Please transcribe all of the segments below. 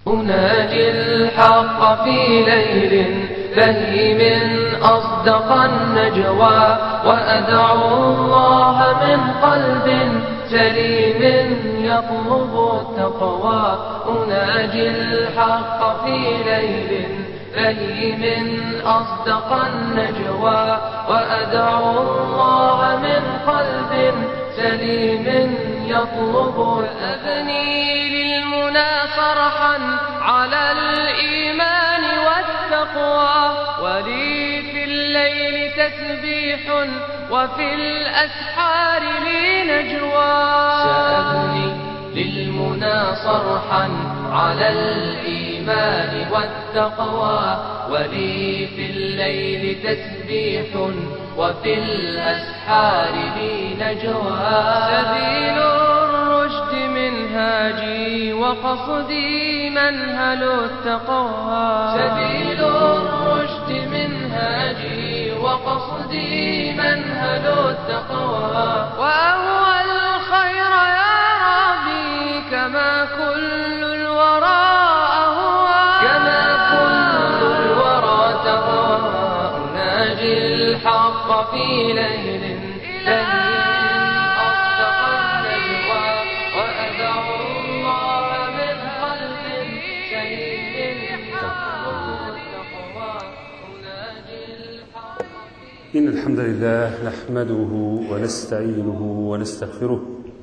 أناجي الحق في ليل بهيم أصدق النجوى وأدعو الله من قلب سليم يطلب التقوى أناجي الحق في ليل بهيم أصدق النجوى وأدعو الله من قلب سليم يطلب أبني للمنى صرحا على الإيمان والتقوى ولي في الليل تسبيح وفي الأسحار لي نجوى سأبني للمنى صرحا على الإيمان والتقوى ولي في الليل تسبيح وفي الأسحار لي نجوى سبيل الرشد منهاجي وقصدي منهل التقوى سبيل الرشد منهاجي وقصدي منهل التقوى وأهوى الخير يا ربي كما كل الورى أهوى كما كل الورى تهوى أناجي الحق في ليل بهيم أصدق النجوى وأدعو الله من قلب سليم يحفظ التقوى أناجي الحق في إن الحمد لله نحمده ونستعينه ونستغفره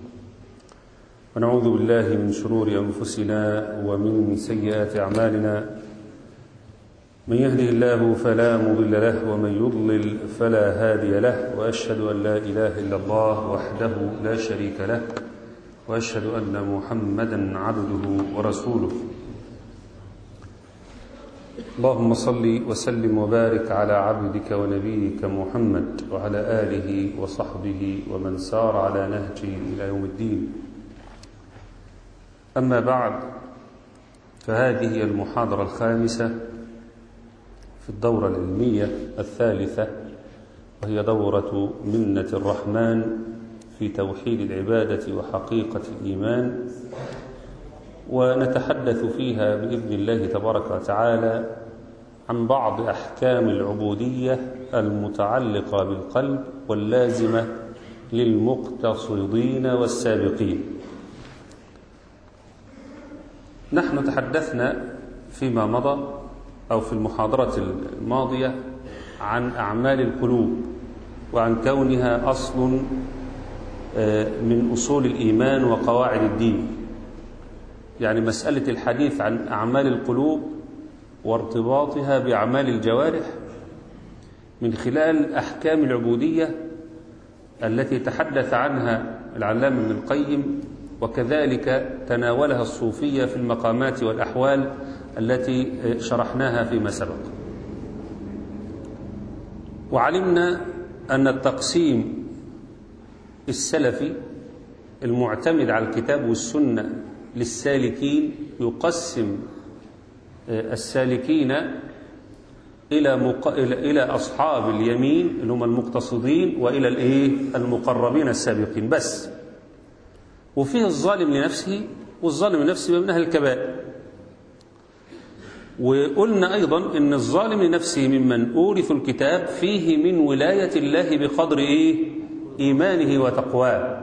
ونعوذ بالله من شرور أنفسنا ومن سيئات أعمالنا من يهده الله فلا مضل له ومن يضلل فلا هادي له وأشهد أن لا إله إلا الله وحده لا شريك له وأشهد أن محمدا عبده ورسوله اللهم صل وسلم وبارك على عبدك ونبيك محمد وعلى آله وصحبه ومن سار على نهجه إلى يوم الدين أما بعد فهذه هي المحاضرة الخامسة في الدورة العلمية الثالثة وهي دورة منة الرحمن في توحيد العبادة وحقيقة الإيمان ونتحدث فيها بإذن الله تبارك وتعالى عن بعض أحكام العبودية المتعلقة بالقلب واللازمة للمقتصدين والسابقين نحن تحدثنا فيما مضى أو في المحاضرة الماضية عن أعمال القلوب وعن كونها أصل من أصول الإيمان وقواعد الدين يعني مسألة الحديث عن أعمال القلوب وارتباطها بأعمال الجوارح من خلال أحكام العبودية التي تحدث عنها العلامة ابن القيم وكذلك تناولها الصوفية في المقامات والأحوال التي شرحناها فيما سبق وعلمنا أن التقسيم السلفي المعتمد على الكتاب والسنة للسالكين يقسم السالكين إلى مق... إلى أصحاب اليمين اللي هم المقتصدين وإلى الإيه المقربين السابقين بس وفيه الظالم لنفسه والظالم لنفسه من أهل الكبائر وقلنا أيضا أن الظالم لنفسه ممن أورث الكتاب فيه من ولاية الله بقدر إيه إيمانه وتقواه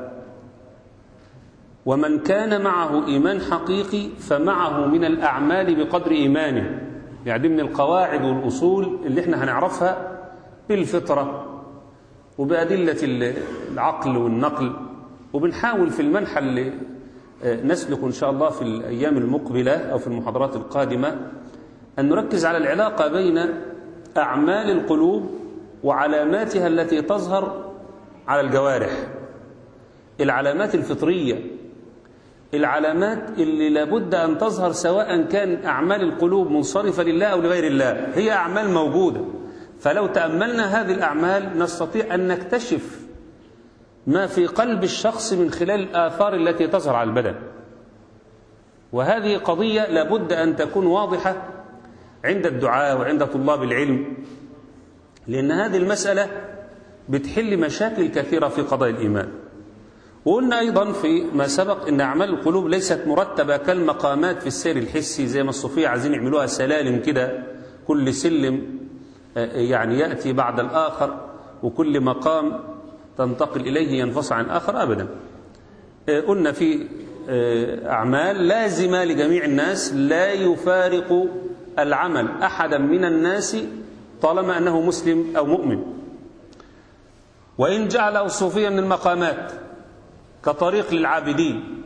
ومن كان معه إيمان حقيقي فمعه من الأعمال بقدر إيمانه يعني من القواعد والأصول اللي احنا هنعرفها بالفطرة وبأدلة العقل والنقل وبنحاول في المنحى اللي نسلك إن شاء الله في الأيام المقبلة أو في المحاضرات القادمة أن نركز على العلاقة بين أعمال القلوب وعلاماتها التي تظهر على الجوارح العلامات الفطرية العلامات اللي لابد أن تظهر سواء كان أعمال القلوب منصرفة لله أو لغير الله هي أعمال موجودة فلو تأملنا هذه الأعمال نستطيع أن نكتشف ما في قلب الشخص من خلال الآثار التي تظهر على البدن وهذه قضية لابد أن تكون واضحة عند الدعاء وعند طلاب العلم لأن هذه المسألة بتحل مشاكل كثيرة في قضايا الإيمان وقلنا أيضا في ما سبق أن أعمال القلوب ليست مرتبة كالمقامات في السير الحسي زي ما الصوفية عايزين يعملوها سلالم كده كل سلم يعني يأتي بعد الآخر وكل مقام تنتقل إليه ينفصل عن آخر أبدا قلنا في أعمال لازمة لجميع الناس لا يفارق العمل أحدا من الناس طالما أنه مسلم أو مؤمن وإن جعله الصوفية من المقامات كطريق للعابدين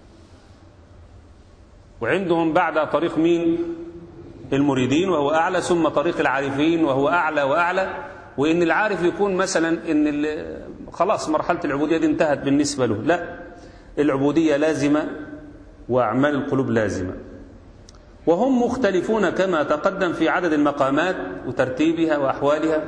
وعندهم بعد طريق مين المريدين وهو أعلى ثم طريق العارفين وهو أعلى وأعلى وإن العارف يكون مثلا إن خلاص مرحلة العبودية دي انتهت بالنسبة له لا العبودية لازمة وأعمال القلوب لازمة وهم مختلفون كما تقدم في عدد المقامات وترتيبها وأحوالها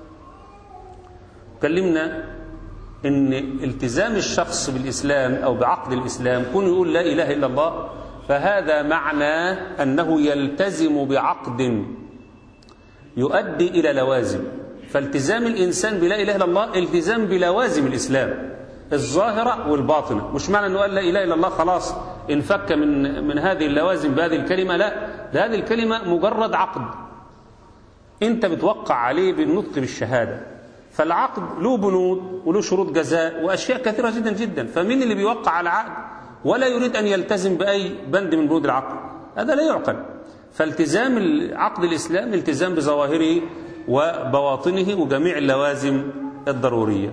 كلمنا ان التزام الشخص بالاسلام او بعقد الاسلام كون يقول لا اله الا الله فهذا معنى انه يلتزم بعقد يؤدي الى لوازم فالتزام الانسان بلا اله الا الله التزام بلوازم الاسلام الظاهره والباطنه مش معنى انه قال لا اله الا الله خلاص انفك من من هذه اللوازم بهذه الكلمه لا ده هذه الكلمه مجرد عقد انت بتوقع عليه بالنطق بالشهاده فالعقد له بنود وله شروط جزاء واشياء كثيره جدا جدا فمين اللي بيوقع على عقد ولا يريد ان يلتزم باي بند من بنود العقد هذا لا يعقل فالتزام عقد الاسلام التزام بظواهره وبواطنه وجميع اللوازم الضروريه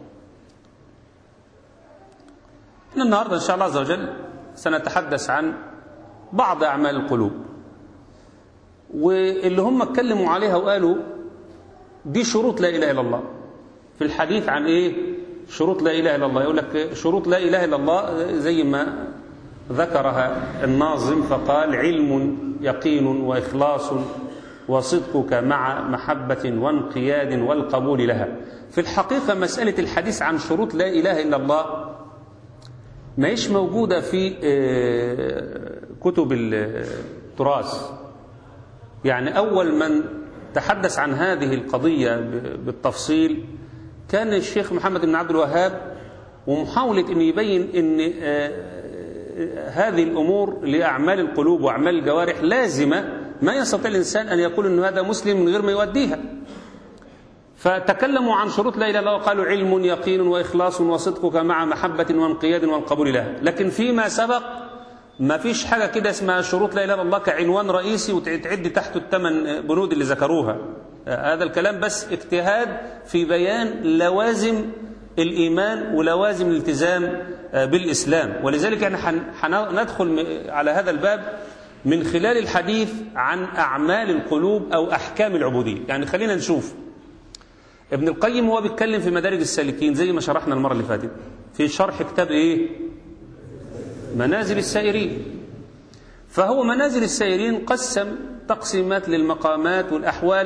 احنا النهارده ان شاء الله عز وجل سنتحدث عن بعض اعمال القلوب واللي هم اتكلموا عليها وقالوا دي شروط لا إله إلا الله في الحديث عن إيه شروط لا إله إلا الله يقول لك شروط لا إله إلا الله زي ما ذكرها الناظم فقال علم يقين وإخلاص وصدقك مع محبة وانقياد والقبول لها في الحقيقة مسألة الحديث عن شروط لا إله إلا الله ما هيش موجودة في كتب التراث يعني أول من تحدث عن هذه القضية بالتفصيل كان الشيخ محمد بن عبد الوهاب ومحاولة أن يبين أن هذه الأمور لأعمال القلوب وأعمال الجوارح لازمة ما يستطيع الإنسان أن يقول أن هذا مسلم من غير ما يؤديها فتكلموا عن شروط لا إله إلا الله وقالوا علم يقين وإخلاص وصدقك مع محبة وانقياد والقبول لها لكن فيما سبق ما فيش حاجة كده اسمها شروط لا إله إلا الله كعنوان رئيسي وتعد تحته الثمان بنود اللي ذكروها هذا الكلام بس اجتهاد في بيان لوازم الإيمان ولوازم الالتزام بالإسلام ولذلك احنا هندخل على هذا الباب من خلال الحديث عن أعمال القلوب أو أحكام العبودية يعني خلينا نشوف ابن القيم هو بيتكلم في مدارج السالكين زي ما شرحنا المرة اللي فاتت في شرح كتاب إيه منازل السائرين فهو منازل السائرين قسم تقسيمات للمقامات والأحوال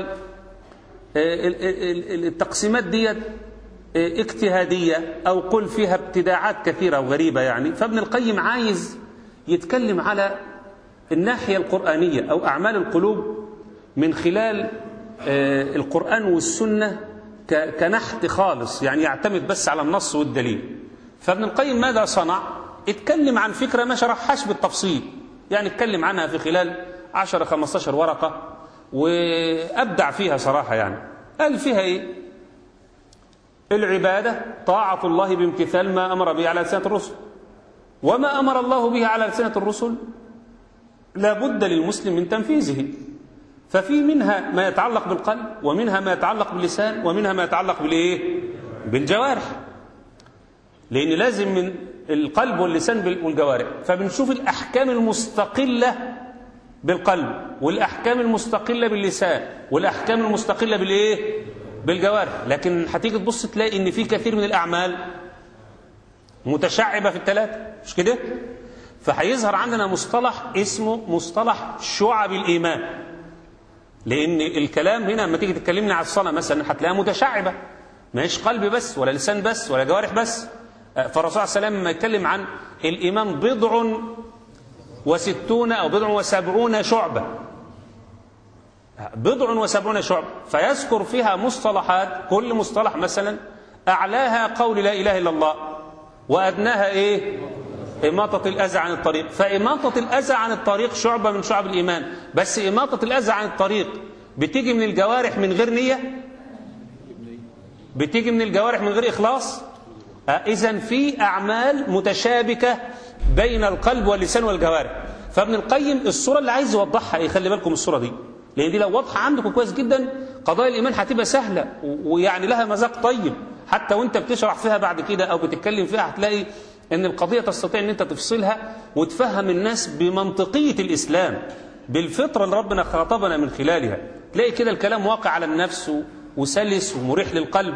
التقسيمات ديت اجتهادية أو قل فيها ابتداعات كثيرة وغريبة يعني فابن القيم عايز يتكلم على الناحية القرآنية أو أعمال القلوب من خلال القرآن والسنة كنحت خالص يعني يعتمد بس على النص والدليل فابن القيم ماذا صنع اتكلم عن فكرة ما شرحهاش بالتفصيل يعني اتكلم عنها في خلال 10 15 ورقة وأبدع فيها صراحة يعني قال فيها إيه العبادة طاعة الله بامتثال ما أمر به على لسانة الرسل وما أمر الله به على لسانة الرسل لا بد للمسلم من تنفيذه ففي منها ما يتعلق بالقلب ومنها ما يتعلق باللسان ومنها ما يتعلق بالايه بالجوارح لان لازم من القلب واللسان والجوارح فبنشوف الاحكام المستقله بالقلب والاحكام المستقله باللسان والاحكام المستقله بالايه بالجوارح لكن هتيجي تبص تلاقي ان في كثير من الاعمال متشعبه في الثلاثه مش كده فهيظهر عندنا مصطلح اسمه مصطلح شعب الايمان لان الكلام هنا لما تيجي تكلمني على الصلاه مثلا هتلاقيها متشعبه ما هيش قلب بس ولا لسان بس ولا جوارح بس فالرسول صلى الله عليه وسلم لما يتكلم عن الايمان بضع وستون او بضع وسبعون شعبه بضع وسبعون شعبه فيذكر فيها مصطلحات كل مصطلح مثلا اعلاها قول لا اله الا الله وأدناها إيه إماطة الأذى عن الطريق فإماطة الأذى عن الطريق شعبة من شعب الإيمان بس إماطة الأذى عن الطريق بتيجي من الجوارح من غير نية بتيجي من الجوارح من غير إخلاص إذا في أعمال متشابكة بين القلب واللسان والجوارح فابن القيم الصورة اللي عايز يوضحها إيه خلي بالكم الصورة دي لأن دي لو واضحة عندكم كويس جدا قضايا الإيمان هتبقى سهلة ويعني لها مذاق طيب حتى وانت بتشرح فيها بعد كده أو بتتكلم فيها هتلاقي ان القضية تستطيع ان انت تفصلها وتفهم الناس بمنطقية الإسلام بالفطرة اللي ربنا خاطبنا من خلالها تلاقي كده الكلام واقع على النفس وسلس ومريح للقلب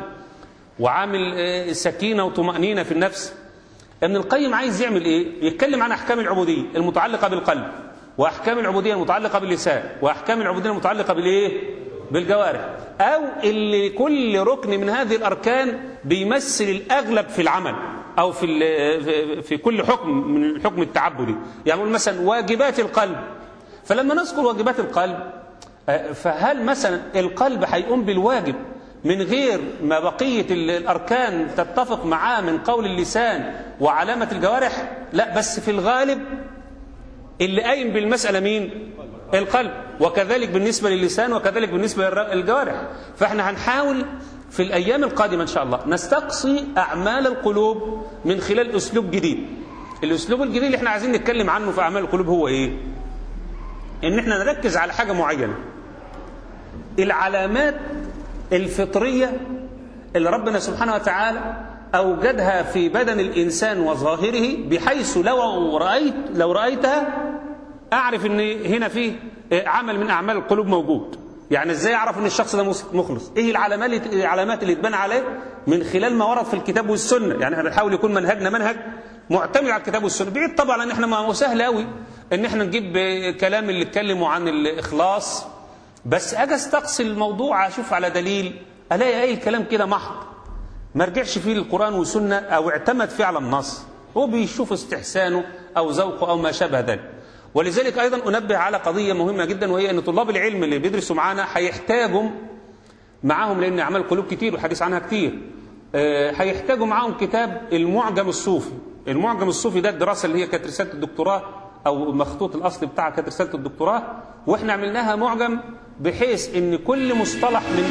وعامل سكينة وطمأنينة في النفس ابن القيم عايز يعمل ايه يتكلم عن احكام العبودية المتعلقة بالقلب واحكام العبودية المتعلقة باللسان واحكام العبودية المتعلقة بالايه بالجوارح او اللي كل ركن من هذه الاركان بيمثل الاغلب في العمل او في في كل حكم من الحكم التعبدي يعني مثلا واجبات القلب فلما نذكر واجبات القلب فهل مثلا القلب هيقوم بالواجب من غير ما بقية الأركان تتفق معاه من قول اللسان وعلامة الجوارح لا بس في الغالب اللي قايم بالمسألة مين القلب وكذلك بالنسبة للسان وكذلك بالنسبة للجوارح فاحنا هنحاول في الأيام القادمة إن شاء الله نستقصي أعمال القلوب من خلال أسلوب جديد الأسلوب الجديد اللي احنا عايزين نتكلم عنه في أعمال القلوب هو إيه إن احنا نركز على حاجة معينة العلامات الفطرية اللي ربنا سبحانه وتعالى أوجدها في بدن الإنسان وظاهره بحيث لو رأيت لو رأيتها أعرف إن هنا فيه عمل من أعمال القلوب موجود يعني إزاي أعرف إن الشخص ده مخلص إيه العلامات العلامات اللي تبان عليه من خلال ما ورد في الكتاب والسنة يعني احنا بنحاول يكون منهجنا منهج معتمد على الكتاب والسنة بعيد طبعا ان احنا ما هو سهل قوي ان احنا نجيب كلام اللي اتكلموا عن الإخلاص بس اجي استقصي الموضوع اشوف على دليل الاقي اي كلام كده محض ما رجعش فيه للقران والسنه او اعتمد فيه على النص هو بيشوف استحسانه او ذوقه او ما شابه ذلك ولذلك ايضا انبه على قضيه مهمه جدا وهي ان طلاب العلم اللي بيدرسوا معانا هيحتاجوا معاهم لان اعمال قلوب كتير وحديث عنها كتير هيحتاجوا معاهم كتاب المعجم الصوفي المعجم الصوفي ده الدراسه اللي هي كانت رساله الدكتوراه او مخطوط الاصل بتاعها كانت رساله الدكتوراه واحنا عملناها معجم بحيث ان كل مصطلح من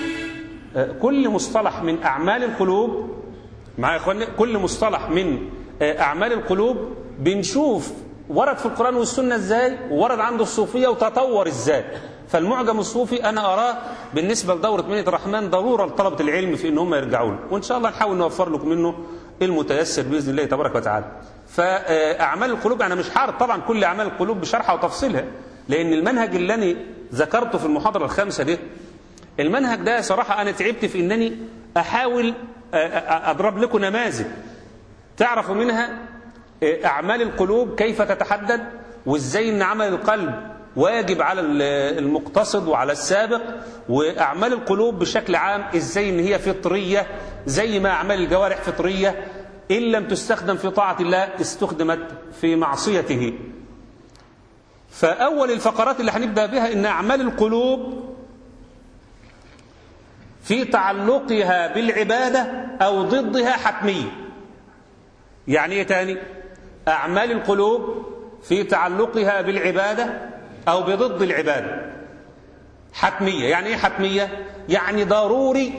كل مصطلح من اعمال القلوب مع اخواننا كل مصطلح من اعمال القلوب بنشوف ورد في القران والسنه ازاي وورد عند الصوفيه وتطور ازاي فالمعجم الصوفي انا اراه بالنسبه لدوره منيه الرحمن ضروره لطلبه العلم في ان هم يرجعوا له وان شاء الله نحاول نوفر لكم منه المتيسر باذن الله تبارك وتعالى فاعمال القلوب انا مش حارب طبعا كل اعمال القلوب بشرحها وتفصيلها لان المنهج اللي انا ذكرته في المحاضره الخامسه دي المنهج ده صراحه انا تعبت في انني احاول اضرب لكم نماذج تعرفوا منها اعمال القلوب كيف تتحدد وازاي ان عمل القلب واجب على المقتصد وعلى السابق واعمال القلوب بشكل عام ازاي ان هي فطريه زي ما اعمال الجوارح فطريه ان لم تستخدم في طاعه الله استخدمت في معصيته فاول الفقرات اللي هنبدا بها ان اعمال القلوب في تعلقها بالعباده او ضدها حتميه يعني ايه تاني اعمال القلوب في تعلقها بالعباده او بضد العباده حتميه يعني ايه حتميه يعني ضروري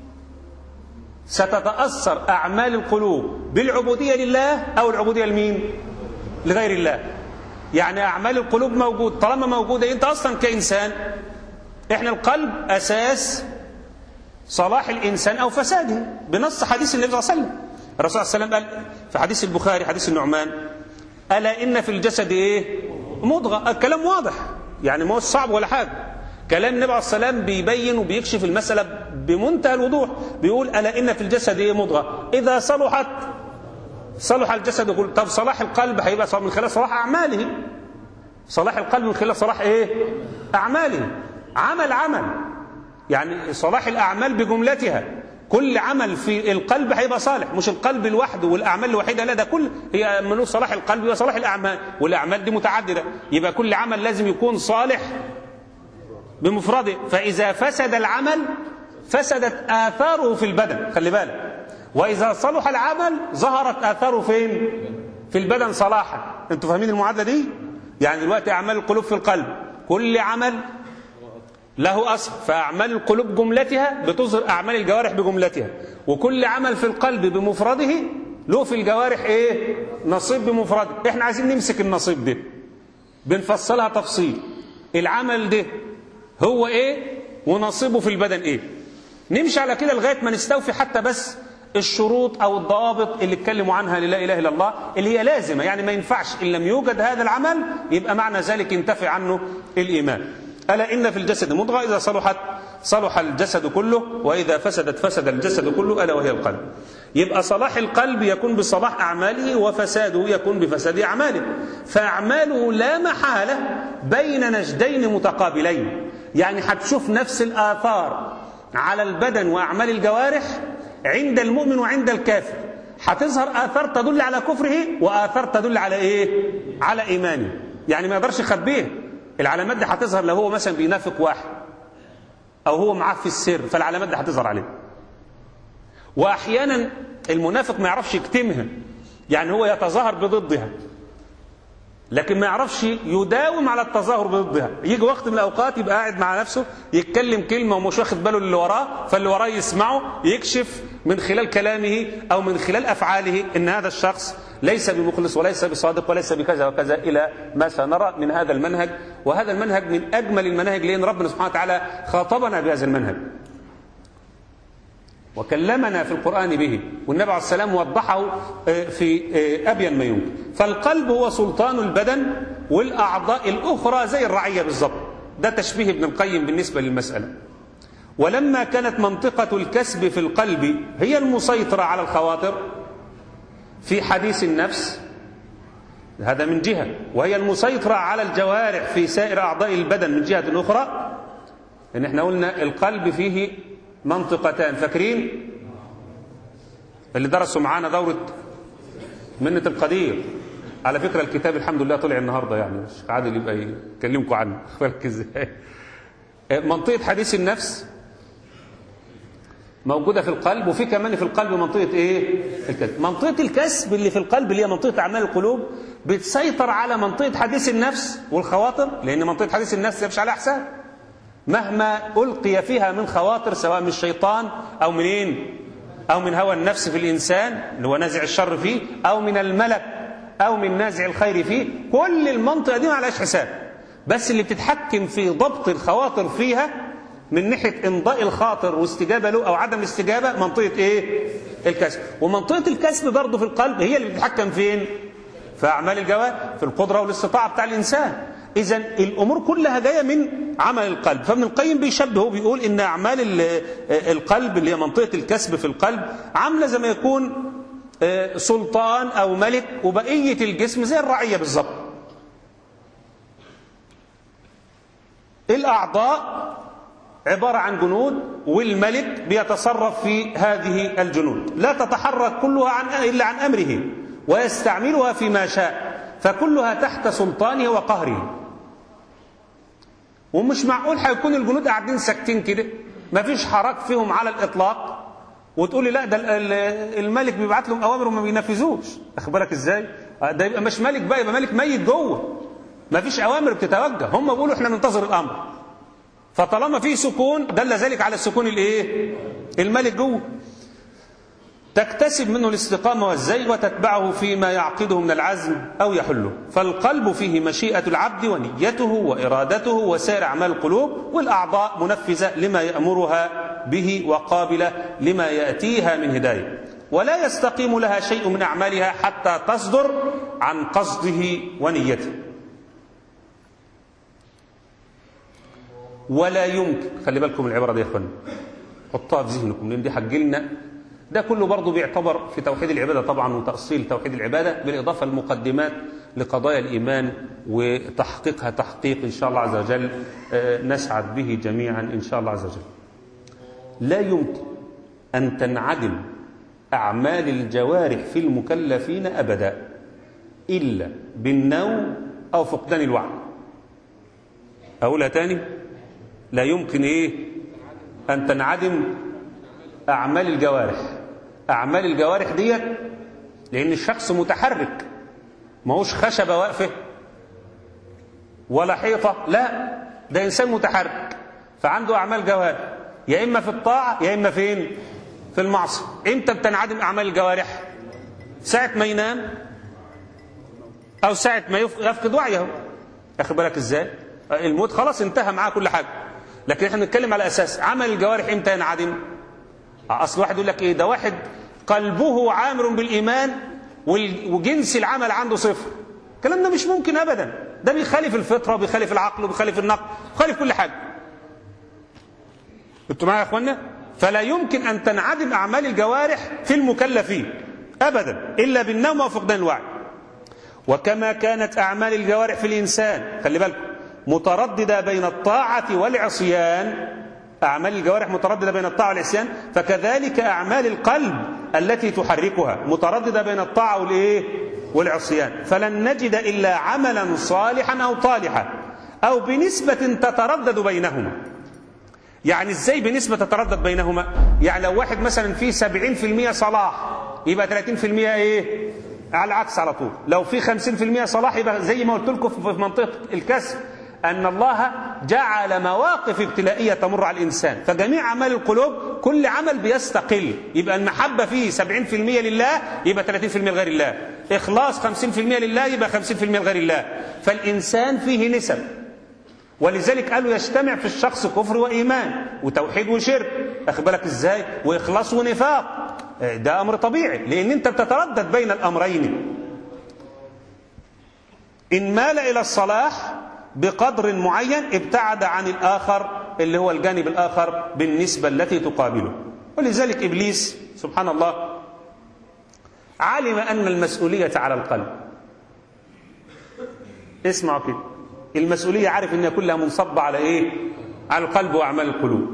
ستتاثر اعمال القلوب بالعبوديه لله او العبوديه لمين لغير الله يعني اعمال القلوب موجود طالما موجوده انت اصلا كانسان احنا القلب اساس صلاح الانسان او فساده بنص حديث النبي صلى الله عليه وسلم الرسول صلى الله عليه وسلم قال في حديث البخاري حديث النعمان الا ان في الجسد ايه مضغه الكلام واضح يعني ما هو صعب ولا حاجه كلام النبي عليه الصلاه والسلام بيبين وبيكشف المساله بمنتهى الوضوح بيقول الا ان في الجسد ايه مضغه اذا صلحت صلح الجسد يقول طب صلاح القلب هيبقى من خلال صلاح اعماله صلاح القلب من خلال صلاح ايه اعماله عمل عمل يعني صلاح الاعمال بجملتها كل عمل في القلب هيبقى صالح مش القلب لوحده والاعمال الوحيده لا ده كل هي من صلاح القلب وصلاح الاعمال والاعمال دي متعدده يبقى كل عمل لازم يكون صالح بمفرده فاذا فسد العمل فسدت اثاره في البدن خلي بالك وإذا صلح العمل ظهرت آثاره فين في البدن صلاحا انتوا فاهمين المعادلة دي يعني دلوقتي أعمال القلوب في القلب كل عمل له أصل فأعمال القلوب جملتها بتظهر أعمال الجوارح بجملتها وكل عمل في القلب بمفرده له في الجوارح إيه نصيب بمفرده إحنا عايزين نمسك النصيب ده بنفصلها تفصيل العمل ده هو إيه ونصيبه في البدن إيه نمشي على كده لغاية ما نستوفي حتى بس الشروط أو الضوابط اللي اتكلموا عنها للا إله إلا الله اللي هي لازمة يعني ما ينفعش إن لم يوجد هذا العمل يبقى معنى ذلك ينتفي عنه الإيمان ألا إن في الجسد مضغة إذا صلحت صلح الجسد كله وإذا فسدت فسد الجسد كله ألا وهي القلب يبقى صلاح القلب يكون بصلاح أعماله وفساده يكون بفساد أعماله فأعماله لا محالة بين نجدين متقابلين يعني هتشوف نفس الآثار على البدن وأعمال الجوارح عند المؤمن وعند الكافر هتظهر آثار تدل على كفره وآثار تدل على إيه على إيمانه يعني ما يقدرش يخبيه العلامات دي هتظهر لو هو مثلا بينافق واحد او هو معاه في السر فالعلامات دي هتظهر عليه واحيانا المنافق ما يعرفش يكتمها يعني هو يتظاهر بضدها لكن ما يعرفش يداوم على التظاهر بضدها يجي وقت من الاوقات يبقى قاعد مع نفسه يتكلم كلمه ومش واخد باله اللي وراه فاللي وراه يسمعه يكشف من خلال كلامه او من خلال افعاله ان هذا الشخص ليس بمخلص وليس بصادق وليس بكذا وكذا الى ما سنرى من هذا المنهج وهذا المنهج من اجمل المناهج لان ربنا سبحانه وتعالى خاطبنا بهذا المنهج وكلمنا في القرآن به والنبي عليه السلام وضحه في أبين ما يمكن فالقلب هو سلطان البدن والأعضاء الأخرى زي الرعية بالضبط ده تشبيه ابن القيم بالنسبة للمسألة ولما كانت منطقة الكسب في القلب هي المسيطرة على الخواطر في حديث النفس هذا من جهة وهي المسيطرة على الجوارح في سائر أعضاء البدن من جهة أخرى إن احنا قلنا القلب فيه منطقتان فاكرين اللي درسوا معانا دورة منة القدير على فكرة الكتاب الحمد لله طلع النهاردة يعني مش عادل يبقى يكلمكم عنه بالك ازاي منطقة حديث النفس موجودة في القلب وفي كمان في القلب منطقة ايه الكسب منطقة الكسب اللي في القلب اللي هي منطقة أعمال القلوب بتسيطر على منطقة حديث النفس والخواطر لأن منطقة حديث النفس مش على حساب مهما ألقي فيها من خواطر سواء من الشيطان أو منين أو من هوى النفس في الإنسان اللي هو نازع الشر فيه أو من الملك أو من نازع الخير فيه كل المنطقة دي ما عليهاش حساب بس اللي بتتحكم في ضبط الخواطر فيها من ناحية إمضاء الخاطر واستجابة له أو عدم الاستجابة منطقة إيه؟ الكسب ومنطقة الكسب برضه في القلب هي اللي بتتحكم فين؟ في أعمال الجوارح في القدرة والاستطاعة بتاع الإنسان إذا الأمور كلها جاية من عمل القلب فابن القيم بيشبهه بيقول إن أعمال القلب اللي هي منطقة الكسب في القلب عاملة زي ما يكون سلطان أو ملك وبقية الجسم زي الرعية بالظبط الأعضاء عبارة عن جنود والملك بيتصرف في هذه الجنود لا تتحرك كلها عن إلا عن أمره ويستعملها فيما شاء فكلها تحت سلطانه وقهره ومش معقول هيكون الجنود قاعدين ساكتين كده مفيش حراك فيهم على الإطلاق وتقول لي لا ده الملك بيبعت لهم أوامر وما بينفذوش أخد بالك إزاي ده يبقى مش ملك بقى يبقى ملك ميت جوه مفيش أوامر بتتوجه هم بيقولوا احنا ننتظر الأمر فطالما في سكون دل ذلك على السكون الايه الملك جوه تكتسب منه الاستقامة والزيغ وتتبعه فيما يعقده من العزم أو يحله فالقلب فيه مشيئة العبد ونيته وإرادته وسائر أعمال القلوب والأعضاء منفذة لما يأمرها به وقابلة لما يأتيها من هداية ولا يستقيم لها شيء من أعمالها حتى تصدر عن قصده ونيته ولا يمكن خلي بالكم العبارة دي يا اخوانا حطها في ذهنكم لان دي هتجيلنا ده كله برضه بيعتبر في توحيد العبادة طبعا وتأصيل توحيد العبادة بالإضافة للمقدمات لقضايا الإيمان وتحقيقها تحقيق إن شاء الله عز وجل نسعد به جميعا إن شاء الله عز وجل لا يمكن أن تنعدم أعمال الجوارح في المكلفين أبدا إلا بالنوم أو فقدان الوعي أقولها تاني لا يمكن إيه أن تنعدم أعمال الجوارح أعمال الجوارح ديت لأن الشخص متحرك ما هوش خشبة واقفة ولا حيطة لا ده إنسان متحرك فعنده أعمال جوارح يا إما في الطاعة يا إما فين في المعصية إمتى بتنعدم أعمال الجوارح ساعة ما ينام أو ساعة ما يفقد وعيه أخد بالك إزاي الموت خلاص انتهى معاه كل حاجة لكن احنا بنتكلم على أساس عمل الجوارح إمتى ينعدم أصل واحد يقول لك إيه ده واحد قلبه عامر بالإيمان وجنس العمل عنده صفر الكلام ده مش ممكن أبدا ده بيخالف الفطرة وبيخالف العقل وبيخالف النقل بيخالف كل حاجة انتوا معايا يا اخوانا فلا يمكن أن تنعدم أعمال الجوارح في المكلفين أبدا إلا بالنوم وفقدان الوعي وكما كانت أعمال الجوارح في الإنسان خلي بالكم مترددة بين الطاعة والعصيان أعمال الجوارح مترددة بين الطاعة والعصيان فكذلك أعمال القلب التي تحركها مترددة بين الطاعة والإيه والعصيان فلن نجد إلا عملا صالحا أو طالحا أو بنسبة تتردد بينهما يعني ازاي بنسبة تتردد بينهما يعني لو واحد مثلا فيه 70% صلاح يبقى 30% ايه على العكس على طول لو في 50% صلاح يبقى زي ما قلت لكم في منطقة الكسر أن الله جعل مواقف ابتلائية تمر على الإنسان فجميع أعمال القلوب كل عمل بيستقل يبقى المحبة فيه 70% لله يبقى 30% لغير الله إخلاص 50% لله يبقى 50% لغير الله فالإنسان فيه نسب ولذلك قالوا يجتمع في الشخص كفر وإيمان وتوحيد وشرك أخد بالك إزاي وإخلاص ونفاق ده أمر طبيعي لأن أنت بتتردد بين الأمرين إن مال إلى الصلاح بقدر معين ابتعد عن الآخر اللي هو الجانب الآخر بالنسبة التي تقابله ولذلك إبليس سبحان الله علم أن المسؤولية على القلب اسمعوا كده المسؤولية عارف أنها كلها منصبة على إيه على القلب وأعمال القلوب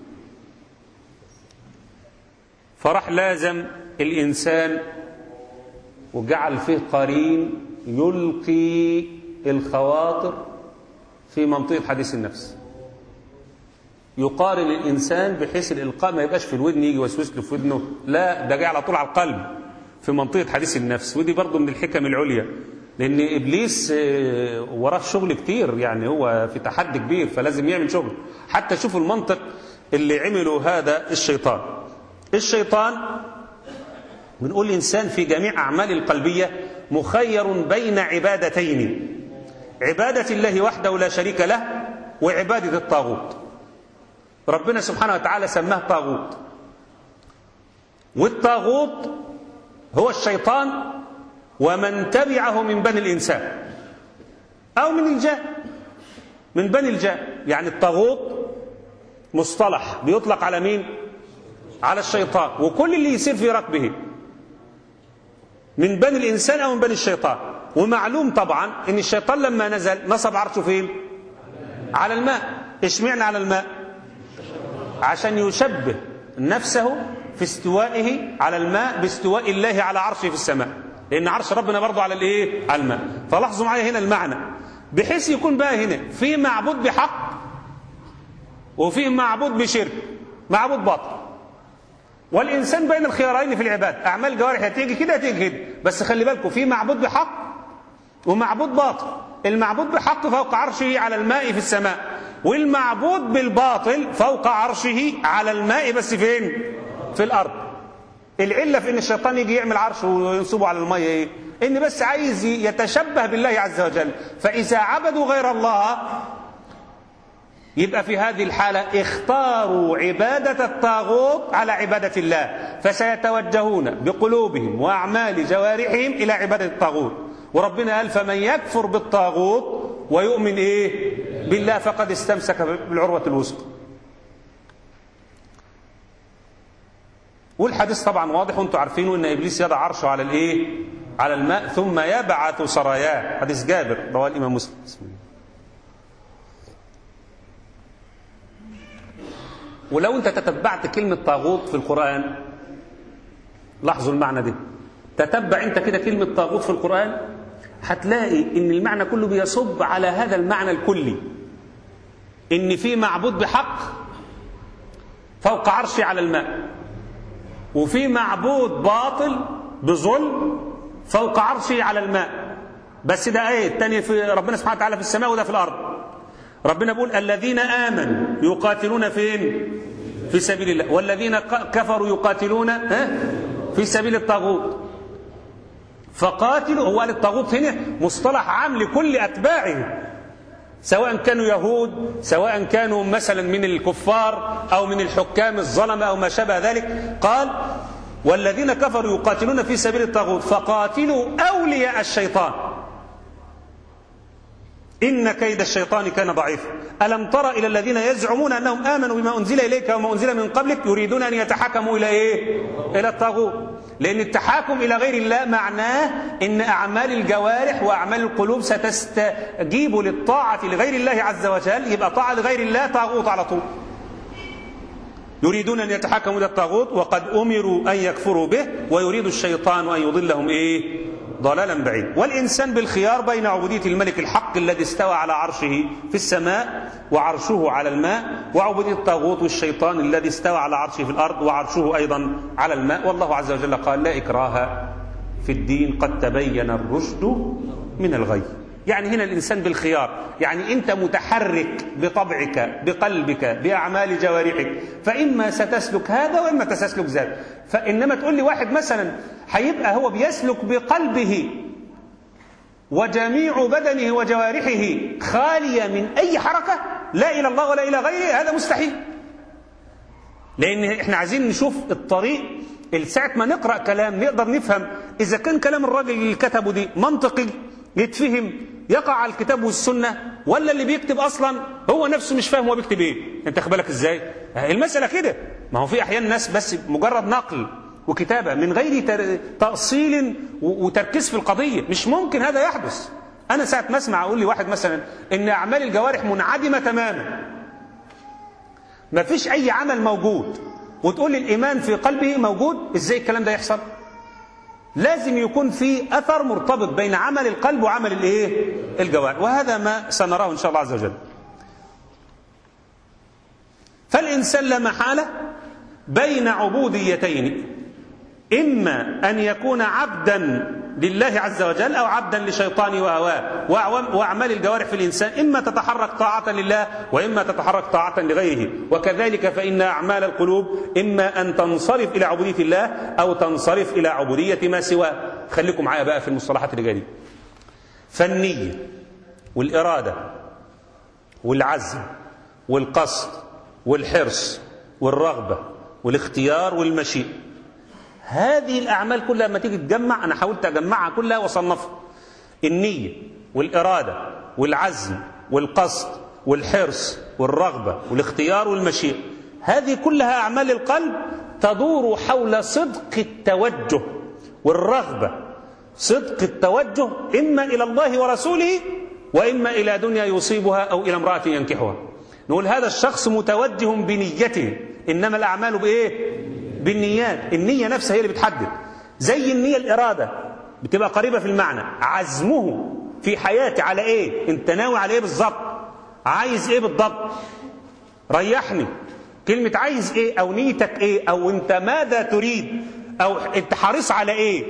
فراح لازم الإنسان وجعل فيه قرين يلقي الخواطر في منطقة حديث النفس يقارن الإنسان بحيث الإلقاء ما يبقاش في الودن يجي وسوس له في ودنه لا ده جاي على طول على القلب في منطقة حديث النفس ودي برضه من الحكم العليا لأن إبليس وراه شغل كتير يعني هو في تحدي كبير فلازم يعمل شغل حتى شوفوا المنطق اللي عمله هذا الشيطان الشيطان بنقول الإنسان في جميع أعماله القلبية مخير بين عبادتين عبادة الله وحده لا شريك له وعبادة الطاغوت ربنا سبحانه وتعالى سماه طاغوت والطاغوت هو الشيطان ومن تبعه من بني الإنسان أو من الجان من بني الجان يعني الطاغوت مصطلح بيطلق على مين على الشيطان وكل اللي يصير في ركبه من بني الإنسان أو من بني الشيطان ومعلوم طبعا ان الشيطان لما نزل نصب عرشه فين على الماء اشمعنى على الماء عشان يشبه نفسه في استوائه على الماء باستواء الله على عرشه في السماء لان عرش ربنا برضه على الايه على الماء فلاحظوا معايا هنا المعنى بحيث يكون بقى هنا في معبود بحق وفي معبود بشرك معبود باطل والانسان بين الخيارين في العباد اعمال جوارح هتيجي كده هتيجي كده بس خلي بالكم في معبود بحق ومعبود باطل المعبود بحق فوق عرشه على الماء في السماء والمعبود بالباطل فوق عرشه على الماء بس فين في الارض العله في ان الشيطان يجي يعمل عرش وينصبه على الميه ايه ان بس عايز يتشبه بالله عز وجل فاذا عبدوا غير الله يبقى في هذه الحالة اختاروا عبادة الطاغوت على عبادة الله فسيتوجهون بقلوبهم وأعمال جوارحهم إلى عبادة الطاغوت وربنا قال فمن يكفر بالطاغوت ويؤمن إيه بالله فقد استمسك بالعروة الوثقى والحديث طبعا واضح وانتم عارفين ان ابليس يضع عرشه على الايه على الماء ثم يبعث سراياه حديث جابر رواه الامام مسلم بسم الله ولو انت تتبعت كلمة طاغوت في القرآن لاحظوا المعنى ده تتبع انت كده كلمة طاغوت في القرآن هتلاقي ان المعنى كله بيصب على هذا المعنى الكلي ان في معبود بحق فوق عرشي على الماء وفي معبود باطل بظلم فوق عرشه على الماء بس ده ايه التاني في ربنا سبحانه وتعالى في السماء وده في الارض ربنا بيقول الذين امنوا يقاتلون فين في سبيل الله والذين كفروا يقاتلون ها في سبيل الطاغوت فقاتلوا هو قال الطاغوت هنا مصطلح عام لكل اتباعه سواء كانوا يهود سواء كانوا مثلا من الكفار او من الحكام الظلمه او ما شابه ذلك قال والذين كفروا يقاتلون في سبيل الطاغوت فقاتلوا اولياء الشيطان إن كيد الشيطان كان ضعيفا ألم تر إلى الذين يزعمون أنهم آمنوا بما أنزل إليك وما أنزل من قبلك يريدون أن يتحكموا إلى إيه إلى الطاغوت لأن التحاكم إلى غير الله معناه أن أعمال الجوارح وأعمال القلوب ستستجيب للطاعة لغير الله عز وجل يبقى طاعة لغير الله طاغوت على طول يريدون أن يتحكموا إلى الطاغوت وقد أمروا أن يكفروا به ويريد الشيطان أن يضلهم إيه ضلالا بعيدا والإنسان بالخيار بين عبودية الملك الحق الذي استوى على عرشه في السماء وعرشه على الماء وعبودية الطاغوت والشيطان الذي استوى على عرشه في الأرض وعرشه أيضا على الماء والله عز وجل قال لا إكراه في الدين قد تبين الرشد من الغي يعني هنا الإنسان بالخيار يعني أنت متحرك بطبعك بقلبك بأعمال جوارحك فإما ستسلك هذا وإما تسلك ذاك فإنما تقول لي واحد مثلا هيبقى هو بيسلك بقلبه وجميع بدنه وجوارحه خالية من أي حركة لا إلى الله ولا إلى غيره هذا مستحيل لأن احنا عايزين نشوف الطريق ساعة ما نقرأ كلام نقدر نفهم إذا كان كلام الراجل اللي كتبه دي منطقي يتفهم يقع على الكتاب والسنة ولا اللي بيكتب أصلا هو نفسه مش فاهم هو بيكتب إيه أنت بالك إزاي المسألة كده ما هو في أحيان ناس بس مجرد نقل وكتابة من غير تأصيل وتركيز في القضية مش ممكن هذا يحدث أنا ساعة ما أسمع أقول لي واحد مثلا إن أعمال الجوارح منعدمة تماما ما فيش أي عمل موجود وتقول لي الإيمان في قلبه موجود إزاي الكلام ده يحصل لازم يكون في أثر مرتبط بين عمل القلب وعمل الإيه الجوارح وهذا ما سنراه إن شاء الله عز وجل فالإنسان لا محالة بين عبوديتين إما أن يكون عبدا لله عز وجل أو عبدا لشيطان وهواه وأعمال الجوارح في الإنسان إما تتحرك طاعة لله وإما تتحرك طاعة لغيره وكذلك فإن أعمال القلوب إما أن تنصرف إلى عبودية الله أو تنصرف إلى عبودية ما سواه خليكم معايا بقى في المصطلحات اللي جايه دي فالنية والإرادة والعزم والقصد والحرص والرغبة والاختيار والمشيئة هذه الأعمال كلها لما تيجي تجمع أنا حاولت أجمعها كلها وأصنفها النية والإرادة والعزم والقصد والحرص والرغبة والاختيار والمشيئة هذه كلها أعمال القلب تدور حول صدق التوجه والرغبة صدق التوجه إما إلى الله ورسوله وإما إلى دنيا يصيبها أو إلى امرأة ينكحها نقول هذا الشخص متوجه بنيته إنما الأعمال بإيه بالنيات النية نفسها هي اللي بتحدد زي النية الإرادة بتبقى قريبة في المعنى عزمه في حياتي على إيه أنت ناوي على إيه بالظبط عايز إيه بالضبط ريحني كلمة عايز إيه أو نيتك إيه أو أنت ماذا تريد أو أنت حريص على إيه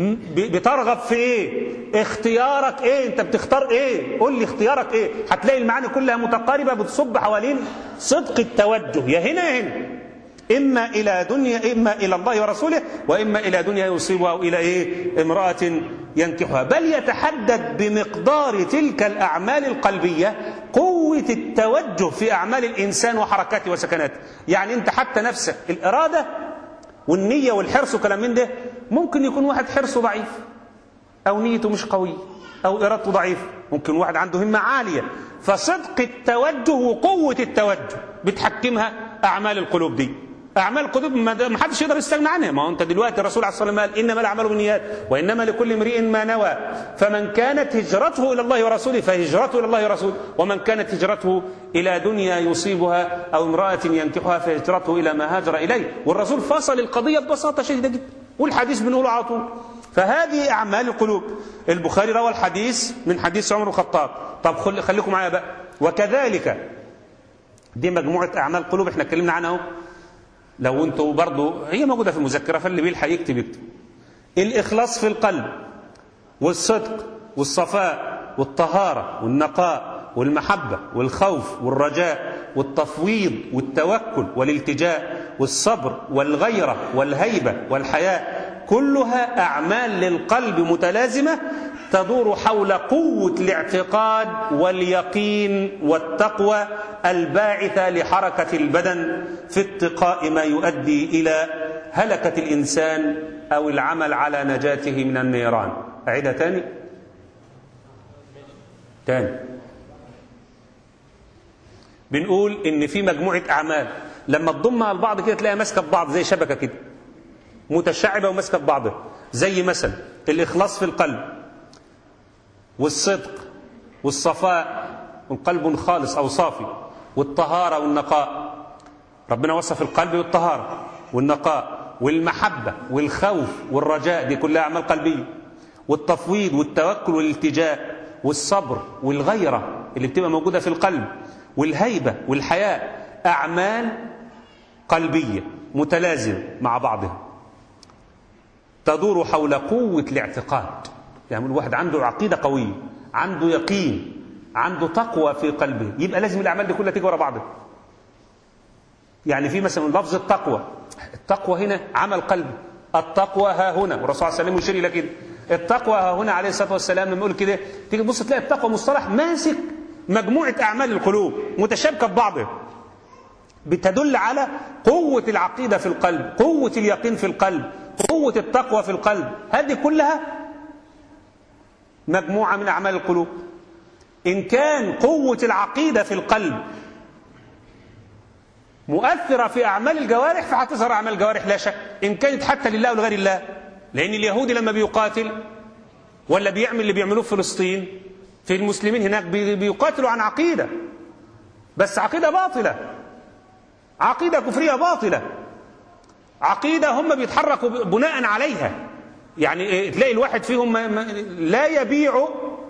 بترغب في ايه اختيارك ايه انت بتختار ايه قول لي اختيارك ايه هتلاقي المعاني كلها متقاربة بتصب حوالين صدق التوجه يا هنا يا هنا إما إلى دنيا إما إلى الله ورسوله وإما إلى دنيا يصيبها أو إلى إيه امرأة ينكحها بل يتحدد بمقدار تلك الأعمال القلبية قوة التوجه في أعمال الإنسان وحركاته وسكناته يعني أنت حتى نفسك الإرادة والنية والحرص وكلام من ده ممكن يكون واحد حرصه ضعيف أو نيته مش قوية أو إرادته ضعيفة ممكن واحد عنده همة عالية فصدق التوجه وقوة التوجه بتحكمها أعمال القلوب دي أعمال القلوب ما حدش يقدر يستغنى عنها ما هو أنت دلوقتي الرسول عليه الصلاة والسلام قال إنما الأعمال بالنيات وإنما لكل امرئ ما نوى فمن كانت هجرته إلى الله ورسوله فهجرته إلى الله ورسوله ومن كانت هجرته إلى دنيا يصيبها أو امرأة ينكحها فهجرته إلى ما هاجر إليه والرسول فصل القضية ببساطة شديدة جدا والحديث بنقوله على طول فهذه أعمال القلوب البخاري روى الحديث من حديث عمر الخطاب طب خليكم معايا بقى وكذلك دي مجموعة أعمال قلوب احنا اتكلمنا عنها اهو لو انتوا برضو هي موجودة في المذكرة فاللي بيلحق يكتب يكتب الإخلاص في القلب والصدق والصفاء والطهارة والنقاء والمحبة والخوف والرجاء والتفويض والتوكل والالتجاء والصبر والغيرة والهيبة والحياء كلها أعمال للقلب متلازمة تدور حول قوة الاعتقاد واليقين والتقوى الباعثة لحركة البدن في اتقاء ما يؤدي إلى هلكة الإنسان أو العمل على نجاته من النيران أعيدها تاني تاني بنقول إن في مجموعة أعمال لما تضمها لبعض كده تلاقيها ماسكة ببعض زي شبكة كده متشعبة وماسكة ببعضها زي مثلا الإخلاص في القلب والصدق والصفاء والقلب خالص أو صافي والطهارة والنقاء ربنا وصف القلب بالطهارة والنقاء والمحبة والخوف والرجاء دي كلها أعمال قلبية والتفويض والتوكل والالتجاء والصبر والغيرة اللي بتبقى موجودة في القلب والهيبة والحياء أعمال قلبية متلازمة مع بعضها تدور حول قوة الاعتقاد يعني الواحد عنده عقيدة قوية عنده يقين عنده تقوى في قلبه يبقى لازم الأعمال دي كلها تيجي ورا بعضها يعني في مثلا لفظ التقوى التقوى هنا عمل قلبي التقوى ها هنا والرسول صلى الله عليه وسلم يشير الى كده التقوى ها هنا عليه الصلاه والسلام لما يقول كده تيجي تبص تلاقي التقوى مصطلح ماسك مجموعه اعمال القلوب متشابكه ببعضها بتدل على قوه العقيده في القلب قوه اليقين في القلب قوه التقوى في القلب هذه كلها مجموعه من اعمال القلوب ان كان قوه العقيده في القلب مؤثرة في أعمال الجوارح فهتظهر أعمال الجوارح لا شك إن كانت حتى لله ولغير الله لأن اليهودي لما بيقاتل ولا بيعمل اللي بيعملوه في فلسطين في المسلمين هناك بيقاتلوا عن عقيدة بس عقيدة باطلة عقيدة كفرية باطلة عقيدة هم بيتحركوا بناء عليها يعني تلاقي الواحد فيهم لا يبيع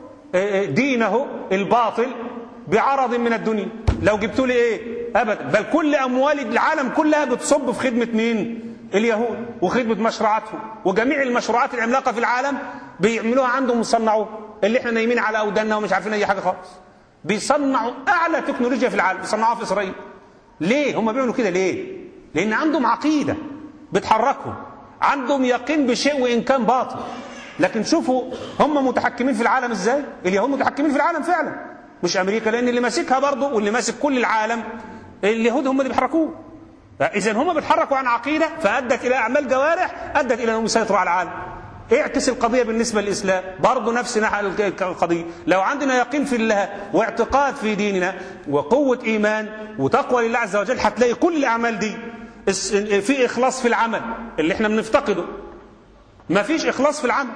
دينه الباطل بعرض من الدنيا لو جبت لي ايه ابدا بل كل اموال العالم كلها بتصب في خدمه مين اليهود وخدمه مشروعاتهم وجميع المشروعات العملاقه في العالم بيعملوها عندهم ويصنعوها اللي احنا نايمين على اوداننا ومش عارفين اي حاجه خالص بيصنعوا اعلى تكنولوجيا في العالم بيصنعوها في اسرائيل ليه هم بيعملوا كده ليه لان عندهم عقيده بتحركهم عندهم يقين بشيء وان كان باطل لكن شوفوا هم متحكمين في العالم ازاي اليهود متحكمين في العالم فعلا مش امريكا لان اللي ماسكها برضه واللي ماسك كل العالم اليهود هم اللي بيحركوه اذا هم بيتحركوا عن عقيده فادت الى اعمال جوارح ادت الى انهم يسيطروا على العالم اعكس القضيه بالنسبه للاسلام برضه نفس نحو القضيه لو عندنا يقين في الله واعتقاد في ديننا وقوه ايمان وتقوى لله عز وجل هتلاقي كل الاعمال دي في اخلاص في العمل اللي احنا بنفتقده ما فيش اخلاص في العمل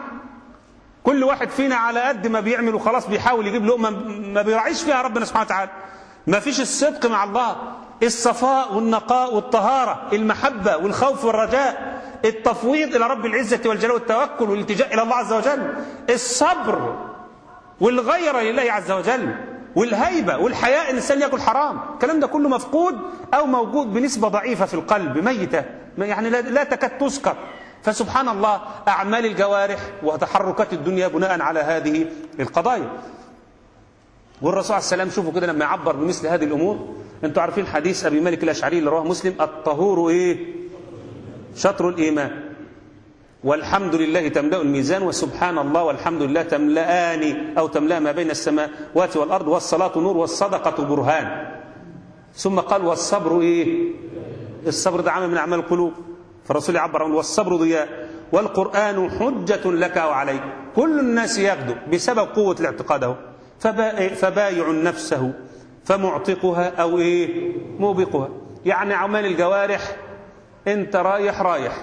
كل واحد فينا على قد ما بيعمل وخلاص بيحاول يجيب لقمه ما بيراعيش فيها ربنا سبحانه وتعالى ما فيش الصدق مع الله الصفاء والنقاء والطهارة المحبة والخوف والرجاء التفويض إلى رب العزة والجلال والتوكل والالتجاء إلى الله عز وجل الصبر والغيرة لله عز وجل والهيبة والحياء إن الإنسان يأكل حرام الكلام ده كله مفقود أو موجود بنسبة ضعيفة في القلب ميتة يعني لا تكاد تذكر فسبحان الله أعمال الجوارح وتحركات الدنيا بناء على هذه القضايا والرسول عليه السلام شوفوا كده لما يعبر بمثل هذه الأمور انتوا عارفين حديث أبي مالك الأشعري اللي رواه مسلم الطهور إيه شطر الإيمان والحمد لله تملأ الميزان وسبحان الله والحمد لله تملأان أو تملأ ما بين السماوات والأرض والصلاة نور والصدقة برهان ثم قال والصبر إيه الصبر ده عمل من أعمال القلوب فالرسول يعبر عنه والصبر ضياء والقرآن حجة لك وعليك كل الناس يغدو بسبب قوة الاعتقاد اهو فبايع نفسه فمعتقها أو إيه موبقها يعني أعمال الجوارح أنت رايح رايح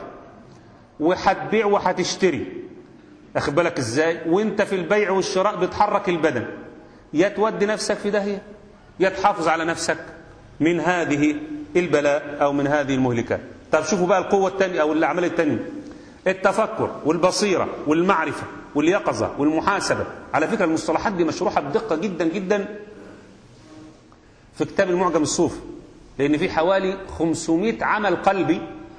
وهتبيع وهتشتري أخد بالك إزاي وأنت في البيع والشراء بتحرك البدن يا تودي نفسك في داهية يا تحافظ على نفسك من هذه البلاء أو من هذه المهلكات طب شوفوا بقى القوة الثانية أو الأعمال الثانية التفكر والبصيرة والمعرفة واليقظة والمحاسبة على فكرة المصطلحات دي مشروحة بدقة جدا جدا في كتاب المعجم الصوفي لأن في حوالي 500 عمل قلبي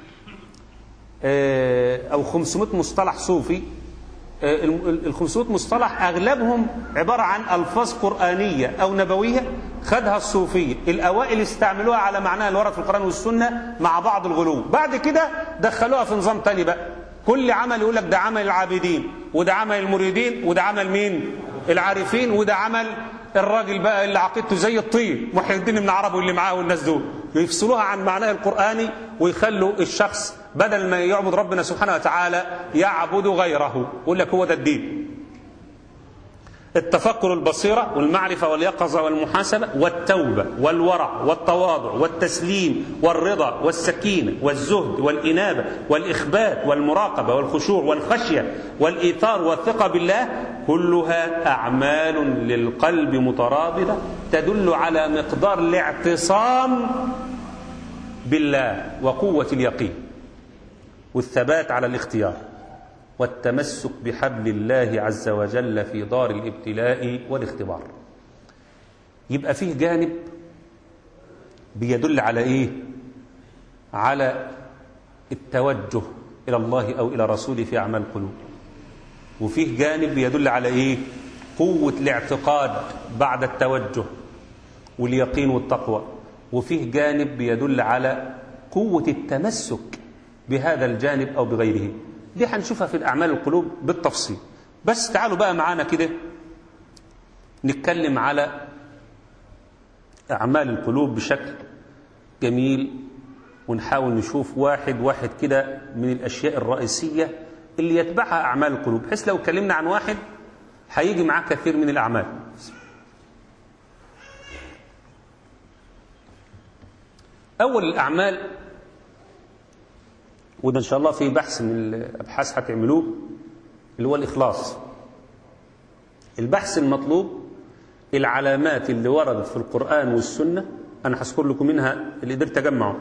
آه، أو 500 مصطلح صوفي آه، ال 500 مصطلح أغلبهم عبارة عن ألفاظ قرآنية أو نبوية خدها الصوفية الأوائل استعملوها على معناها اللي ورد في القرآن والسنة مع بعض الغلو بعد كده دخلوها في نظام تاني بقى كل عمل يقول لك ده عمل العابدين وده عمل المريدين وده عمل مين العارفين وده عمل الراجل بقى اللي عقيدته زي الطين محي الدين ابن عربي واللي معاه والناس دول يفصلوها عن معناها القرآني ويخلوا الشخص بدل ما يعبد ربنا سبحانه وتعالى يعبد غيره يقول لك هو ده الدين التفكر البصيرة والمعرفة واليقظة والمحاسبة والتوبة والورع والتواضع والتسليم والرضا والسكينة والزهد والإنابة والإخبات والمراقبة والخشوع والخشية والإيثار والثقة بالله كلها أعمال للقلب مترابطة تدل على مقدار الاعتصام بالله وقوة اليقين والثبات على الاختيار والتمسك بحبل الله عز وجل في دار الابتلاء والاختبار يبقى فيه جانب بيدل على ايه على التوجه الى الله او الى رسوله في اعمال القلوب وفيه جانب بيدل على ايه قوه الاعتقاد بعد التوجه واليقين والتقوى وفيه جانب بيدل على قوه التمسك بهذا الجانب او بغيره دي هنشوفها في الأعمال القلوب بالتفصيل بس تعالوا بقى معانا كده نتكلم على أعمال القلوب بشكل جميل ونحاول نشوف واحد واحد كده من الأشياء الرئيسية اللي يتبعها أعمال القلوب بحيث لو اتكلمنا عن واحد هيجي معاه كثير من الأعمال أول الأعمال وده إن شاء الله في بحث من الأبحاث هتعملوه اللي هو الإخلاص البحث المطلوب العلامات اللي وردت في القرآن والسنة أنا هذكر لكم منها اللي قدرت أجمعه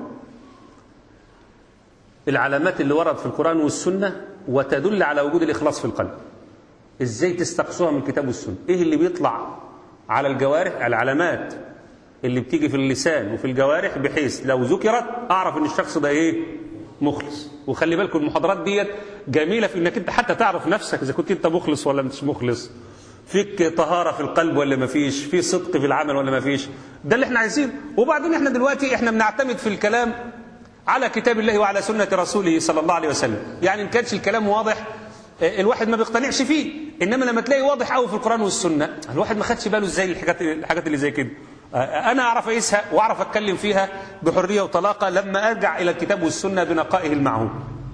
العلامات اللي وردت في القرآن والسنة وتدل على وجود الإخلاص في القلب إزاي تستقصوها من الكتاب والسنة إيه اللي بيطلع على الجوارح العلامات اللي بتيجي في اللسان وفي الجوارح بحيث لو ذكرت أعرف إن الشخص ده إيه مخلص وخلي بالكم المحاضرات ديت جميله في انك انت حتى تعرف نفسك اذا كنت انت مخلص ولا مش مخلص فيك طهاره في القلب ولا ما فيش في صدق في العمل ولا ما فيش ده اللي احنا عايزينه وبعدين احنا دلوقتي احنا بنعتمد في الكلام على كتاب الله وعلى سنه رسوله صلى الله عليه وسلم يعني ان كانش الكلام واضح الواحد ما بيقتنعش فيه انما لما تلاقي واضح قوي في القران والسنه الواحد ما خدش باله ازاي الحاجات الحاجات اللي زي كده أنا أعرف أقيسها وأعرف أتكلم فيها بحرية وطلاقة لما أرجع إلى الكتاب والسنة بنقائه المعهود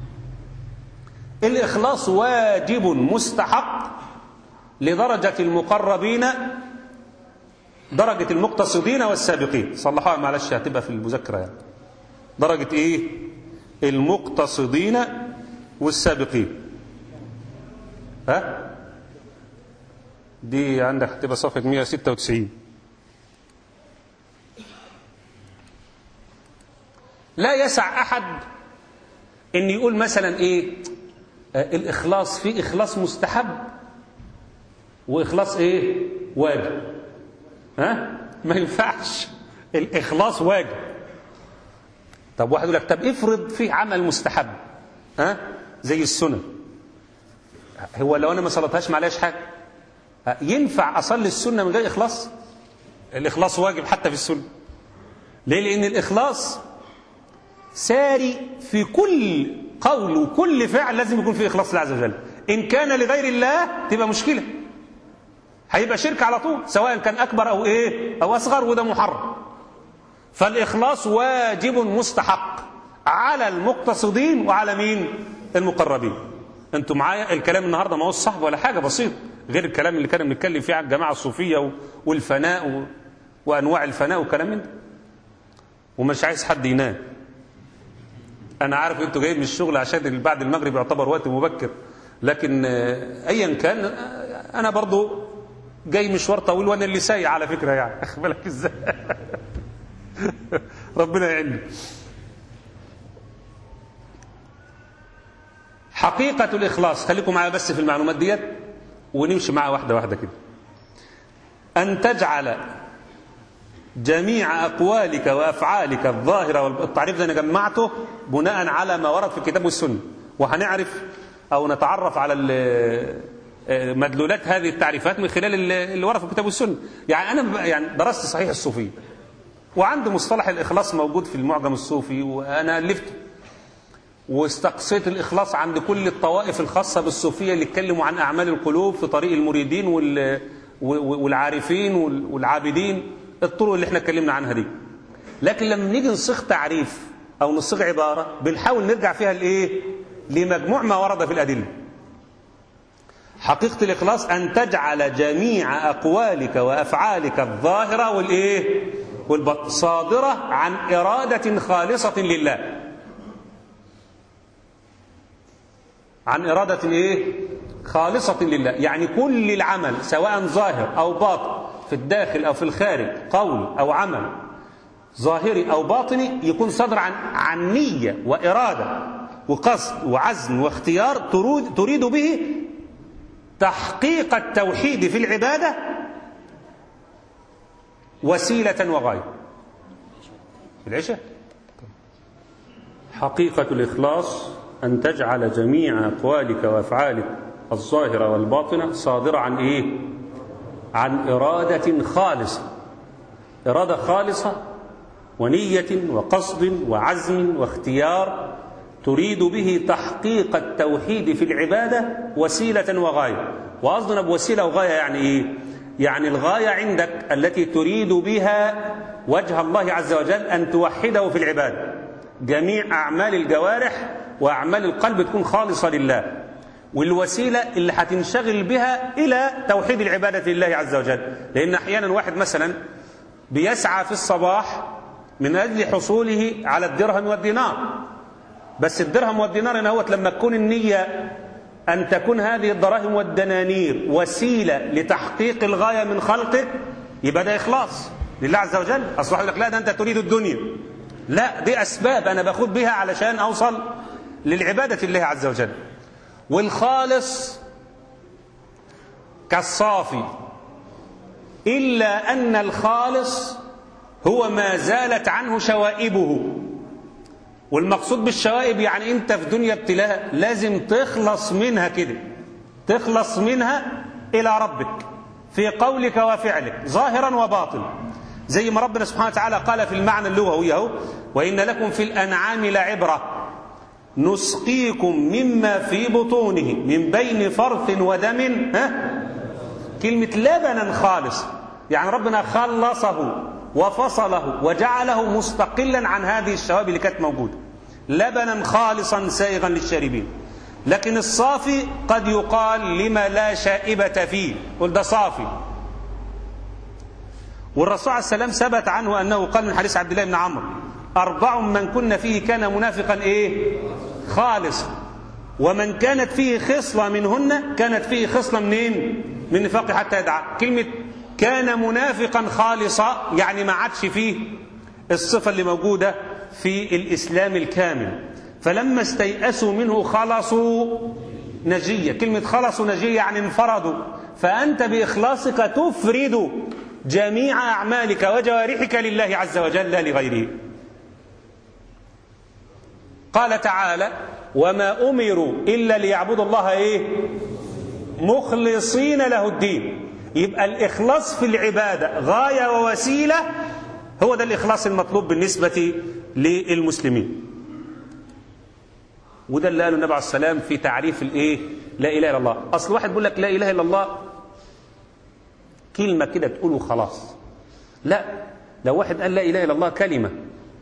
الإخلاص واجب مستحق لدرجة المقربين درجة المقتصدين والسابقين صلحوها معلش هتبقى في المذكرة يعني درجة إيه المقتصدين والسابقين ها دي عندك هتبقى صفحة 196 لا يسع أحد أن يقول مثلا إيه آه الإخلاص في إخلاص مستحب وإخلاص إيه واجب ها ما ينفعش الإخلاص واجب طب واحد يقول لك طب افرض في عمل مستحب ها زي السنن هو لو أنا ما صليتهاش معلش حاجة ينفع أصلي السنة من غير إخلاص الإخلاص واجب حتى في السنة ليه لأن الإخلاص ساري في كل قول وكل فعل لازم يكون فيه إخلاص لله عز وجل إن كان لغير الله تبقى مشكلة هيبقى شرك على طول سواء كان أكبر أو إيه أو أصغر وده محرم فالإخلاص واجب مستحق على المقتصدين وعلى مين المقربين انتوا معايا الكلام النهارده ما هو صعب ولا حاجه بسيط غير الكلام اللي كنا بنتكلم فيه عن الجماعه الصوفيه والفناء و... وانواع الفناء وكلام من ده ومش عايز حد ينام انا عارف انتوا جايين من الشغل عشان بعد المغرب يعتبر وقت مبكر لكن ايا كان انا برضو جاي مشوار طويل وانا اللي سايق على فكره يعني اخد بالك ازاي ربنا يعيني حقيقة الإخلاص خليكم معايا بس في المعلومات ديت ونمشي معاها واحدة واحدة كده أن تجعل جميع أقوالك وأفعالك الظاهرة والتعريف ده أنا جمعته بناء على ما ورد في الكتاب والسنة وهنعرف أو نتعرف على مدلولات هذه التعريفات من خلال اللي ورد في الكتاب والسنة يعني أنا يعني درست صحيح الصوفية وعندي مصطلح الإخلاص موجود في المعجم الصوفي وأنا ألفته واستقصيت الإخلاص عند كل الطوائف الخاصة بالصوفية اللي اتكلموا عن أعمال القلوب في طريق المريدين والعارفين والعابدين الطرق اللي احنا اتكلمنا عنها دي لكن لما نيجي نصيغ تعريف أو نصيغ عبارة بنحاول نرجع فيها لإيه لمجموع ما ورد في الأدلة حقيقة الإخلاص أن تجعل جميع أقوالك وأفعالك الظاهرة والإيه والبطن صادرة عن إرادة خالصة لله عن إرادة إيه خالصة لله يعني كل العمل سواء ظاهر أو باطن في الداخل أو في الخارج قول أو عمل ظاهري أو باطني يكون صدر عن عن نية وإرادة وقصد وعزم واختيار تريد, تريد به تحقيق التوحيد في العبادة وسيلة وغاية العشاء حقيقة الإخلاص أن تجعل جميع أقوالك وأفعالك الظاهرة والباطنة صادرة عن إيه؟ عن إرادة خالصة إرادة خالصة ونية وقصد وعزم واختيار تريد به تحقيق التوحيد في العبادة وسيلة وغاية وأصدنا بوسيلة وغاية يعني إيه؟ يعني الغاية عندك التي تريد بها وجه الله عز وجل أن توحده في العبادة جميع أعمال الجوارح وأعمال القلب تكون خالصة لله والوسيلة اللي هتنشغل بها إلى توحيد العبادة لله عز وجل لأن أحيانا واحد مثلا بيسعى في الصباح من أجل حصوله على الدرهم والدينار بس الدرهم والدينار هنا هوت لما تكون النية أن تكون هذه الدراهم والدنانير وسيلة لتحقيق الغاية من خلقك يبقى ده إخلاص لله عز وجل أصبح لك لا ده أنت تريد الدنيا لا دي أسباب أنا باخد بها علشان أوصل للعبادة الله عز وجل والخالص كالصافي إلا أن الخالص هو ما زالت عنه شوائبه والمقصود بالشوائب يعني أنت في دنيا ابتلاء لازم تخلص منها كده تخلص منها إلى ربك في قولك وفعلك ظاهرا وباطنا زي ما ربنا سبحانه وتعالى قال في المعنى اللغوي اهو وإن لكم في الأنعام لعبرة نسقيكم مما في بطونه من بين فرث ودم ها كلمة لبنا خالص يعني ربنا خلصه وفصله وجعله مستقلا عن هذه الشوائب اللي كانت موجودة لبنا خالصا سائغا للشاربين لكن الصافي قد يقال لما لا شائبة فيه قل ده صافي والرسول عليه السلام ثبت عنه أنه قال من حديث عبد الله بن عمرو أربع من كن فيه كان منافقا إيه خالص ومن كانت فيه خصلة منهن كانت فيه خصلة منين من نفاق حتى يدعى كلمة كان منافقا خالصا يعني ما عادش فيه الصفة اللي موجودة في الإسلام الكامل فلما استيأسوا منه خلصوا نجية كلمة خلصوا نجية يعني انفردوا فأنت بإخلاصك تفرد جميع أعمالك وجوارحك لله عز وجل لا لغيره قال تعالى وما أمروا إلا ليعبدوا الله إيه مخلصين له الدين يبقى الإخلاص في العبادة غاية ووسيلة هو ده الإخلاص المطلوب بالنسبة للمسلمين وده اللي قاله النبي عليه السلام في تعريف الايه لا اله الا الله اصل واحد بيقول لك لا اله الا الله كلمه كده تقوله خلاص لا لو واحد قال لا اله الا الله كلمه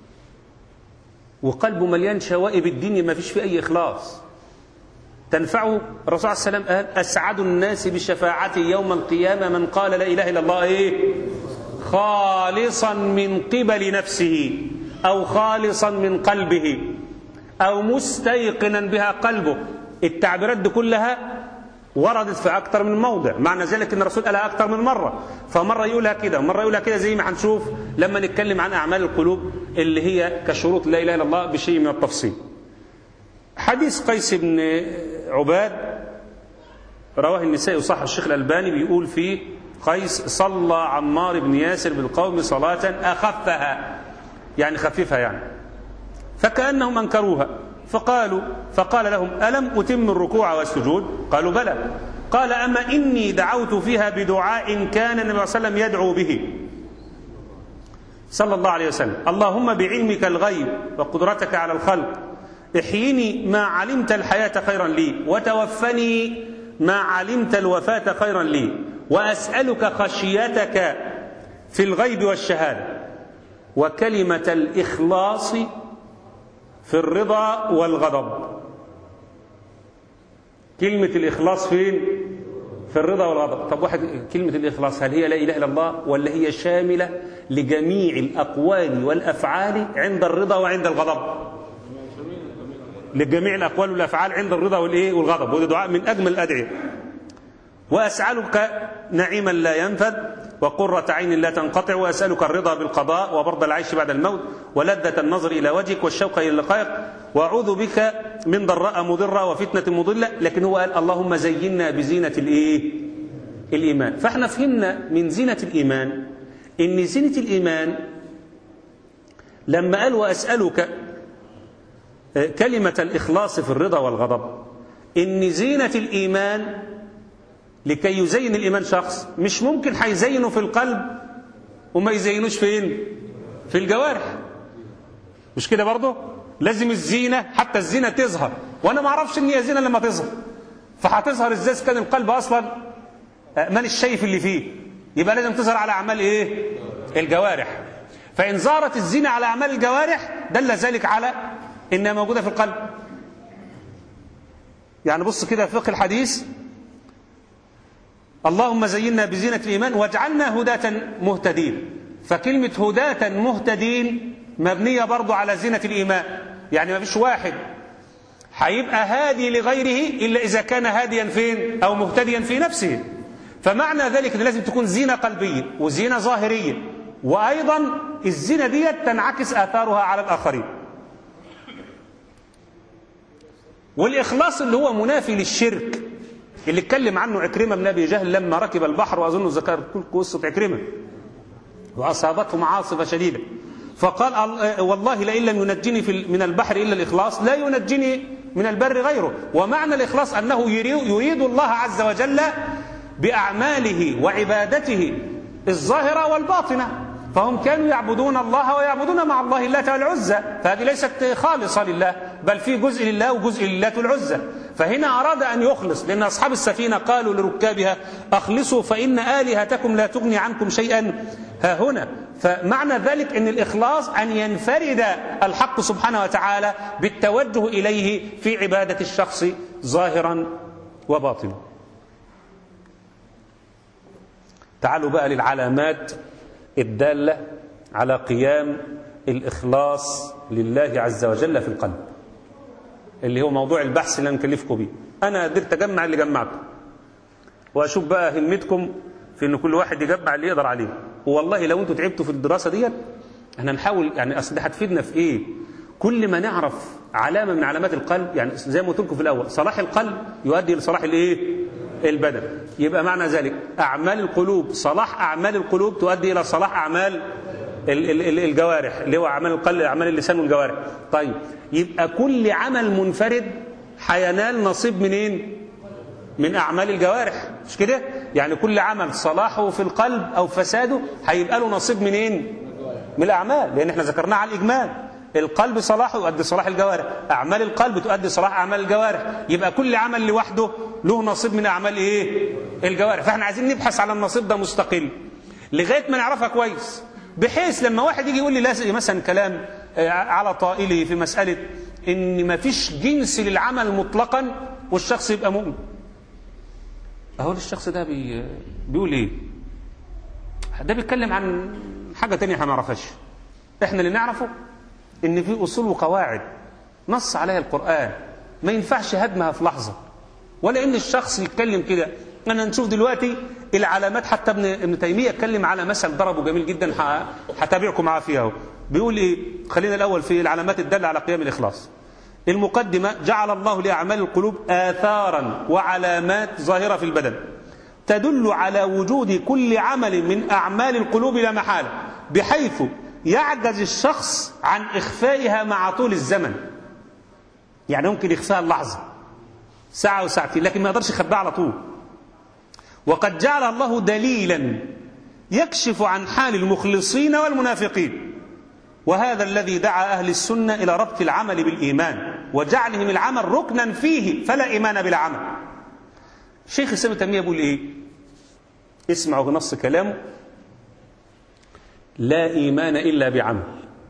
وقلبه مليان شوائب الدنيا ما فيش فيه اي اخلاص تنفعه الرسول عليه السلام قال اسعد الناس بشفاعتي يوم القيامه من قال لا اله الا الله ايه خالصا من قبل نفسه او خالصا من قلبه أو مستيقنا بها قلبه التعبيرات دي كلها وردت في أكثر من موضع معنى ذلك أن الرسول قالها أكثر من مرة فمرة يقولها كده ومرة يقولها كده زي ما هنشوف لما نتكلم عن أعمال القلوب اللي هي كشروط لا إله إلا الله بشيء من التفصيل حديث قيس بن عباد رواه النسائي وصح الشيخ الألباني بيقول فيه قيس صلى عمار بن ياسر بالقوم صلاة أخفها يعني خففها يعني فكأنهم أنكروها فقالوا فقال لهم ألم أتم الركوع والسجود قالوا بلى قال أما إني دعوت فيها بدعاء كان النبي صلى الله عليه وسلم يدعو به صلى الله عليه وسلم اللهم بعلمك الغيب وقدرتك على الخلق احيني ما علمت الحياة خيرا لي وتوفني ما علمت الوفاة خيرا لي وأسألك خشيتك في الغيب والشهادة وكلمة الإخلاص في الرضا والغضب كلمة الإخلاص فين؟ في الرضا والغضب طب واحد كلمة الإخلاص هل هي لا إله إلا الله ولا هي شاملة لجميع الأقوال والأفعال عند الرضا وعند الغضب لجميع الأقوال والأفعال عند الرضا والإيه والغضب وده دعاء من أجمل الأدعية وأسألك نعيما لا ينفد وقرة عين لا تنقطع وأسألك الرضا بالقضاء وبرد العيش بعد الموت ولذة النظر إلى وجهك والشوق إلى لقائك وأعوذ بك من ضراء مضرة وفتنة مضلة لكن هو قال اللهم زينا بزينة الإيه الإيمان فاحنا فهمنا من زينة الإيمان إن زينة الإيمان لما قال وأسألك كلمة الإخلاص في الرضا والغضب إن زينة الإيمان لكي يزين الإيمان شخص مش ممكن هيزينه في القلب وما يزينوش فين في الجوارح مش كده برضه لازم الزينة حتى الزينة تظهر وأنا ما أعرفش إن هي زينة لما تظهر فهتظهر إزاي كان القلب أصلا من الشايف اللي فيه يبقى لازم تظهر على أعمال إيه الجوارح فإن ظهرت الزينة على أعمال الجوارح دل ذلك على إنها موجودة في القلب يعني بص كده فقه الحديث اللهم زينا بزينة الإيمان واجعلنا هداة مهتدين فكلمة هداة مهتدين مبنية برضو على زينة الإيمان يعني ما فيش واحد هيبقى هادي لغيره إلا إذا كان هاديا فين أو مهتديا في نفسه فمعنى ذلك أن لازم تكون زينة قلبية وزينة ظاهرية وأيضا الزينة دي تنعكس آثارها على الآخرين والإخلاص اللي هو منافي للشرك اللي اتكلم عنه عكرمة بن أبي جهل لما ركب البحر وأظن ذكر قصة عكرمة وأصابته معاصفة شديدة فقال والله لئن لم ينجني في من البحر إلا الإخلاص لا ينجني من البر غيره ومعنى الإخلاص أنه يريد الله عز وجل بأعماله وعبادته الظاهرة والباطنة فهم كانوا يعبدون الله ويعبدون مع الله اللات والعزى فهذه ليست خالصة لله بل في جزء لله وجزء لله والعزى فهنا أراد أن يخلص لأن أصحاب السفينة قالوا لركابها أخلصوا فإن آلهتكم لا تغني عنكم شيئا ها هنا فمعنى ذلك أن الإخلاص أن ينفرد الحق سبحانه وتعالى بالتوجه إليه في عبادة الشخص ظاهرا وباطنا تعالوا بقى للعلامات الدالة على قيام الإخلاص لله عز وجل في القلب اللي هو موضوع البحث اللي أنا مكلفكم بيه أنا قدرت أجمع اللي جمعته وأشوف بقى همتكم في إن كل واحد يجمع اللي يقدر عليه والله لو أنتوا تعبتوا في الدراسة ديت احنا نحاول يعني أصل دي هتفيدنا في إيه كل ما نعرف علامة من علامات القلب يعني زي ما قلت لكم في الأول صلاح القلب يؤدي لصلاح الإيه البدن يبقى معنى ذلك أعمال القلوب صلاح أعمال القلوب تؤدي إلى صلاح أعمال الجوارح اللي هو أعمال القلب أعمال اللسان والجوارح طيب يبقى كل عمل منفرد هينال نصيب منين من أعمال الجوارح مش كده يعني كل عمل صلاحه في القلب أو فساده هيبقى له نصيب منين من الأعمال لأن احنا ذكرناه على الإجمال القلب صلاحه يؤدي صلاح الجوارح أعمال القلب تؤدي صلاح أعمال الجوارح يبقى كل عمل لوحده له نصيب من أعمال إيه الجوارح فاحنا عايزين نبحث على النصيب ده مستقل لغاية ما نعرفها كويس بحيث لما واحد يجي يقول لي لازم مثلا كلام على طائله في مسألة إن ما فيش جنس للعمل مطلقا والشخص يبقى مؤمن أهو الشخص ده بي بيقول إيه ده بيتكلم عن حاجة تانية احنا ما نعرفهاش احنا اللي نعرفه ان في اصول وقواعد نص عليها القران ما ينفعش هدمها في لحظه ولا ان الشخص يتكلم كده انا نشوف دلوقتي العلامات حتى ابن ابن تيميه اتكلم على مثل ضربه جميل جدا هتابعكم معاه فيها اهو بيقول ايه خلينا الاول في العلامات الداله على قيام الاخلاص المقدمه جعل الله لاعمال القلوب اثارا وعلامات ظاهره في البدن تدل على وجود كل عمل من أعمال القلوب لا محالة بحيث يعجز الشخص عن إخفائها مع طول الزمن يعني ممكن يخفاها اللحظة ساعة وساعتين لكن ما يقدرش يخبيها على طول وقد جعل الله دليلا يكشف عن حال المخلصين والمنافقين وهذا الذي دعا أهل السنة إلى ربط العمل بالإيمان وجعلهم العمل ركنا فيه فلا إيمان بلا عمل شيخ الإسلام ابن تيمية بيقول إيه اسمعوا بنص كلامه لا إيمان إلا بعمل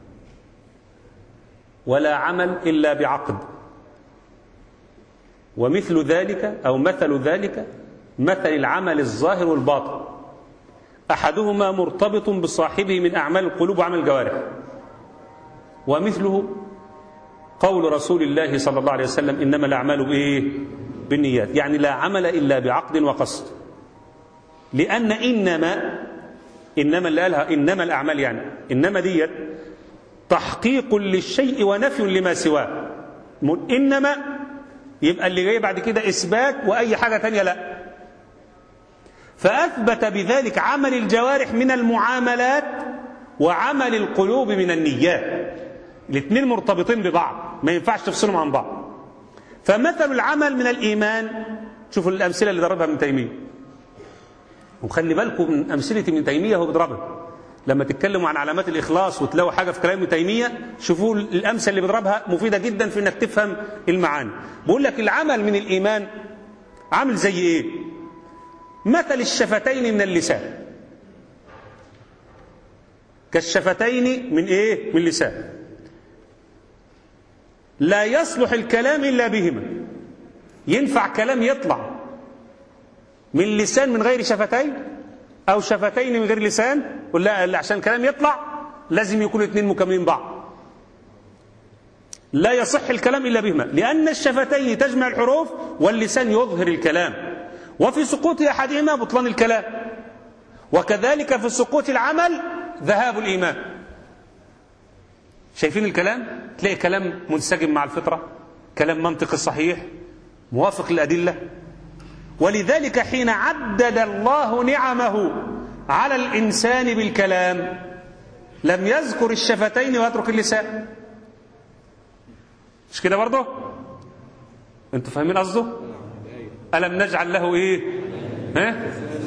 ولا عمل إلا بعقد ومثل ذلك أو مثل ذلك مثل العمل الظاهر والباطن أحدهما مرتبط بصاحبه من أعمال القلوب وعمل الجوارح ومثله قول رسول الله صلى الله عليه وسلم إنما الأعمال بإيه؟ بالنيات يعني لا عمل إلا بعقد وقصد لأن إنما إنما اللي قالها إنما الأعمال يعني إنما ديت تحقيق للشيء ونفي لما سواه إنما يبقى اللي جاي بعد كده إثبات وأي حاجة تانية لا فأثبت بذلك عمل الجوارح من المعاملات وعمل القلوب من النيات الاثنين مرتبطين ببعض ما ينفعش تفصلهم عن بعض فمثل العمل من الإيمان شوفوا الأمثلة اللي ضربها ابن تيمية وخلي بالكم من أمثلة ابن تيمية هو بيضربها لما تتكلموا عن علامات الإخلاص وتلاقوا حاجة في كلام ابن تيمية شوفوا الأمثلة اللي بيضربها مفيدة جدا في إنك تفهم المعاني بقول لك العمل من الإيمان عامل زي إيه مثل الشفتين من اللسان كالشفتين من إيه من اللسان لا يصلح الكلام إلا بهما ينفع كلام يطلع من لسان من غير شفتين أو شفتين من غير لسان ولا عشان كلام يطلع لازم يكونوا اثنين مكملين بعض لا يصح الكلام إلا بهما لأن الشفتين تجمع الحروف واللسان يظهر الكلام وفي سقوط أحدهما بطلان الكلام وكذلك في سقوط العمل ذهاب الإيمان شايفين الكلام تلاقي كلام منسجم مع الفطرة كلام منطقي صحيح موافق للأدلة ولذلك حين عدد الله نعمه على الإنسان بالكلام لم يذكر الشفتين ويترك اللسان مش كده برضه انتوا فاهمين قصده ألم نجعل له ايه ها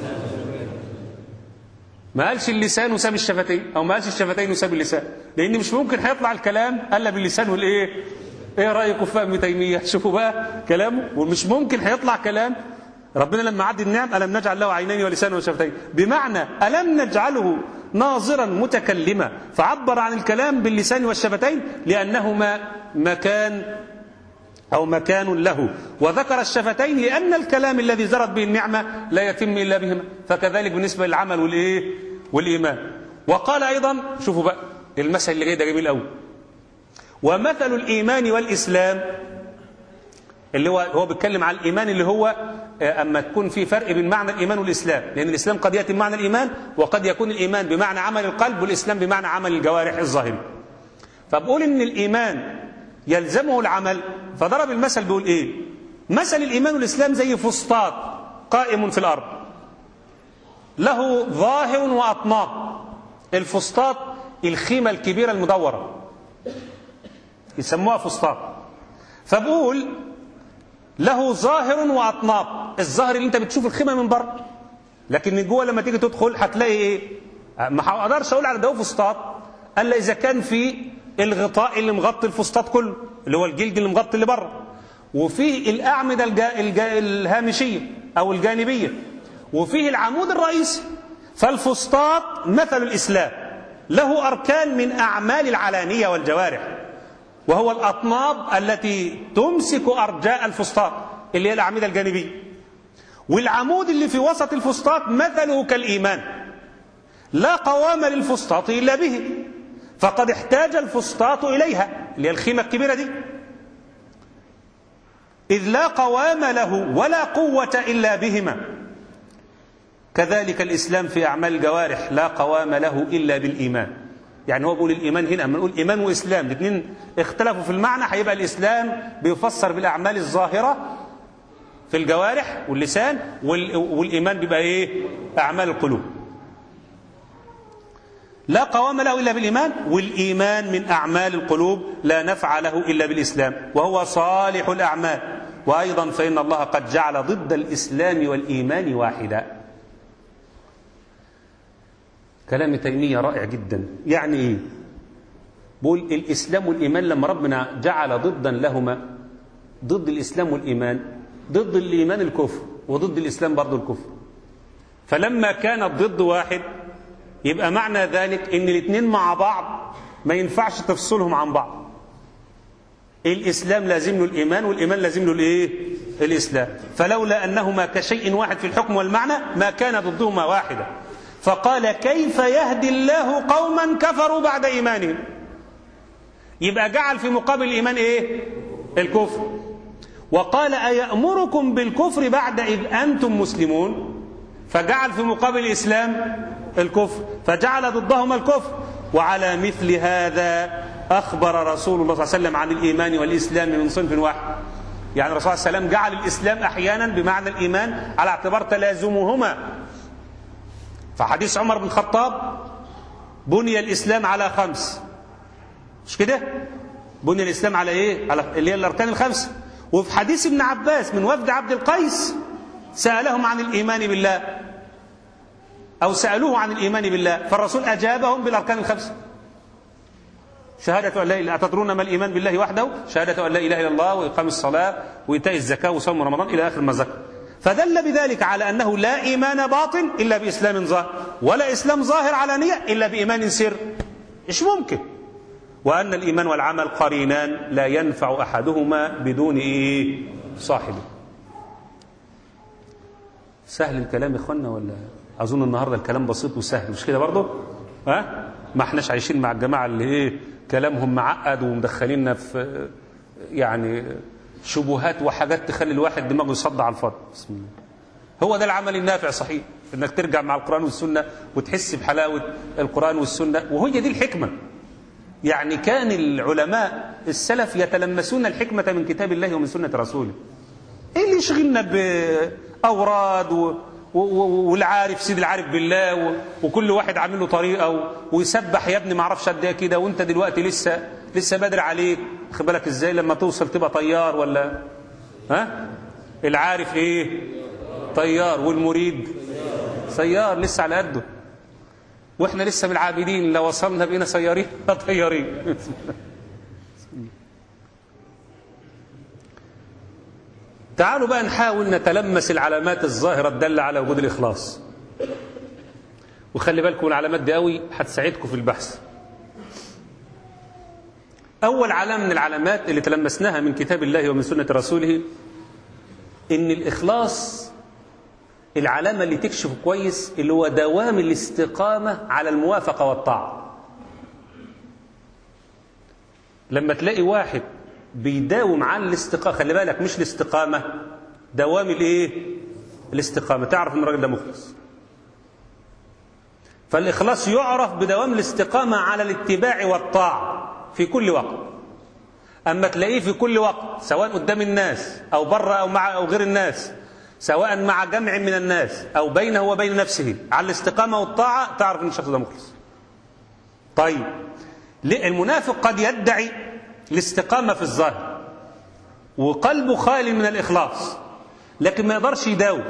ما قالش اللسان وساب الشفتين او ما قالش الشفتين وساب اللسان لان مش ممكن هيطلع الكلام الا باللسان والايه ايه رايكم في ابن تيميه شوفوا بقى كلامه ومش ممكن هيطلع كلام ربنا لما عد النعم الم نجعل له عينين ولسان وشفتين بمعنى الم نجعله ناظرا متكلما فعبر عن الكلام باللسان والشفتين لانهما مكان أو مكان له وذكر الشفتين لأن الكلام الذي زرت به النعمة لا يتم إلا بهما فكذلك بالنسبة للعمل والإيه والإيمان وقال أيضا شوفوا بقى المثل اللي جاي ده جميل قوي ومثل الإيمان والإسلام اللي هو هو بيتكلم على الإيمان اللي هو أما تكون في فرق بين معنى الإيمان والإسلام لأن الإسلام قد يأتي بمعنى الإيمان وقد يكون الإيمان بمعنى عمل القلب والإسلام بمعنى عمل الجوارح الظاهرة فبقول إن الإيمان يلزمه العمل فضرب المثل بيقول ايه مثل الايمان والاسلام زي فسطاط قائم في الارض له ظاهر واطناب الفسطاط الخيمه الكبيره المدوره يسموها فسطاط فبقول له ظاهر واطناب الظاهر اللي انت بتشوف الخيمه من بره لكن من جوه لما تيجي تدخل هتلاقي ايه ما اقدرش اقول على ده فسطاط الا اذا كان في الغطاء اللي مغطي الفسطاط كله اللي هو الجلد اللي مغطي اللي بره وفيه الأعمدة الجا الجا الهامشية أو الجانبية وفيه العمود الرئيسي فالفسطاط مثل الإسلام له أركان من أعمال العلانية والجوارح وهو الأطناب التي تمسك أرجاء الفسطاط اللي هي الأعمدة الجانبية والعمود اللي في وسط الفسطاط مثله كالإيمان لا قوام للفسطاط إلا به فقد احتاج الفسطاط إليها اللي هي الخيمة الكبيرة دي إذ لا قوام له ولا قوة إلا بهما كذلك الإسلام في أعمال الجوارح لا قوام له إلا بالإيمان يعني هو بيقول الإيمان هنا أما نقول إيمان وإسلام الاثنين اختلفوا في المعنى هيبقى الإسلام بيفسر بالأعمال الظاهرة في الجوارح واللسان وال- والإيمان بيبقى إيه أعمال القلوب لا قوام له إلا بالإيمان والإيمان من أعمال القلوب لا نفع له إلا بالإسلام وهو صالح الأعمال وأيضا فإن الله قد جعل ضد الإسلام والإيمان واحدا كلام تيمية رائع جدا يعني إيه بقول الإسلام والإيمان لما ربنا جعل ضدا لهما ضد الإسلام والإيمان ضد الإيمان الكفر وضد الإسلام برضو الكفر فلما كان الضد واحد يبقى معنى ذلك ان الاثنين مع بعض ما ينفعش تفصلهم عن بعض الاسلام لازم له الايمان والايمان لازم له الايه الاسلام فلولا انهما كشيء واحد في الحكم والمعنى ما كان ضدهما واحدا فقال كيف يهدي الله قوما كفروا بعد ايمانهم يبقى جعل في مقابل الايمان ايه الكفر وقال ايامركم بالكفر بعد اذ انتم مسلمون فجعل في مقابل الإسلام الكفر فجعل ضدهما الكفر وعلى مثل هذا أخبر رسول الله صلى الله عليه وسلم عن الإيمان والإسلام من صنف واحد يعني الرسول صلى الله عليه وسلم جعل الإسلام أحيانا بمعنى الإيمان على اعتبار تلازمهما فحديث عمر بن الخطاب بني الإسلام على خمس مش كده بني الإسلام على إيه على اللي هي الأركان الخمسة وفي حديث ابن عباس من وفد عبد القيس سألهم عن الإيمان بالله أو سألوه عن الإيمان بالله فالرسول أجابهم بالأركان الخمسة شهادة أن لا إله أتدرون ما الإيمان بالله وحده شهادة أن لا إله إلا الله وإقام الصلاة وإيتاء الزكاة وصوم رمضان إلى آخر ما ذكر فدل بذلك على أنه لا إيمان باطن إلا بإسلام ظاهر ولا إسلام ظاهر علانية إلا بإيمان سر إيش ممكن وأن الإيمان والعمل قرينان لا ينفع أحدهما بدون إيه صاحبه سهل الكلام يا اخوانا ولا اظن النهارده الكلام بسيط وسهل مش كده برضه ها ما احناش عايشين مع الجماعه اللي ايه كلامهم معقد ومدخليننا في يعني شبهات وحاجات تخلي الواحد دماغه يصدع على الفاضي بسم الله هو ده العمل النافع صحيح انك ترجع مع القران والسنه وتحس بحلاوه القران والسنه وهي دي الحكمه يعني كان العلماء السلف يتلمسون الحكمه من كتاب الله ومن سنه رسوله ايه اللي يشغلنا باوراد و... و... و... والعارف سيد العارف بالله و... وكل واحد عامل له طريقه و... ويسبح يا ابني ما اعرفش قد ايه كده وانت دلوقتي لسه لسه بدري عليك خد بالك ازاي لما توصل تبقى طيار ولا ها العارف ايه طيار والمريد سيار لسه على قده واحنا لسه من العابدين لو وصلنا بقينا سيارين طيارين تعالوا بقى نحاول نتلمس العلامات الظاهرة الدالة على وجود الإخلاص وخلي بالكم العلامات دي قوي هتساعدكم في البحث أول علامة من العلامات اللي تلمسناها من كتاب الله ومن سنة رسوله إن الإخلاص العلامة اللي تكشف كويس اللي هو دوام الاستقامة على الموافقة والطاعة لما تلاقي واحد بيداوم على الاستقامة خلي بالك مش الاستقامة دوام الايه الاستقامة تعرف ان الراجل ده مخلص فالإخلاص يعرف بدوام الاستقامة على الاتباع والطاعة في كل وقت أما تلاقيه في كل وقت سواء قدام الناس أو بره أو مع أو غير الناس سواء مع جمع من الناس أو بينه وبين نفسه على الاستقامة والطاعة تعرف أن الشخص ده مخلص طيب المنافق قد يدعي الاستقامة في الظاهر وقلبه خالي من الإخلاص لكن ما يقدرش يداوم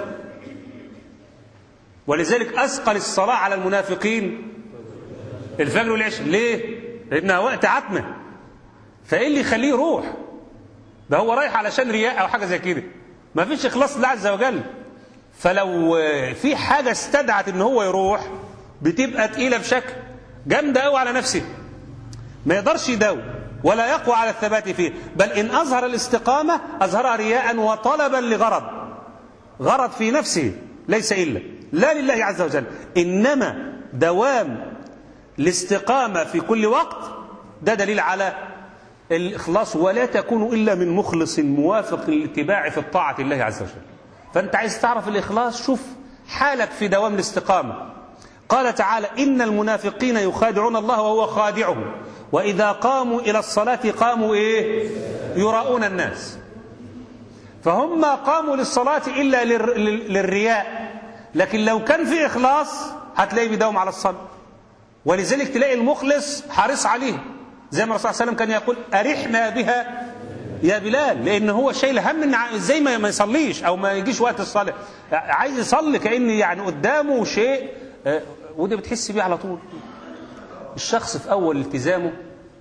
ولذلك أثقل الصلاة على المنافقين الفجر والعشاء ليه؟ لأنها وقت عتمة فإيه اللي يخليه يروح؟ ده هو رايح علشان رياء أو حاجة زي كده ما فيش إخلاص لله عز وجل فلو في حاجة استدعت إن هو يروح بتبقى تقيلة بشكل جامدة قوي على نفسه ما يقدرش يداوم ولا يقوى على الثبات فيه بل إن أظهر الاستقامة أظهرها رياء وطلبا لغرض غرض في نفسه ليس إلا لا لله عز وجل إنما دوام الاستقامة في كل وقت ده دليل على الإخلاص ولا تكون إلا من مخلص موافق للاتباع في الطاعة الله عز وجل فأنت عايز تعرف الإخلاص شوف حالك في دوام الاستقامة قال تعالى إن المنافقين يخادعون الله وهو خادعهم وإذا قاموا إلى الصلاة قاموا إيه يراؤون الناس فهم ما قاموا للصلاة إلا للر- لل- للرياء لكن لو كان في إخلاص هتلاقيه بيداوم على الصلاة ولذلك تلاقي المخلص حريص عليه زي ما الرسول صلى الله عليه وسلم كان يقول أرحنا بها يا بلال لأن هو شايل هم إن ع- ازاي ما ما يصليش أو ما يجيش وقت الصلاة عايز يصلي كأن يعني قدامه شيء آه، وده بتحس بيه على طول الشخص في أول التزامه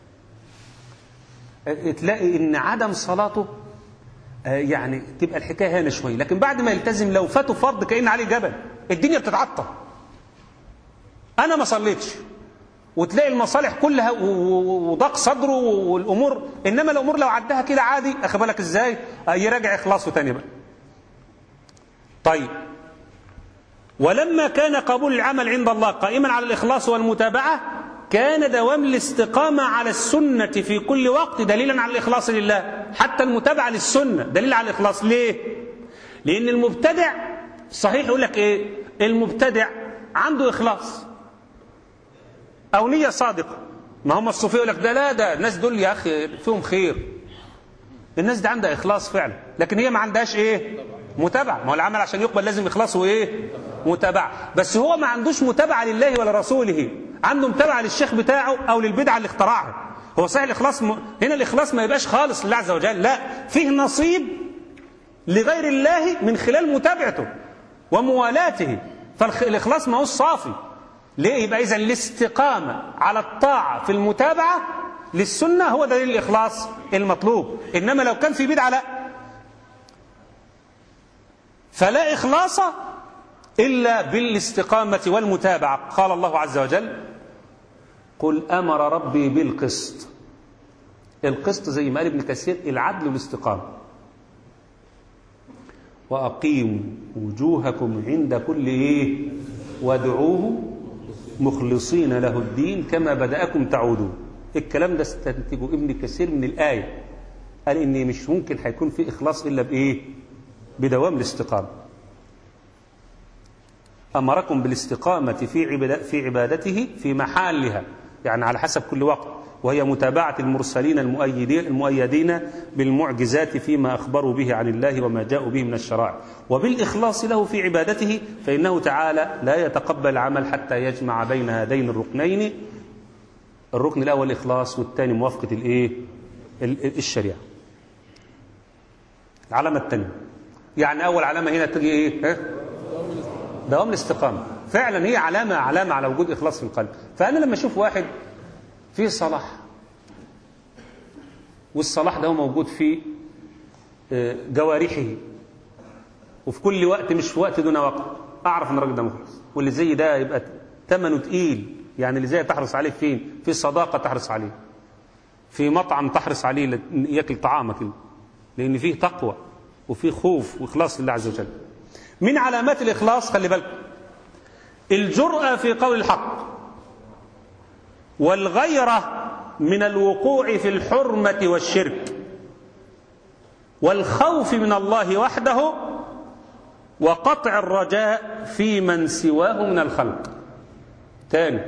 آه، تلاقي إن عدم صلاته آه، يعني تبقى الحكايه هانه شويه لكن بعد ما يلتزم لو فاته فرض كأن عليه جبل الدنيا بتتعطل انا ما صليتش وتلاقي المصالح كلها و- و- وضاق صدره والامور انما الامور لو عدها كده عادي اخد بالك ازاي آه، يراجع اخلاصه تاني بقى طيب ولما كان قبول العمل عند الله قائما على الإخلاص والمتابعة كان دوام الاستقامة على السنة في كل وقت دليلا على الإخلاص لله حتى المتابعة للسنة دليل على الإخلاص ليه؟ لأن المبتدع صحيح يقول لك إيه؟ المبتدع عنده إخلاص أو نية صادقة ما هم الصوفية يقول لك ده لا ده الناس دول يا أخي فيهم خير الناس دي عندها إخلاص فعلا لكن هي ما عندهاش إيه متابعة ما هو العمل عشان يقبل لازم إخلاص وإيه متابعة بس هو ما عندوش متابعة لله ولا رسوله عنده متابعة للشيخ بتاعه أو للبدعة اللي اخترعها هو صحيح الإخلاص م... هنا الإخلاص ما يبقاش خالص لله عز وجل لا فيه نصيب لغير الله من خلال متابعته وموالاته فالإخلاص ما هو صافي ليه يبقى إذا الاستقامة على الطاعة في المتابعة للسنة هو دليل الإخلاص المطلوب إنما لو كان في بدعة لا فلا إخلاص إلا بالاستقامة والمتابعة قال الله عز وجل قل أمر ربي بالقسط القسط زي ما قال ابن كثير العدل والاستقامة وأقيموا وجوهكم عند كل إيه وادعوه مخلصين له الدين كما بدأكم تعودون الكلام ده استنتجه ابن كثير من الآية قال إن مش ممكن هيكون في إخلاص إلا بإيه بدوام الاستقامة أمركم بالاستقامة في عبادة في عبادته في محلها يعني على حسب كل وقت وهي متابعة المرسلين المؤيدين المؤيدين بالمعجزات فيما أخبروا به عن الله وما جاءوا به من الشرائع وبالإخلاص له في عبادته فإنه تعالى لا يتقبل عمل حتى يجمع بين هذين الركنين الركن الأول الإخلاص والثاني موافقة الإيه الشريعة العلامة الثانية يعني أول علامة هنا تجي إيه ها؟ دوام الاستقامة فعلا هي علامة علامة على وجود إخلاص في القلب فأنا لما أشوف واحد فيه صلاح والصلاح ده موجود في جوارحه وفي كل وقت مش في وقت دون وقت أعرف أن الراجل ده مخلص واللي زي ده يبقى ثمنه تقيل يعني اللي زي تحرص عليه فين في صداقة تحرص عليه في مطعم تحرص عليه ياكل طعامك لأن فيه تقوى وفيه خوف وإخلاص لله عز وجل من علامات الإخلاص خلي بالكم الجرأة في قول الحق والغيرة من الوقوع في الحرمة والشرك والخوف من الله وحده وقطع الرجاء في من سواه من الخلق تاني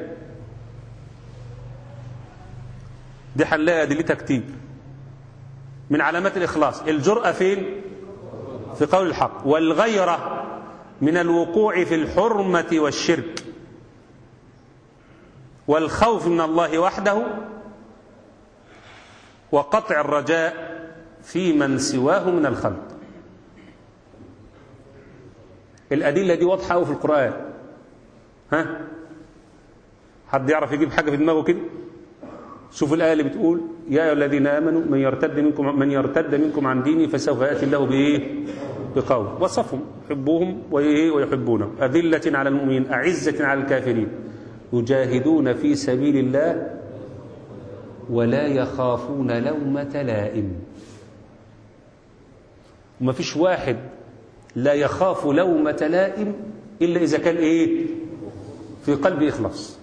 دي حلاقة أدلتها كتير من علامات الإخلاص الجرأة فين في قول الحق والغيرة من الوقوع في الحرمة والشرك والخوف من الله وحده وقطع الرجاء في من سواه من الخلق الأدلة دي واضحة أوي في القرآن ها حد يعرف يجيب حاجة في دماغه كده شوف الآية اللي بتقول يا أيها الذين آمنوا من يرتد منكم من يرتد منكم عن ديني فسوف يأتي الله بإيه؟ بقوم وصفهم يحبوهم ويحبونه أذلة على المؤمنين أعزة على الكافرين يجاهدون في سبيل الله ولا يخافون لومة لائم وما فيش واحد لا يخاف لومة لائم إلا إذا كان إيه في قلبه إخلاص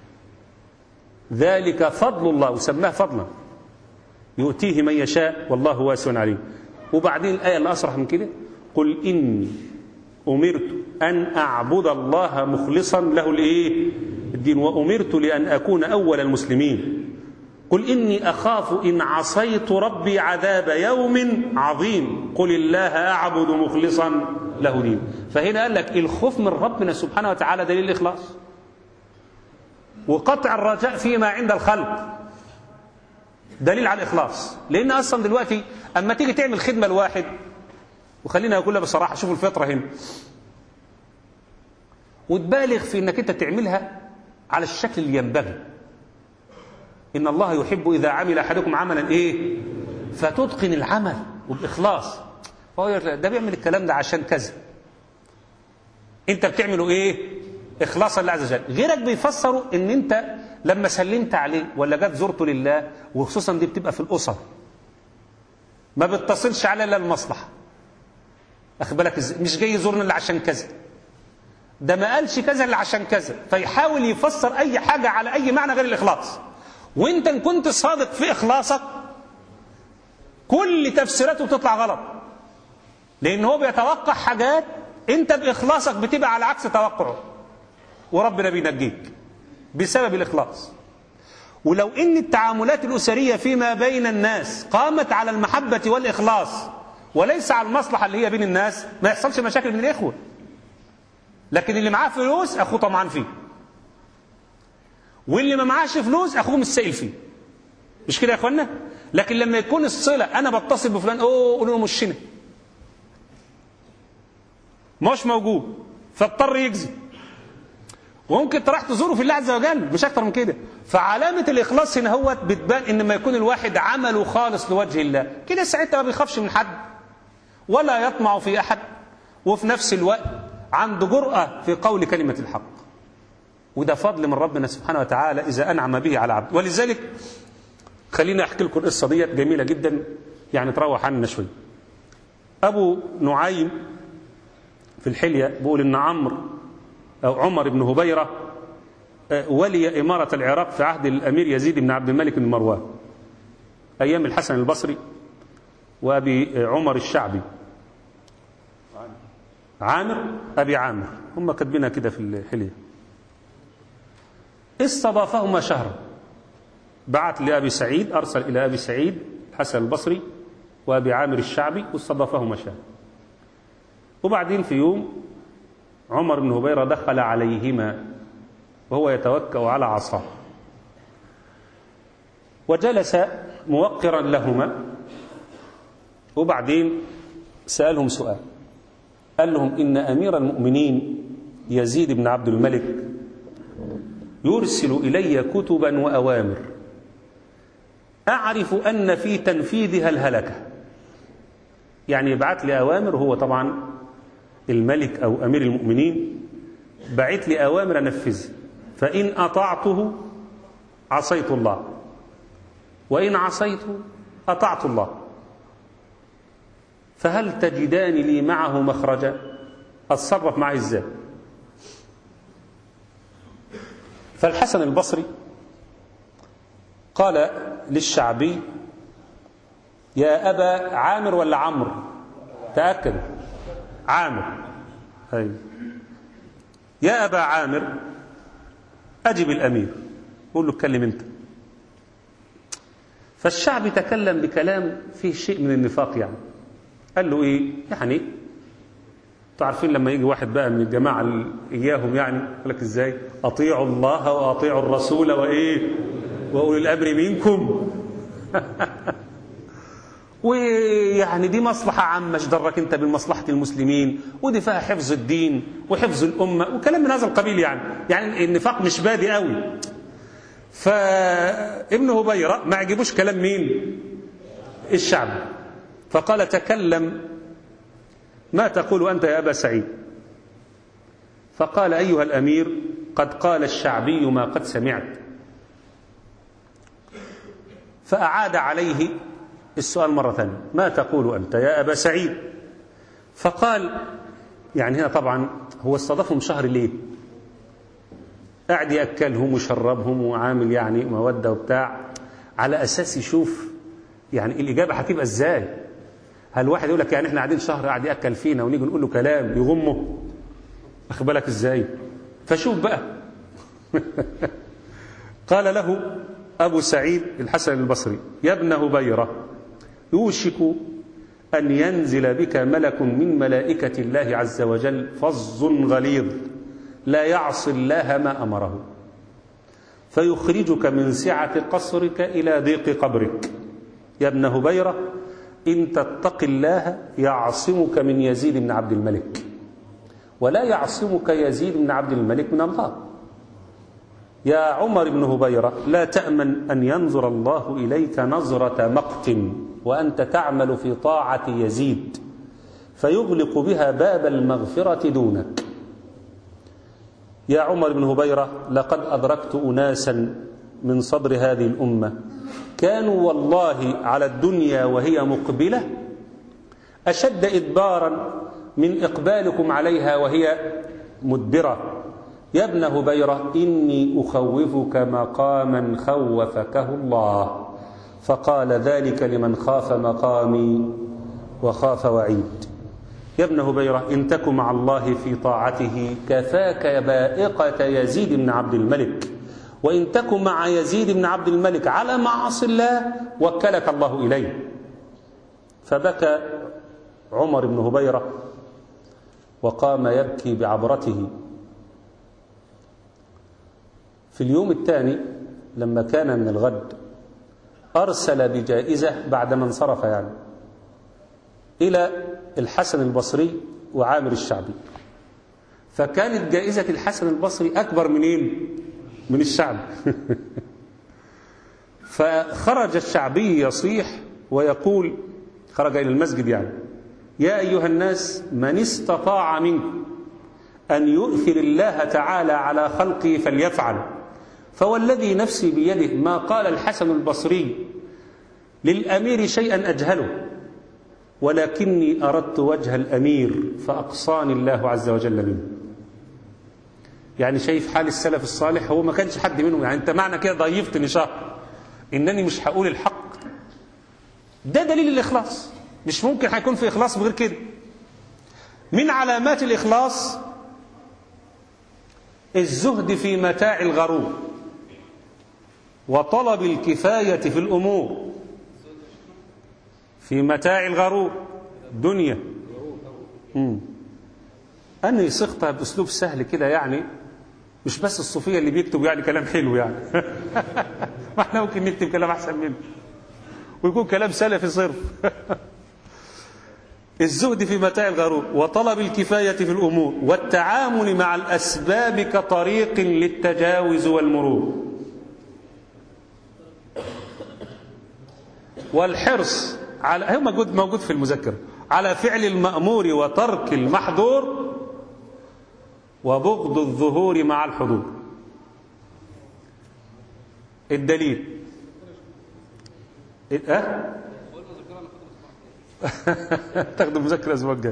ذلك فضل الله وسماه فضلا يؤتيه من يشاء والله واسع عليم وبعدين الآية اللي أصرح من كده قل إني أمرت أن أعبد الله مخلصا له الإيه الدين وأمرت لأن أكون أول المسلمين قل إني أخاف إن عصيت ربي عذاب يوم عظيم قل الله أعبد مخلصا له دين فهنا قال لك الخوف من ربنا سبحانه وتعالى دليل الإخلاص وقطع الرجاء فيما عند الخلق دليل على الإخلاص لأن أصلا دلوقتي أما تيجي تعمل خدمة لواحد وخلينا أقولها بصراحة شوفوا الفطرة هنا وتبالغ في أنك أنت تعملها على الشكل اللي ينبغي إن الله يحب إذا عمل أحدكم عملا إيه فتتقن العمل وبإخلاص فهو يقول ده بيعمل الكلام ده عشان كذا أنت بتعمله إيه إخلاصا لله عز وجل غيرك بيفسروا إن أنت لما سلمت عليه ولا جت زرته لله وخصوصا دي بتبقى في الأسر ما بتصلش على الا المصلحة أخد بالك إزاي مش جاي يزورنا إلا عشان كذا ده ما قالش كذا إلا عشان كذا فيحاول يفسر أي حاجة على أي معنى غير الإخلاص وانت ان كنت صادق في اخلاصك كل تفسيراته بتطلع غلط لان هو بيتوقع حاجات انت باخلاصك بتبقى على عكس توقعه وربنا بينجيك بسبب الاخلاص ولو ان التعاملات الاسريه فيما بين الناس قامت على المحبه والاخلاص وليس على المصلحه اللي هي بين الناس ما يحصلش مشاكل من الاخوه لكن اللي معاه فلوس اخوه طمعان فيه واللي ما معاش فلوس اخوه مش سائل فيه مش كده يا اخوانا لكن لما يكون الصله انا بتصل بفلان اوه قولوا له مش هنا مش موجود فاضطر يجزي وممكن تروح تزوره في الله عز وجل مش اكتر من كده فعلامه الاخلاص هنا هو بتبان ان ما يكون الواحد عمله خالص لوجه الله كده ساعتها ما بيخافش من حد ولا يطمع في احد وفي نفس الوقت عنده جرأة في قول كلمة الحق وده فضل من ربنا سبحانه وتعالى إذا أنعم به على عبد ولذلك خليني أحكي لكم القصة ديت جميلة جدا يعني تروح عنا شوي أبو نعيم في الحلية بيقول إن عمرو أو عمر بن هبيرة ولي إمارة العراق في عهد الأمير يزيد بن عبد الملك بن مروان أيام الحسن البصري وأبي عمر الشعبي عامر أبي عامر هم كاتبينها كده في الحلية استضافهما شهرا بعت لأبي سعيد أرسل إلى أبي سعيد الحسن البصري وأبي عامر الشعبي واستضافهما شهرا وبعدين في يوم عمر بن هبيرة دخل عليهما وهو يتوكأ على عصاه وجلس موقرا لهما وبعدين سألهم سؤال قال لهم إن أمير المؤمنين يزيد بن عبد الملك يرسل إلي كتبا وأوامر أعرف أن في تنفيذها الهلكة يعني يبعث لي أوامر هو طبعا الملك أو أمير المؤمنين بعت لي أوامر أنفذها فإن أطعته عصيت الله وإن عصيته أطعت الله فهل تجدان لي معه مخرجا أتصرف معه إزاي فالحسن البصري قال للشعبي يا أبا عامر ولا عمرو تأكد عامر هاي. يا أبا عامر أجب الأمير قول له اتكلم أنت فالشعب تكلم بكلام فيه شيء من النفاق يعني قال له ايه يعني انتوا عارفين لما يجي واحد بقى من الجماعه اللي اياهم يعني يقول لك ازاي اطيعوا الله واطيعوا الرسول وايه واولي الامر منكم ويعني دي مصلحة عامة مش ضرك انت بمصلحة المسلمين ودي فيها حفظ الدين وحفظ الأمة وكلام من هذا القبيل يعني يعني النفاق مش بادي قوي فابن هبيرة ما عجبوش كلام مين الشعب فقال تكلم ما تقول أنت يا أبا سعيد فقال أيها الأمير قد قال الشعبي ما قد سمعت فأعاد عليه السؤال مرة ثانية ما تقول أنت يا أبا سعيد فقال يعني هنا طبعا هو استضافهم شهر ليه قاعد يأكلهم ويشربهم وعامل يعني مودة وبتاع على أساس يشوف يعني الإجابة هتبقى إزاي هل واحد يقول لك يعني احنا قاعدين شهر قاعد ياكل فينا ونيجي نقول له كلام يغمه واخد بالك ازاي فشوف بقى قال له ابو سعيد الحسن البصري يا ابن هبيره يوشك أن ينزل بك ملك من ملائكة الله عز وجل فظ غليظ لا يعصي الله ما أمره فيخرجك من سعة قصرك إلى ضيق قبرك يا ابن هبيرة إن تتق الله يعصمك من يزيد بن عبد الملك ولا يعصمك يزيد بن عبد الملك من الله يا عمر بن هبيرة لا تأمن أن ينظر الله إليك نظرة مقت وأنت تعمل في طاعة يزيد فيغلق بها باب المغفرة دونك يا عمر بن هبيرة لقد أدركت أناسا من صدر هذه الأمة كانوا والله على الدنيا وهي مقبلة أشد إدبارا من إقبالكم عليها وهي مدبرة يا ابن هبيرة إني أخوفك مقاما خوفكه الله فقال ذلك لمن خاف مقامي وخاف وعيد يا ابن هبيرة إن تك مع الله في طاعته كفاك بائقة يزيد بن عبد الملك وإن تك مع يزيد بن عبد الملك على معاصي الله وكلك الله إليه فبكى عمر بن هبيرة وقام يبكي بعبرته في اليوم الثاني لما كان من الغد أرسل بجائزة بعد ما انصرف يعني إلى الحسن البصري وعامر الشعبي فكانت جائزة الحسن البصري أكبر منين من الشعب فخرج الشعبي يصيح ويقول خرج إلى المسجد يعني يا أيها الناس من استطاع منكم أن يؤثر الله تعالى على خلقه فليفعل فوالذي نفسي بيده ما قال الحسن البصري للأمير شيئا أجهله ولكني أردت وجه الأمير فأقصاني الله عز وجل منه يعني شايف حال السلف الصالح هو ما كانش حد منهم يعني انت معنى كده ضيفتني شهر انني مش هقول الحق ده دليل الاخلاص مش ممكن هيكون في اخلاص بغير كده من علامات الاخلاص الزهد في متاع الغرور وطلب الكفايه في الامور في متاع الغرور دنيا امم أنا يصيغتها بأسلوب سهل كده يعني مش بس الصوفية اللي بيكتب يعني كلام حلو يعني ما احنا ممكن نكتب كلام أحسن منه ويكون كلام سلفي صرف الزهد في متاع الغرور وطلب الكفاية في الأمور والتعامل مع الأسباب كطريق للتجاوز والمرور والحرص على هو موجود موجود في المذكرة على فعل المأمور وترك المحظور وبغض الظهور مع الحضور الدليل أه؟ تاخد المذكرة الأسبوع الجاي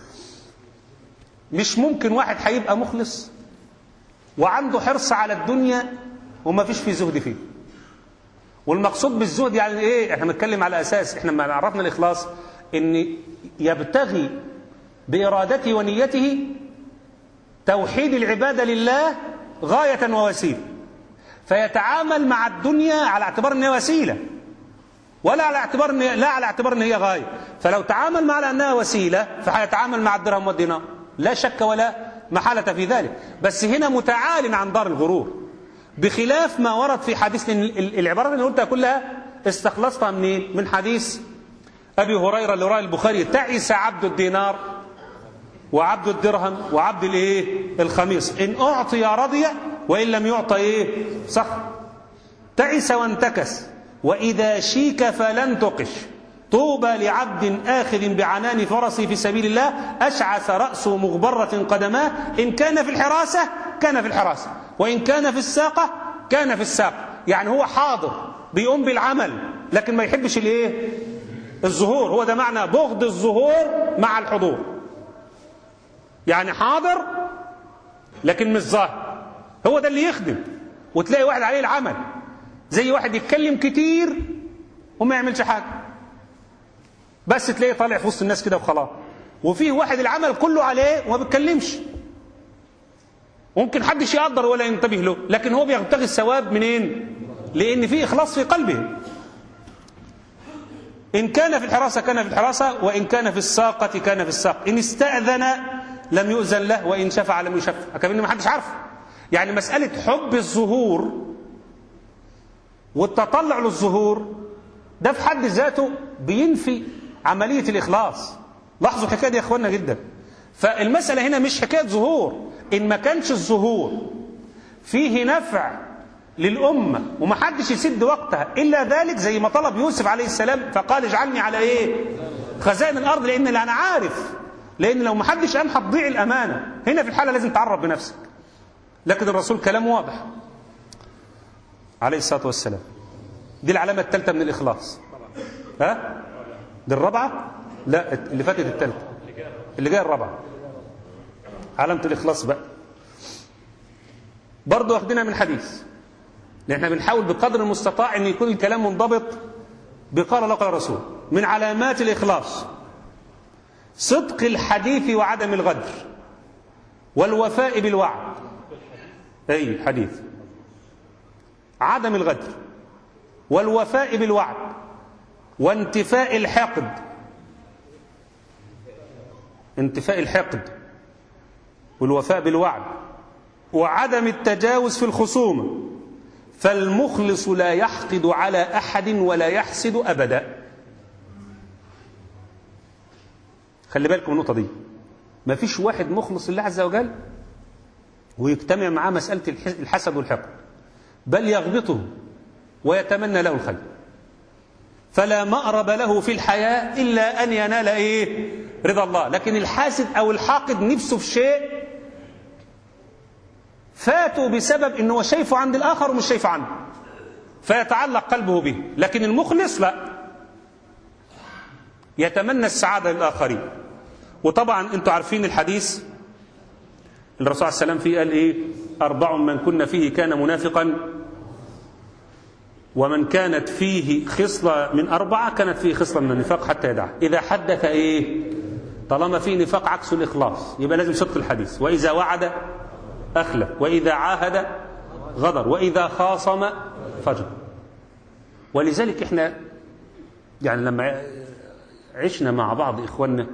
مش ممكن واحد هيبقى مخلص وعنده حرص على الدنيا وما فيش فيه زهد فيه والمقصود بالزهد يعني ايه احنا بنتكلم على اساس احنا لما عرفنا الاخلاص ان يبتغي بارادته ونيته توحيد العباده لله غايه ووسيله فيتعامل مع الدنيا على اعتبار ان هي وسيله ولا على اعتبار ان لا على اعتبار ان هي غايه فلو تعامل مع انها وسيله فهيتعامل مع الدرهم والدينار لا شك ولا محاله في ذلك بس هنا متعال عن دار الغرور بخلاف ما ورد في حديث العبارات اللي قلتها كلها استخلصتها منين من حديث ابي هريره اللي رواه البخاري تعس عبد الدينار وعبد الدرهم وعبد الايه الخميص ان اعطي رضي وان لم يعطى ايه صح تعس وانتكس واذا شيك فلن تقش طوبى لعبد آخذ بعنان فرسه في سبيل الله أشعث رأسه مغبرة قدماه إن كان في الحراسة كان في الحراسة وإن كان في الساقة كان في الساقة يعني هو حاضر بيقوم بالعمل لكن ما يحبش الايه الظهور هو ده معنى بغض الظهور مع الحضور يعني حاضر لكن مش ظاهر هو ده اللي يخدم وتلاقي واحد عليه العمل زي واحد يتكلم كتير وما يعملش حاجه بس تلاقيه طالع في وسط الناس كده وخلاص وفيه واحد العمل كله عليه وما بيتكلمش ممكن حدش يقدر ولا ينتبه له لكن هو بيبتغي الثواب منين لان فيه اخلاص في قلبه إن كان في الحراسة كان في الحراسة وإن كان في الساقة كان في الساق إن استأذن لم يؤذن له وإن شفع لم يشفع كمان ما حدش عارف يعني مسألة حب الظهور والتطلع للظهور ده في حد ذاته بينفي عملية الإخلاص لاحظوا الحكاية دي يا إخواننا جدا فالمسألة هنا مش حكاية ظهور إن ما كانش الظهور فيه نفع للأمة ومحدش يسد وقتها إلا ذلك زي ما طلب يوسف عليه السلام فقال اجعلني على إيه خزائن الأرض لأن أنا عارف لأن لو محدش قام هتضيع الأمانة هنا في الحالة لازم تعرف بنفسك لكن الرسول كلام واضح عليه الصلاة والسلام دي العلامة الثالثة من الإخلاص ها دي الرابعة لا اللي فاتت الثالثة اللي جايه الرابعة علامة الإخلاص بقى برضه واخدينها من حديث لأن احنا بنحاول بقدر المستطاع أن يكون الكلام منضبط بقال الله قال الرسول من علامات الإخلاص صدق الحديث وعدم الغدر والوفاء بالوعد أي الحديث عدم الغدر والوفاء بالوعد وانتفاء الحقد انتفاء الحقد والوفاء بالوعد وعدم التجاوز في الخصومة فالمخلص لا يحقد على أحد ولا يحسد أبدا خلي بالكم النقطة دي ما فيش واحد مخلص لله عز وجل ويجتمع معاه مسألة الحسد والحقد بل يغبطه ويتمنى له الخير فلا مأرب له في الحياة إلا أن ينال إيه رضا الله لكن الحاسد أو الحاقد نفسه في شيء فاتوا بسبب أنه شايفه عند الآخر ومش شايفه عنه فيتعلق قلبه به لكن المخلص لا يتمنى السعادة للآخرين وطبعا انتم عارفين الحديث الرسول عليه السلام فيه قال ايه أربع من كنا فيه كان منافقا ومن كانت فيه خصلة من أربعة كانت فيه خصلة من النفاق حتى يدعها إذا حدث إيه طالما فيه نفاق عكس الإخلاص يبقى لازم صدق الحديث وإذا وعد أخلف وإذا عاهد غدر وإذا خاصم فجر ولذلك احنا يعني لما عشنا مع بعض إخواننا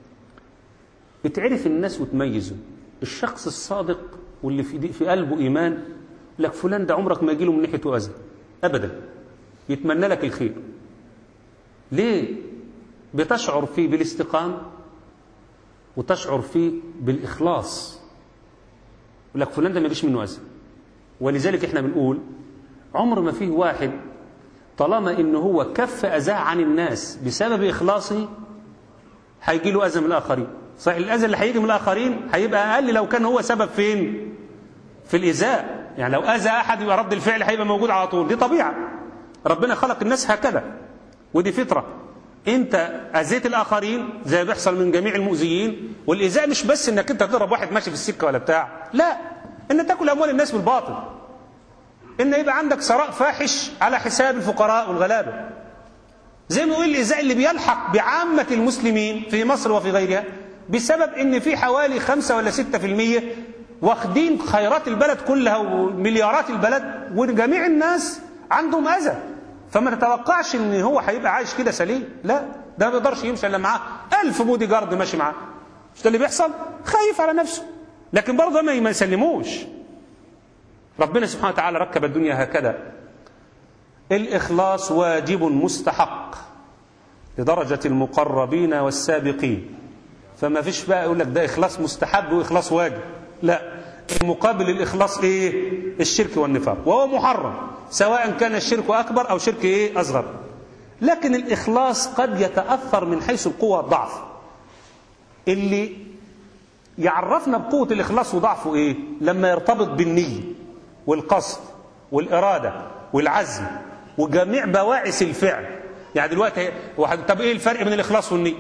بتعرف الناس وتميزه الشخص الصادق واللي في, في قلبه إيمان لك فلان ده عمرك ما يجيله من ناحيته أذى أبدا يتمنى لك الخير ليه بتشعر فيه بالاستقامة وتشعر فيه بالإخلاص يقول لك فلان ده ما يجيش منه أذى ولذلك احنا بنقول عمر ما فيه واحد طالما انه هو كف أذاه عن الناس بسبب إخلاصه هيجي له أذى من الآخرين صحيح الأذى اللي هيجي من الآخرين هيبقى أقل لو كان هو سبب فين في الإزاء يعني لو أذى أحد يبقى رد الفعل هيبقى موجود على طول دي طبيعة ربنا خلق الناس هكذا ودي فطرة انت اذيت الاخرين زي بيحصل من جميع المؤذيين والايذاء مش بس انك انت تضرب واحد ماشي في السكه ولا بتاع لا ان تاكل اموال الناس بالباطل ان يبقى عندك ثراء فاحش على حساب الفقراء والغلابه زي ما يقول الايذاء اللي بيلحق بعامه المسلمين في مصر وفي غيرها بسبب ان في حوالي خمسة ولا ستة في المية واخدين خيرات البلد كلها ومليارات البلد وجميع الناس عندهم اذى فما تتوقعش ان هو هيبقى عايش كده سليم لا ده ما بيقدرش يمشي الا معاه ألف بودي جارد ماشي معاه مش ده اللي بيحصل خايف على نفسه لكن برضه ما يسلموش ربنا سبحانه وتعالى ركب الدنيا هكذا الإخلاص واجب مستحق لدرجة المقربين والسابقين فما فيش بقى يقول لك ده إخلاص مستحب وإخلاص واجب لا مقابل الإخلاص إيه الشرك والنفاق وهو محرم سواء كان الشرك أكبر أو شرك إيه أصغر لكن الإخلاص قد يتأثر من حيث القوة والضعف اللي يعرفنا بقوة الإخلاص وضعفه إيه لما يرتبط بالنية والقصد والإرادة والعزم وجميع بواعث الفعل يعني دلوقتي واحد طب إيه الفرق بين الإخلاص والنية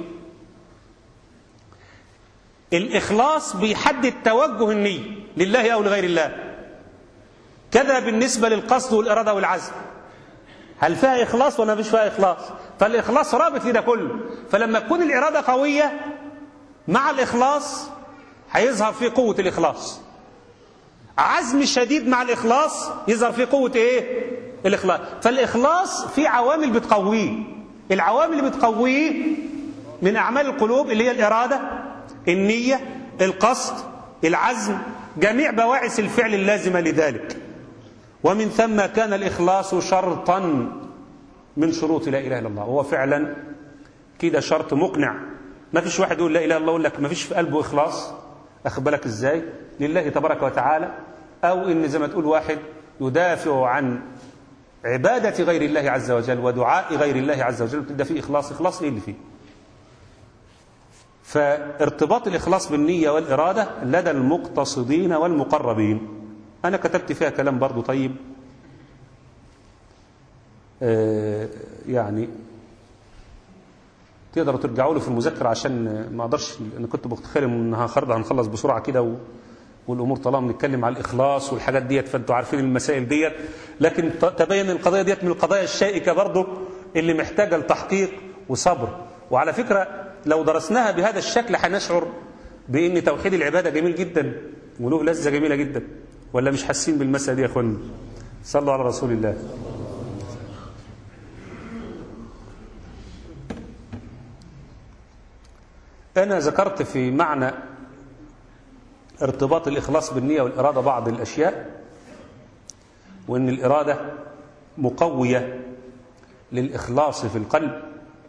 الإخلاص بيحدد توجه النية لله أو لغير الله كذا بالنسبة للقصد والإرادة والعزم هل فيها إخلاص ولا مفيش فيها إخلاص فالإخلاص رابط لده كله فلما تكون الإرادة قوية مع الإخلاص هيظهر فيه قوة الإخلاص عزم شديد مع الإخلاص يظهر فيه قوة إيه الإخلاص فالإخلاص في عوامل بتقويه العوامل اللي بتقويه من أعمال القلوب اللي هي الإرادة النية القصد العزم جميع بواعث الفعل اللازمة لذلك ومن ثم كان الإخلاص شرطا من شروط لا إله إلا الله هو فعلا كده شرط مقنع ما فيش واحد يقول لا إله إلا الله يقول لك ما فيش في قلبه إخلاص أخد بالك إزاي لله تبارك وتعالى أو إن زي ما تقول واحد يدافع عن عبادة غير الله عز وجل ودعاء غير الله عز وجل ده فيه إخلاص إخلاص إيه اللي فيه فارتباط الإخلاص بالنية والإرادة لدى المقتصدين والمقربين أنا كتبت فيها كلام برضو طيب آه يعني تقدروا ترجعوا له في المذكرة عشان ما أقدرش أنا كنت متخيل إنها خرده هنخلص بسرعة كده و... والامور طالما بنتكلم على الاخلاص والحاجات ديت فانتوا عارفين المسائل ديت لكن تبين القضيه ديت من القضايا الشائكه برضه اللي محتاجه لتحقيق وصبر وعلى فكره لو درسناها بهذا الشكل هنشعر بان توحيد العباده جميل جدا وله لذه جميله جدا ولا مش حاسين بالمساله دي يا اخوانا صلوا على رسول الله انا ذكرت في معنى ارتباط الإخلاص بالنية والإرادة بعض الأشياء وأن الإرادة مقوية للإخلاص في القلب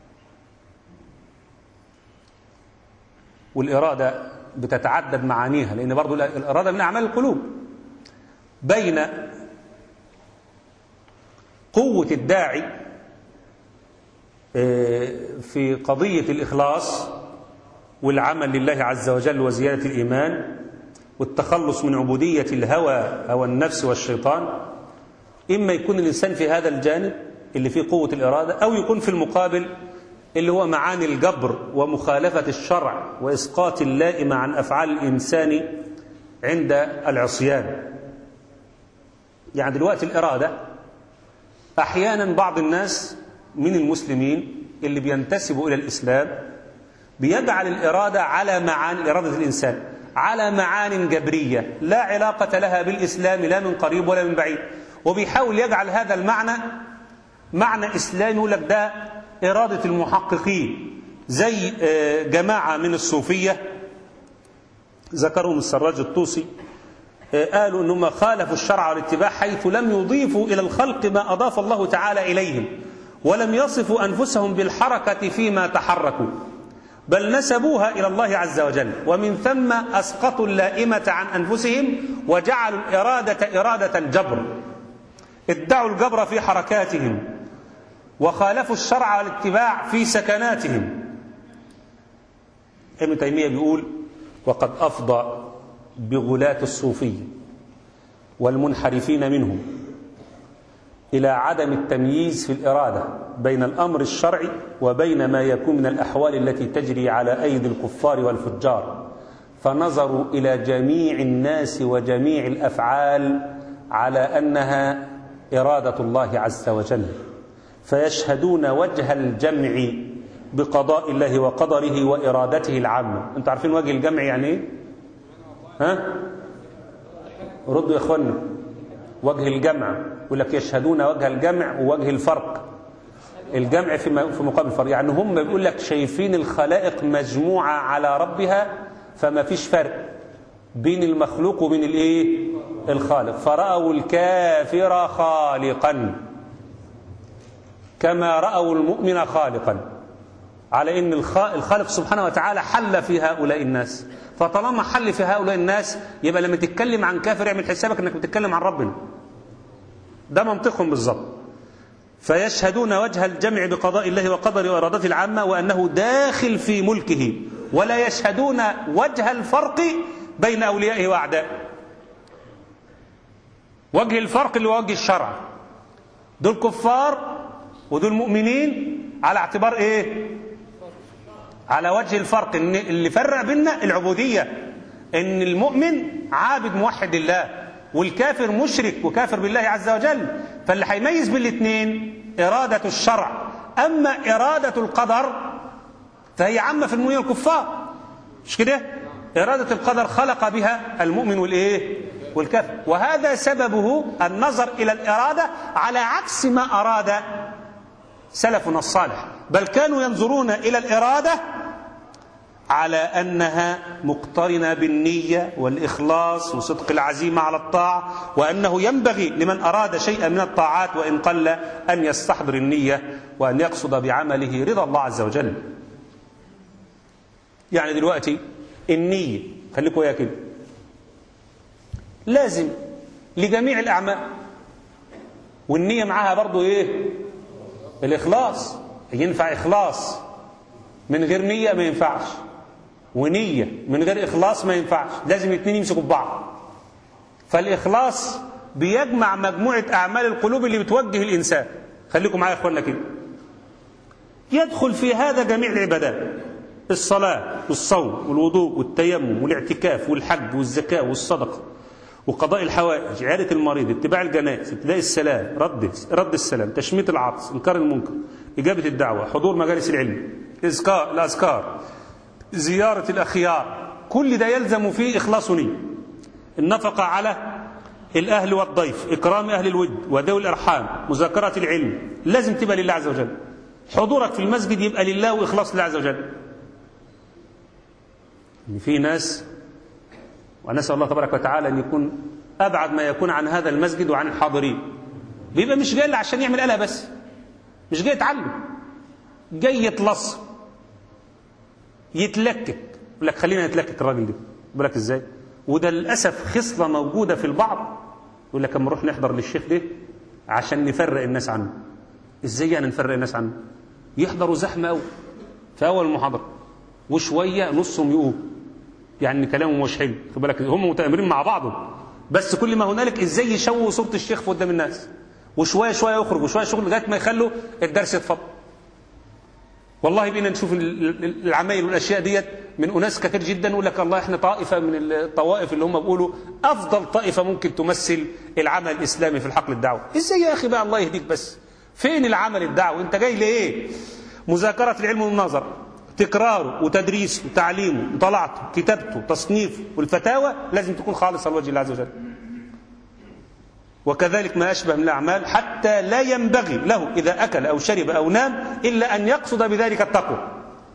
والإرادة بتتعدد معانيها لأن برضو الإرادة من أعمال القلوب بين قوة الداعي في قضية الإخلاص والعمل لله عز وجل وزيادة الإيمان والتخلص من عبودية الهوى أو النفس والشيطان إما يكون الإنسان في هذا الجانب اللي فيه قوة الإرادة أو يكون في المقابل اللي هو معاني الجبر ومخالفة الشرع وإسقاط اللائمة عن أفعال الإنسان عند العصيان يعني دلوقتي الإرادة أحيانا بعض الناس من المسلمين اللي بينتسبوا إلى الإسلام بيجعل الإرادة على معاني إرادة الإنسان على معان جبرية لا علاقة لها بالإسلام لا من قريب ولا من بعيد وبيحاول يجعل هذا المعنى معنى إسلامي يقول لك ده إرادة المحققين زي جماعة من الصوفية ذكرهم السراج الطوسي قالوا أنهم خالفوا الشرع والاتباع حيث لم يضيفوا إلى الخلق ما أضاف الله تعالى إليهم ولم يصفوا أنفسهم بالحركة فيما تحركوا بل نسبوها إلى الله عز وجل ومن ثم أسقطوا اللائمة عن أنفسهم وجعلوا الإرادة إرادة الجبر ادعوا الجبر في حركاتهم وخالفوا الشرع والاتباع في سكناتهم ابن تيمية بيقول وقد أفضى بغلاة الصوفية والمنحرفين منهم إلى عدم التمييز في الإرادة بين الأمر الشرعي وبين ما يكون من الأحوال التي تجري على أيدي الكفار والفجار فنظروا إلى جميع الناس وجميع الأفعال على أنها إرادة الله عز وجل فيشهدون وجه الجمع بقضاء الله وقدره وإرادته العامة أنتوا عارفين وجه الجمع يعني إيه؟ ها؟ ردوا يا إخوانا وجه الجمع يقول لك يشهدون وجه الجمع ووجه الفرق الجمع في في مقابل الفرق يعني هم بيقول لك شايفين الخلائق مجموعة على ربها فما فيش فرق بين المخلوق وبين الايه الخالق فرأوا الكافر خالقا كما رأوا المؤمن خالقا على ان الخالق سبحانه وتعالى حل في هؤلاء الناس فطالما حل في هؤلاء الناس يبقى لما تتكلم عن كافر اعمل حسابك انك بتتكلم عن ربنا ده منطقهم بالظبط فيشهدون وجه الجمع بقضاء الله وقدر وإرادته العامة وأنه داخل في ملكه ولا يشهدون وجه الفرق بين أوليائه وأعدائه وجه الفرق اللي هو وجه الشرع دول كفار ودول مؤمنين على اعتبار ايه على وجه الفرق ان اللي فرق بيننا العبودية ان المؤمن عابد موحد لله والكافر مشرك وكافر بالله عز وجل فاللي هيميز بين الاثنين إرادة الشرع أما إرادة القدر فهي عامة في المؤمنين والكفار مش كده إرادة القدر خلق بها المؤمن والإيه والكافر وهذا سببه النظر إلى الإرادة على عكس ما أراد سلفنا الصالح بل كانوا ينظرون إلى الإرادة على أنها مقترنة بالنية والإخلاص وصدق العزيمة على الطاعة وأنه ينبغي لمن أراد شيئا من الطاعات وإن قل أن يستحضر النية وأن يقصد بعمله رضا الله عز وجل يعني دلوقتي النية خليكم ويا كده لازم لجميع الأعمال والنية معاها برضو إيه الإخلاص ينفع إخلاص من غير نية ما ينفعش ونية من غير إخلاص ما ينفعش لازم الاثنين يمسكوا ببعض فالإخلاص بيجمع مجموعة أعمال القلوب اللي بتوجه الإنسان خليكم معايا يا إخوانا كده يدخل في هذا جميع العبادات الصلاة والصوم والوضوء والتيمم والاعتكاف والحج والزكاة والصدقة وقضاء الحوائج عيادة المريض اتباع الجنائز ابتداء السلام رد رد السلام تشميت العطس انكار المنكر إجابة الدعوة حضور مجالس العلم إذكار الأذكار زيارة الأخيار كل ده يلزم فيه إخلاص نية النفقة على الأهل والضيف إكرام أهل الود وذوي الأرحام مذاكرة العلم لازم تبقى لله عز وجل حضورك في المسجد يبقى لله وإخلاص لله عز وجل في ناس ونسأل الله تبارك وتعالى أن يكون أبعد ما يكون عن هذا المسجد وعن الحاضرين بيبقى مش جاي عشان يعمل قلق بس مش جاي يتعلم جاي يتلص يتلكك يقول لك خلينا نتلكك الراجل ده يقول لك ازاي وده للاسف خصله موجوده في البعض يقول لك اما نروح نحضر للشيخ ده عشان نفرق الناس عنه ازاي يعني نفرق الناس عنه يحضروا زحمه قوي في اول المحاضره وشويه نصهم يقوم يعني كلامهم مش حلو خد بالك هم متآمرين مع بعضهم بس كل ما هنالك ازاي يشوهوا صوره الشيخ في قدام الناس وشويه شويه يخرج وشويه شغل لغايه ما يخلوا الدرس يتفضل والله بقينا نشوف العمايل والاشياء ديت من اناس كثير جدا يقول لك الله احنا طائفه من الطوائف اللي هم بيقولوا افضل طائفه ممكن تمثل العمل الاسلامي في الحقل الدعوه ازاي يا اخي بقى الله يهديك بس فين العمل الدعوي انت جاي لايه مذاكره العلم والنظر تكراره وتدريسه وتعليمه وطلعته كتابته تصنيفه والفتاوى لازم تكون خالصه لوجه الله عز وجل وكذلك ما أشبه من الأعمال حتى لا ينبغي له إذا أكل أو شرب أو نام إلا أن يقصد بذلك التقوى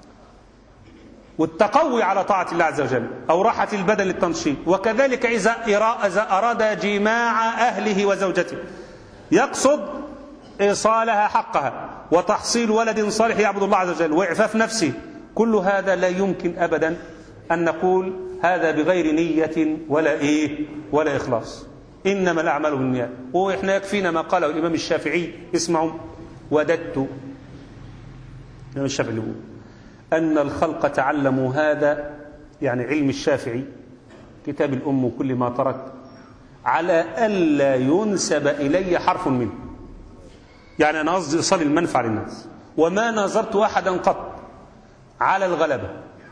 والتقوي على طاعة الله عز وجل أو راحة البدن للتنشيط وكذلك إذا أراد جماع أهله وزوجته يقصد إيصالها حقها وتحصيل ولد صالح يعبد الله عز وجل وإعفاف نفسه كل هذا لا يمكن أبدا أن نقول هذا بغير نية ولا إيه ولا إخلاص إنما الأعمال بالنيات وإحنا يكفينا ما قاله الإمام الشافعي اسمعوا وددت الإمام الشافعي يقول أن الخلق تعلموا هذا يعني علم الشافعي كتاب الأم وكل ما ترك على ألا ينسب إلي حرف منه يعني أنا قصدي إيصال المنفعة للناس وما نظرت أحدا قط على الغلبة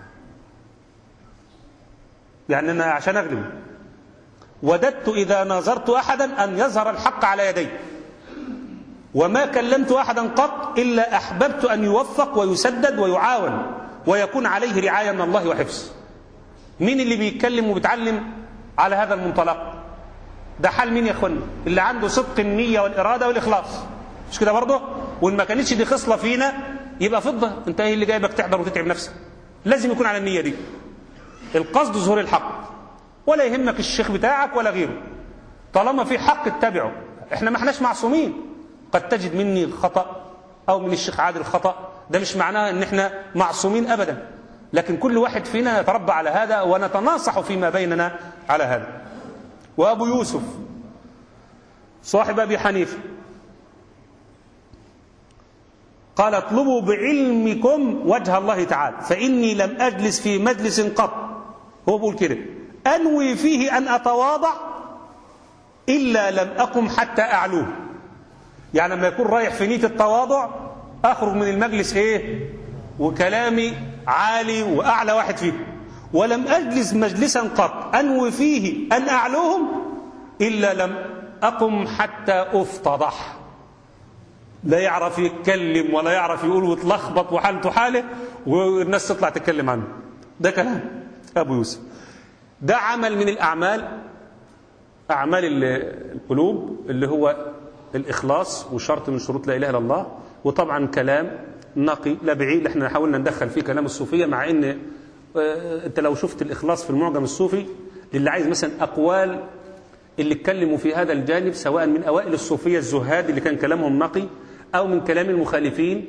يعني أنا عشان أغلب وددت إذا نظرت أحدا أن يظهر الحق على يدي وما كلمت أحدا قط إلا أحببت أن يوفق ويسدد ويعاون ويكون عليه رعاية من الله وحفظ مين اللي بيتكلم وبيتعلم على هذا المنطلق ده حال مين يا اخوانا اللي عنده صدق النية والإرادة والإخلاص مش كده برضه وإن ما كانتش دي خصلة فينا يبقى فضة انت ايه اللي جايبك تحضر وتتعب نفسك لازم يكون على النية دي القصد ظهور الحق ولا يهمك الشيخ بتاعك ولا غيره طالما في حق اتبعه احنا ما احناش معصومين قد تجد مني خطأ او من الشيخ عادل خطأ ده مش معناه ان احنا معصومين ابدا لكن كل واحد فينا يتربى على هذا ونتناصح فيما بيننا على هذا وابو يوسف صاحب ابي حنيفه قال اطلبوا بعلمكم وجه الله تعالى فاني لم اجلس في مجلس قط هو بيقول كده أنوي فيه أن أتواضع إلا لم أقم حتى أعلوه يعني لما يكون رايح في نية التواضع أخرج من المجلس إيه وكلامي عالي وأعلى واحد فيه ولم أجلس مجلسا قط أنوي فيه أن أعلوهم إلا لم أقم حتى أفتضح لا يعرف يتكلم ولا يعرف يقول وتلخبط وحالته حاله والناس تطلع تتكلم عنه ده كلام أبو يوسف ده عمل من الأعمال أعمال القلوب اللي هو الإخلاص وشرط من شروط لا إله إلا الله وطبعا كلام نقي لا بعيد احنا حاولنا ندخل فيه كلام الصوفية مع ان اه انت لو شفت الإخلاص في المعجم الصوفي اللي عايز مثلا أقوال اللي اتكلموا في هذا الجانب سواء من أوائل الصوفية الزهاد اللي كان كلامهم نقي أو من كلام المخالفين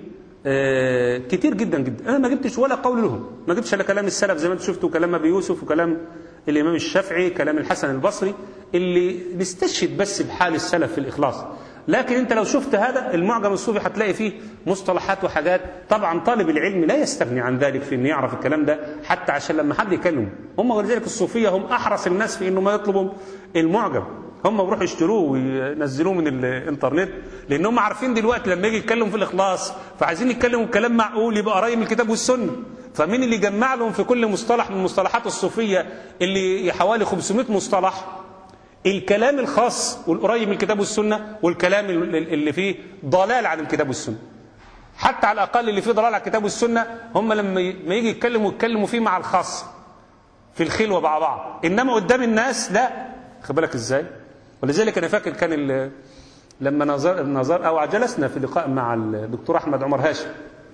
اه كتير جدا جدا أنا ما جبتش ولا قول لهم ما جبتش إلا كلام السلف زي ما انت شفتوا كلام أبي يوسف وكلام الإمام الشافعي كلام الحسن البصري اللي نستشهد بس بحال السلف في الإخلاص لكن انت لو شفت هذا المعجم الصوفي هتلاقي فيه مصطلحات وحاجات طبعا طالب العلم لا يستغني عن ذلك في انه يعرف الكلام ده حتى عشان لما حد يكلمه هم ولذلك الصوفيه هم احرص الناس في انه ما يطلبوا المعجم هم بيروحوا يشتروه وينزلوه من الانترنت لان هم عارفين دلوقتي لما يجي يتكلموا في الاخلاص فعايزين يتكلموا كلام معقول يبقى قريب من الكتاب والسنه فمين اللي جمع لهم في كل مصطلح من مصطلحات الصوفيه اللي حوالي 500 مصطلح الكلام الخاص والقريب من الكتاب والسنة والكلام اللي فيه ضلال عن الكتاب والسنة حتى على الأقل اللي فيه ضلال على الكتاب والسنة هم لما يجي يتكلموا يتكلموا فيه مع الخاص في الخلوة مع بعض إنما قدام الناس لا خد بالك إزاي ولذلك أنا فاكر كان لما نظر, نظر أو جلسنا في لقاء مع الدكتور أحمد عمر هاشم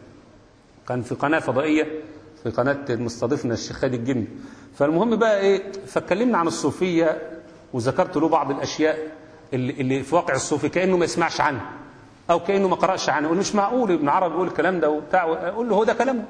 كان في قناة فضائية في قناة مستضيفنا الشيخ خالد الجندي فالمهم بقى إيه فاتكلمنا عن الصوفية وذكرت له بعض الأشياء اللي, اللي في واقع الصوفي كأنه ما يسمعش عنها أو كأنه ما قرأش عنها يقول مش معقول ابن عربي يقول الكلام ده وبتاع أقول له هو ده كلامه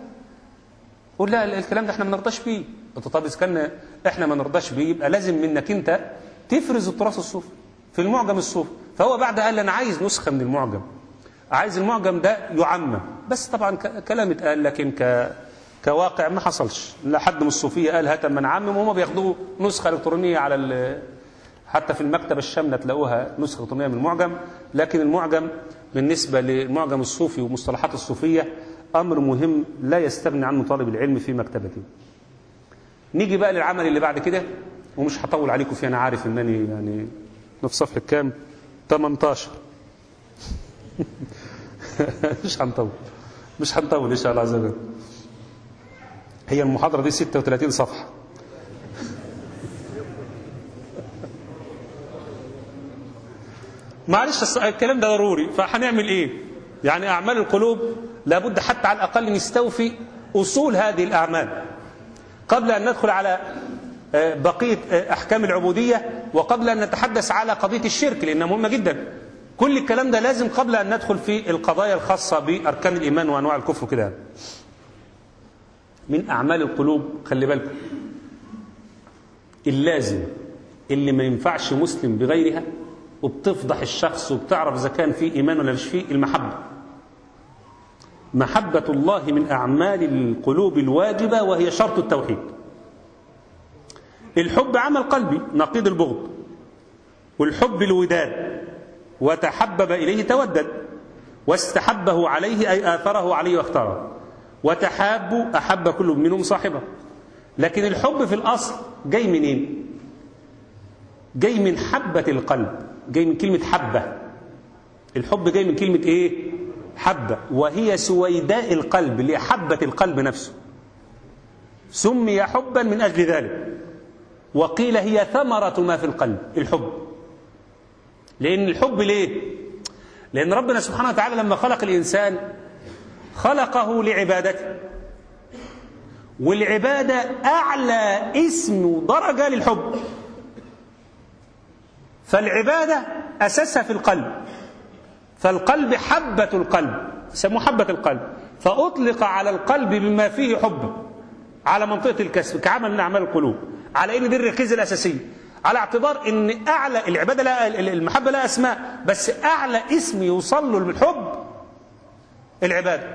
قول لا الكلام ده احنا ما نرضاش بيه طب إذا كان احنا ما نرضاش بيه يبقى لازم منك أنت تفرز التراث الصوفي في المعجم الصوفي فهو بعد قال أنا عايز نسخة من المعجم عايز المعجم ده يعمم بس طبعا كلام اتقال لكن ك كواقع ما حصلش لا حد من الصوفيه قال هات ما نعمم وهم بياخدوه نسخه الكترونيه على حتى في المكتبة الشاملة تلاقوها نسخة طنية من المعجم لكن المعجم بالنسبة للمعجم الصوفي ومصطلحات الصوفية أمر مهم لا يستغني عنه طالب العلم في مكتبته نيجي بقى للعمل اللي بعد كده ومش هطول عليكم فيه أنا عارف أنني يعني في صفحة كام 18 مش هنطول مش هنطول إن شاء الله عز وجل هي المحاضرة دي 36 صفحة معلش الكلام ده ضروري فهنعمل ايه يعني اعمال القلوب لابد حتى على الاقل نستوفي اصول هذه الاعمال قبل ان ندخل على بقيه احكام العبوديه وقبل ان نتحدث على قضيه الشرك لانها مهمه جدا كل الكلام ده لازم قبل ان ندخل في القضايا الخاصه باركان الايمان وانواع الكفر كده من اعمال القلوب خلي بالكم اللازم اللي ما ينفعش مسلم بغيرها وبتفضح الشخص وبتعرف إذا كان فيه إيمان ولا مش فيه المحبة محبة الله من أعمال القلوب الواجبة وهي شرط التوحيد الحب عمل قلبي نقيض البغض والحب الوداد وتحبب إليه تودد واستحبه عليه أي آثره عليه واختاره وتحابوا أحب كل منهم صاحبه لكن الحب في الأصل جاي منين جاي من حبة القلب جاي من كلمة حبة الحب جاي من كلمة ايه حبة وهي سويداء القلب اللي حبة القلب نفسه سمي حبا من أجل ذلك وقيل هي ثمرة ما في القلب الحب لأن الحب ليه لأن ربنا سبحانه وتعالى لما خلق الإنسان خلقه لعبادته والعبادة أعلى اسم ودرجة للحب فالعبادة أساسها في القلب فالقلب حبة القلب سموه حبة القلب فأطلق على القلب بما فيه حب على منطقة الكسب كعمل من أعمال القلوب على إن دي الركيزة الأساسية على اعتبار إن أعلى العبادة لا المحبة لا أسماء بس أعلى اسم يوصل له الحب العبادة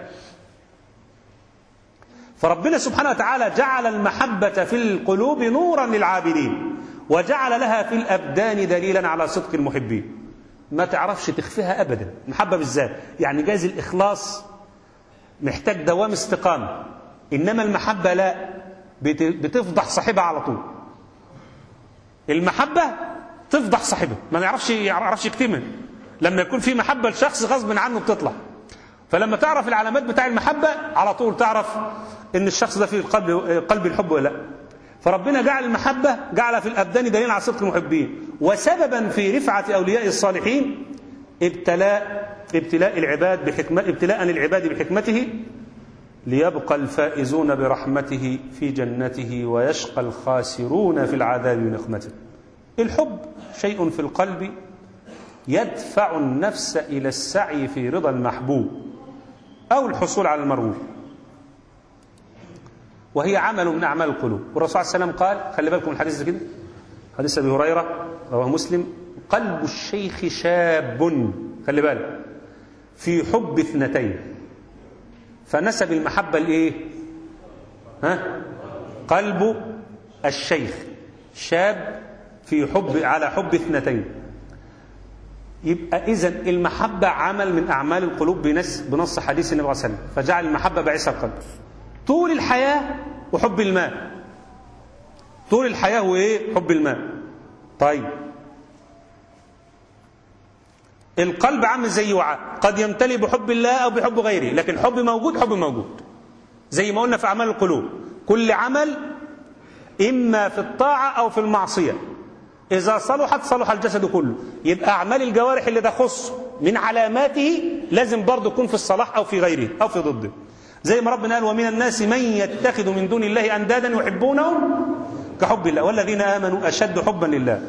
فربنا سبحانه وتعالى جعل المحبة في القلوب نورا للعابدين وجعل لها في الأبدان دليلا على صدق المحبين ما تعرفش تخفيها أبدا المحبة بالذات يعني جايز الإخلاص محتاج دوام استقامة إنما المحبة لا بتفضح صاحبها على طول المحبة تفضح صاحبها ما يعرفش يعرفش يكتمل لما يكون في محبة لشخص غصب عنه بتطلع فلما تعرف العلامات بتاع المحبة على طول تعرف ان الشخص ده في قلب قلب الحب ولا لا فربنا جعل المحبة جعل في الأبدان دليل على صدق المحبين وسببا في رفعة أولياء الصالحين ابتلاء ابتلاء العباد بحكمة ابتلاء العباد بحكمته ليبقى الفائزون برحمته في جنته ويشقى الخاسرون في العذاب بنقمته الحب شيء في القلب يدفع النفس إلى السعي في رضا المحبوب أو الحصول على المرغوب وهي عمل من أعمال القلوب والرسول صلى الله عليه وسلم قال خلي بالكم الحديث كده حديث أبي هريرة رواه مسلم قلب الشيخ شاب خلي بالك في حب اثنتين فنسب المحبة لإيه ها قلب الشيخ شاب في حب على حب اثنتين يبقى إذا المحبة عمل من أعمال القلوب بنص, بنص حديث النبي صلى الله عليه وسلم فجعل المحبة بعيسى القلب طول الحياة وحب الماء طول الحياة وإيه حب الماء طيب القلب عامل زي وعاء قد يمتلئ بحب الله أو بحب غيره لكن حب موجود حب موجود زي ما قلنا في أعمال القلوب كل عمل إما في الطاعة أو في المعصية إذا صلحت صلح الجسد كله يبقى أعمال الجوارح اللي تخص من علاماته لازم برضه يكون في الصلاح أو في غيره أو في ضده زي ما ربنا قال ومن الناس من يتخذ من دون الله أندادا يحبونهم كحب الله والذين آمنوا أشد حبا لله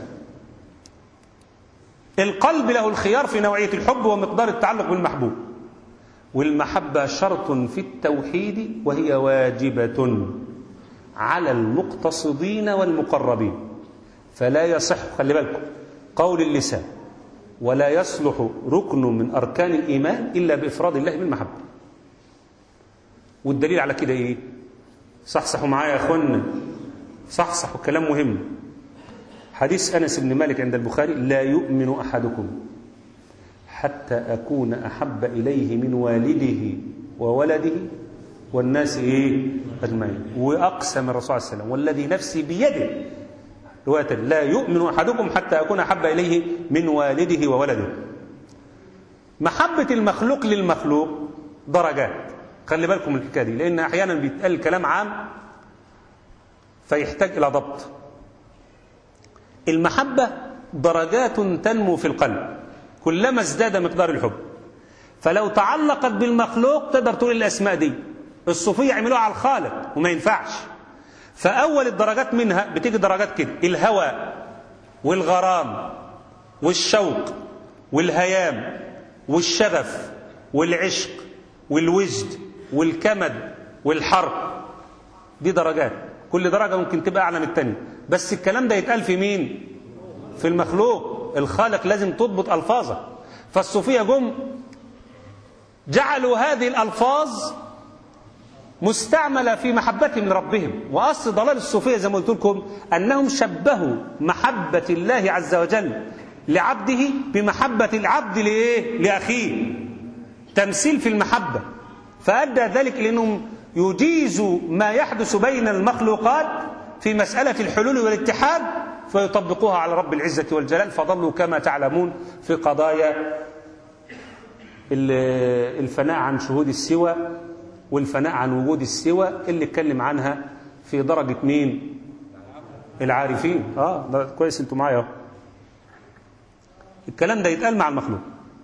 القلب له الخيار في نوعية الحب ومقدار التعلق بالمحبوب والمحبة شرط في التوحيد وهي واجبة على المقتصدين والمقربين فلا يصح خلي بالكم قول اللسان ولا يصلح ركن من أركان الإيمان إلا بإفراد الله بالمحبة والدليل على كده إيه صحصحوا معايا يا أخوانا صحصحوا كلام مهم حديث أنس بن مالك عند البخاري لا يؤمن أحدكم حتى أكون أحب إليه من والده وولده والناس إيه أجمعين وأقسم الرسول صلى الله عليه وسلم والذي نفسي بيده رواية لا يؤمن أحدكم حتى أكون أحب إليه من والده وولده محبة المخلوق للمخلوق درجات خلي بالكم من الحكاية دي لأن أحيانا بيتقال كلام عام فيحتاج إلى ضبط المحبة درجات تنمو في القلب كلما ازداد مقدار الحب فلو تعلقت بالمخلوق تقدر تقول الأسماء دي الصوفية يعملوها على الخالق وما ينفعش فأول الدرجات منها بتيجي درجات كده الهوى والغرام والشوق والهيام والشغف والعشق والوجد والكمد والحرب دي درجات كل درجة ممكن تبقى أعلى من التانية بس الكلام ده يتقال في مين في المخلوق الخالق لازم تضبط ألفاظه فالصوفية جم جعلوا هذه الألفاظ مستعملة في محبتهم لربهم وأصل ضلال الصوفية زي ما قلت لكم أنهم شبهوا محبة الله عز وجل لعبده بمحبة العبد لإيه؟ لأخيه تمثيل في المحبة فأدى ذلك لأنهم يجيزوا ما يحدث بين المخلوقات في مسألة الحلول والاتحاد فيطبقوها على رب العزة والجلال فضلوا كما تعلمون في قضايا الفناء عن شهود السوى والفناء عن وجود السوى اللي اتكلم عنها في درجة مين العارفين اه ده كويس انتوا معايا الكلام ده يتقال مع المخلوق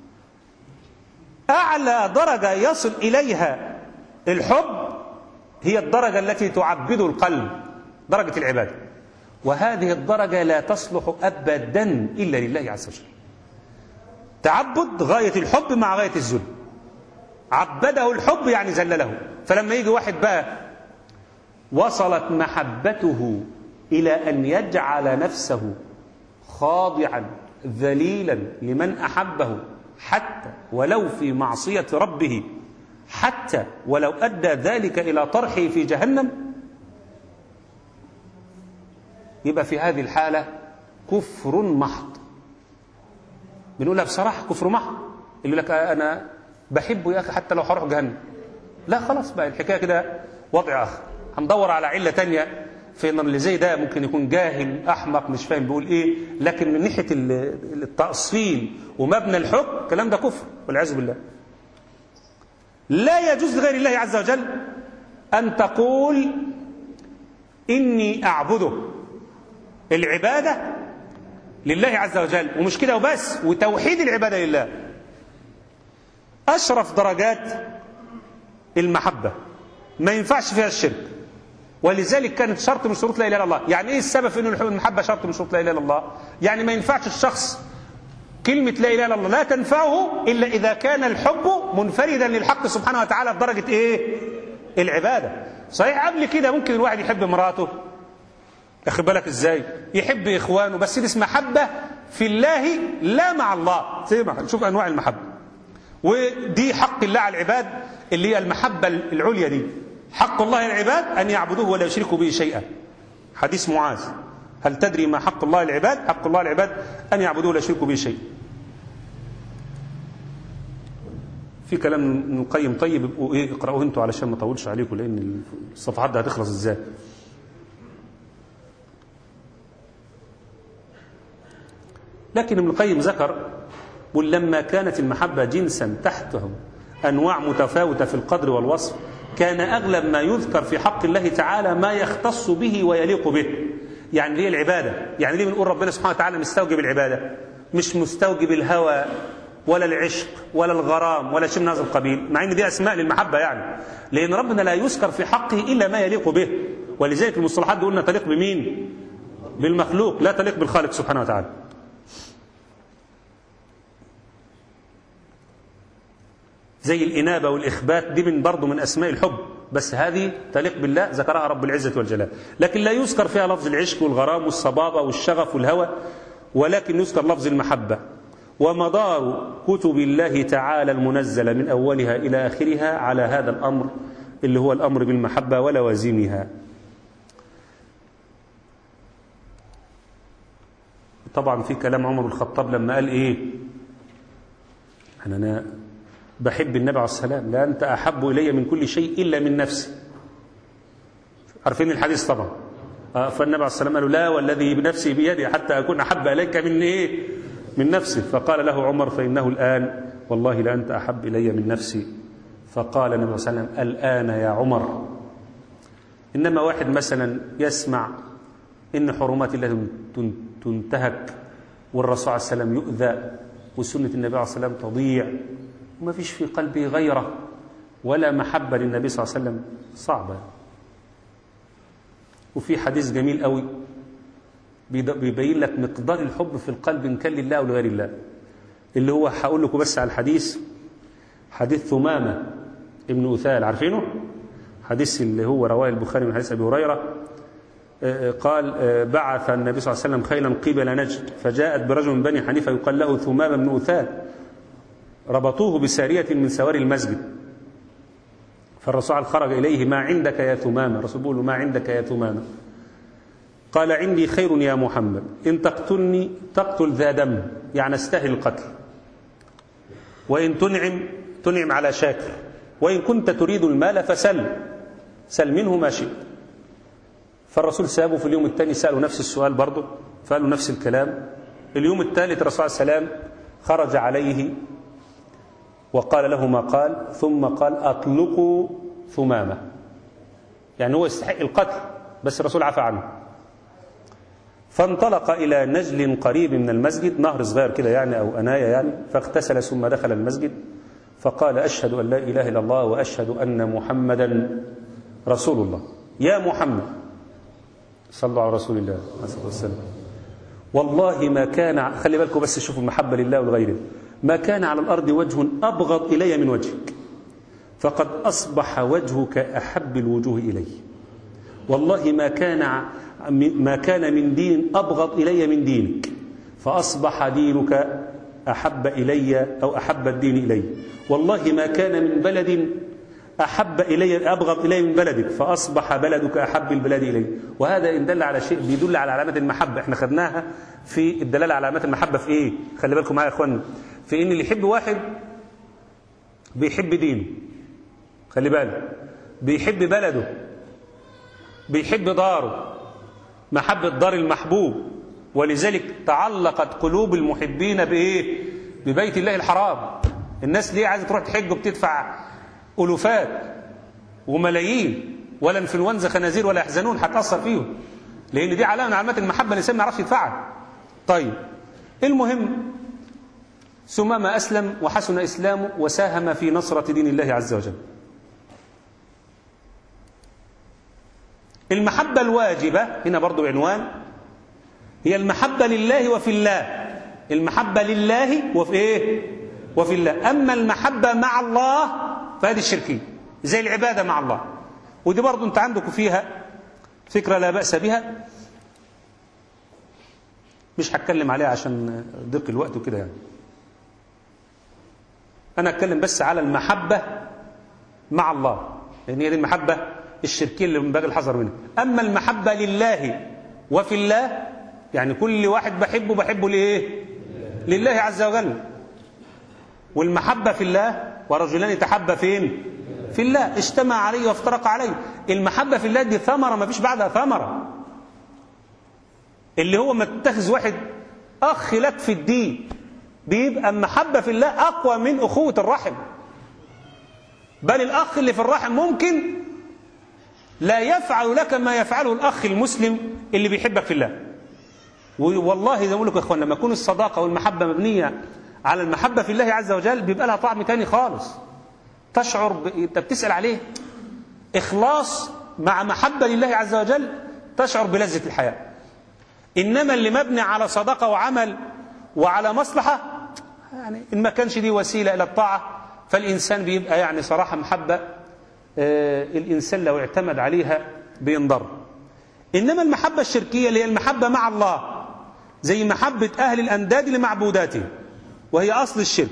أعلى درجة يصل إليها الحب هي الدرجة التي تعبد القلب درجة العبادة وهذه الدرجة لا تصلح أبدا إلا لله عز وجل تعبد غاية الحب مع غاية الذل عبده الحب يعني ذلله فلما يجي واحد بقى وصلت محبته إلى أن يجعل نفسه خاضعا ذليلا لمن أحبه حتى ولو في معصية ربه حتى ولو أدى ذلك إلى طرحه في جهنم يبقى في هذه الحالة كفر محض بنقولها بصراحة كفر محض اللي لك أنا بحبه يا أخي حتى لو هروح جهنم لا خلاص بقى الحكاية كده وضع آخر هندور على علة تانية في ان اللي زي ده ممكن يكون جاهل احمق مش فاهم بيقول ايه لكن من ناحيه التاصيل ومبنى الحكم الكلام ده كفر والعياذ بالله لا يجوز لغير الله عز وجل ان تقول اني اعبده العباده لله عز وجل ومش كده وبس وتوحيد العباده لله أشرف درجات المحبة ما ينفعش فيها الشرك ولذلك كانت شرط من شروط لا اله الا الله يعني ايه السبب في ان المحبه شرط من شروط لا اله الا الله يعني ما ينفعش الشخص كلمة لا إله إلا الله لا تنفعه إلا إذا كان الحب منفردا للحق سبحانه وتعالى بدرجة إيه؟ العبادة صحيح قبل كده ممكن الواحد يحب مراته أخد بالك إزاي؟ يحب إخوانه بس دي اسمها محبة في الله لا مع الله سيما شوف أنواع المحبة ودي حق الله على العباد اللي هي المحبة العليا دي حق الله على العباد أن يعبدوه ولا يشركوا به شيئا حديث معاذ هل تدري ما حق الله العباد حق الله العباد أن يعبدوه ولا يشركوا به شيء في كلام ابن القيم طيب ابقوا ايه اقرأوه انتوا علشان ما اطولش عليكم لان الصفحات دي هتخلص ازاي لكن ابن القيم ذكر قل لما كانت المحبة جنسا تحته أنواع متفاوتة في القدر والوصف كان أغلب ما يذكر في حق الله تعالى ما يختص به ويليق به يعني ليه العبادة يعني ليه بنقول ربنا سبحانه وتعالى مستوجب العبادة مش مستوجب الهوى ولا العشق ولا الغرام ولا شيء من هذا القبيل مع ان دي اسماء للمحبه يعني لان ربنا لا يذكر في حقه الا ما يليق به ولذلك المصطلحات دي قلنا تليق بمين بالمخلوق لا تليق بالخالق سبحانه وتعالى زي الإنابة والإخبات دي من برضه من أسماء الحب بس هذه تليق بالله ذكرها رب العزة والجلال لكن لا يذكر فيها لفظ العشق والغرام والصبابة والشغف والهوى ولكن يذكر لفظ المحبة ومدار كتب الله تعالى المنزلة من أولها إلى آخرها على هذا الأمر اللي هو الأمر بالمحبة ولوازمها طبعا في كلام عمر بن الخطاب لما قال إيه أنا بحب النبي عليه السلام لا أنت أحب إلي من كل شيء إلا من نفسي عارفين الحديث طبعا فالنبي عليه السلام قال لا والذي بنفسي بيدي حتى أكون أحب إليك من إيه من نفسي فقال له عمر فإنه الآن والله لا أنت أحب إلي من نفسي فقال النبي صلى الله عليه وسلم الآن يا عمر إنما واحد مثلا يسمع إن حرمات الله تنتهك والرسول عليه السلام يؤذى وسنة النبي عليه السلام تضيع وما فيش في قلبه غيره ولا محبة للنبي صلى الله عليه وسلم صعبة وفي حديث جميل قوي بيبين لك مقدار الحب في القلب إن كان لله أو لغير الله اللي هو هقول لكم بس على الحديث حديث ثمامة ابن أثال عارفينه حديث اللي هو رواه البخاري من حديث أبي هريرة قال بعث النبي صلى الله عليه وسلم خيلا قبل نجد فجاءت برجل من بني حنيفة يقال له ثمامة بن أثال ربطوه بسارية من سواري المسجد فالرسول خرج إليه ما عندك يا ثمامة الرسول بيقول ما عندك يا ثمامة قال عندي خير يا محمد إن تقتلني تقتل ذا دم يعني استهل القتل وإن تنعم تنعم على شاكر وإن كنت تريد المال فسل سل منه ما شئت فالرسول سابه في اليوم الثاني سأله نفس السؤال برضه فقالوا نفس الكلام اليوم الثالث الرسول عليه السلام خرج عليه وقال له ما قال ثم قال أطلقوا ثمامة يعني هو يستحق القتل بس الرسول عفى عنه فانطلق إلى نجل قريب من المسجد نهر صغير كده يعني أو أناية يعني فاغتسل ثم دخل المسجد فقال أشهد أن لا إله إلا الله وأشهد أن محمدا رسول الله يا محمد صلوا على رسول الله عليه الصلاة والسلام والله ما كان خلي بالكم بس شوفوا المحبة لله ولغيره ما كان على الأرض وجه أبغض إلي من وجهك فقد أصبح وجهك أحب الوجوه إلي والله ما كان ما كان من دين أبغض إلي من دينك فأصبح دينك أحب إلي أو أحب الدين إلي والله ما كان من بلد أحب إلي أبغض إلي من بلدك فأصبح بلدك أحب البلاد إلي وهذا إن دل على شيء بيدل على علامات المحبة احنا خدناها في الدلالة على علامات المحبة في إيه خلي بالكم معايا يا إخوان في إن اللي يحب واحد بيحب دينه خلي بالك بيحب بلده بيحب داره محبة دار المحبوب ولذلك تعلقت قلوب المحبين بإيه ببيت الله الحرام الناس ليه عايزة تروح تحج وبتدفع ألوفات وملايين ولا انفلونزا خنازير ولا يحزنون هتأثر فيهم لأن دي علامة من علامات المحبة الإنسان ما يعرفش يدفعها طيب المهم ثمامة أسلم وحسن إسلامه وساهم في نصرة دين الله عز وجل المحبة الواجبة هنا برضو عنوان هي المحبة لله وفي الله المحبة لله وفي إيه وفي الله أما المحبة مع الله فهذه الشركية زي العبادة مع الله ودي برضو أنت عندكم فيها فكرة لا بأس بها مش هتكلم عليها عشان ضيق الوقت وكده يعني أنا أتكلم بس على المحبة مع الله لأن هي دي المحبة الشركية اللي ينبغي الحذر منها أما المحبة لله وفي الله يعني كل واحد بحبه بحبه لإيه لله عز وجل والمحبة في الله ورجلان يتحبى فين في الله اجتمع عليه وافترق عليه المحبة في الله دي ثمرة ما فيش بعدها ثمرة اللي هو ما تتخذ واحد أخ لك في الدين بيبقى المحبة في الله أقوى من أخوة الرحم بل الأخ اللي في الرحم ممكن لا يفعل لك ما يفعله الأخ المسلم اللي بيحبك في الله والله زي ما بقول لكم يا اخوان لما يكون الصداقة والمحبة مبنية على المحبة في الله عز وجل بيبقى لها طعم تاني خالص تشعر ب... انت بتسأل عليه إخلاص مع محبة لله عز وجل تشعر بلذة الحياة إنما اللي مبني على صداقة وعمل وعلى مصلحة يعني إن ما كانش دي وسيلة إلى الطاعة فالإنسان بيبقى يعني صراحة محبة آه الإنسان لو اعتمد عليها بينضر إنما المحبة الشركية اللي هي المحبة مع الله زي محبة أهل الأنداد لمعبوداته وهي أصل الشرك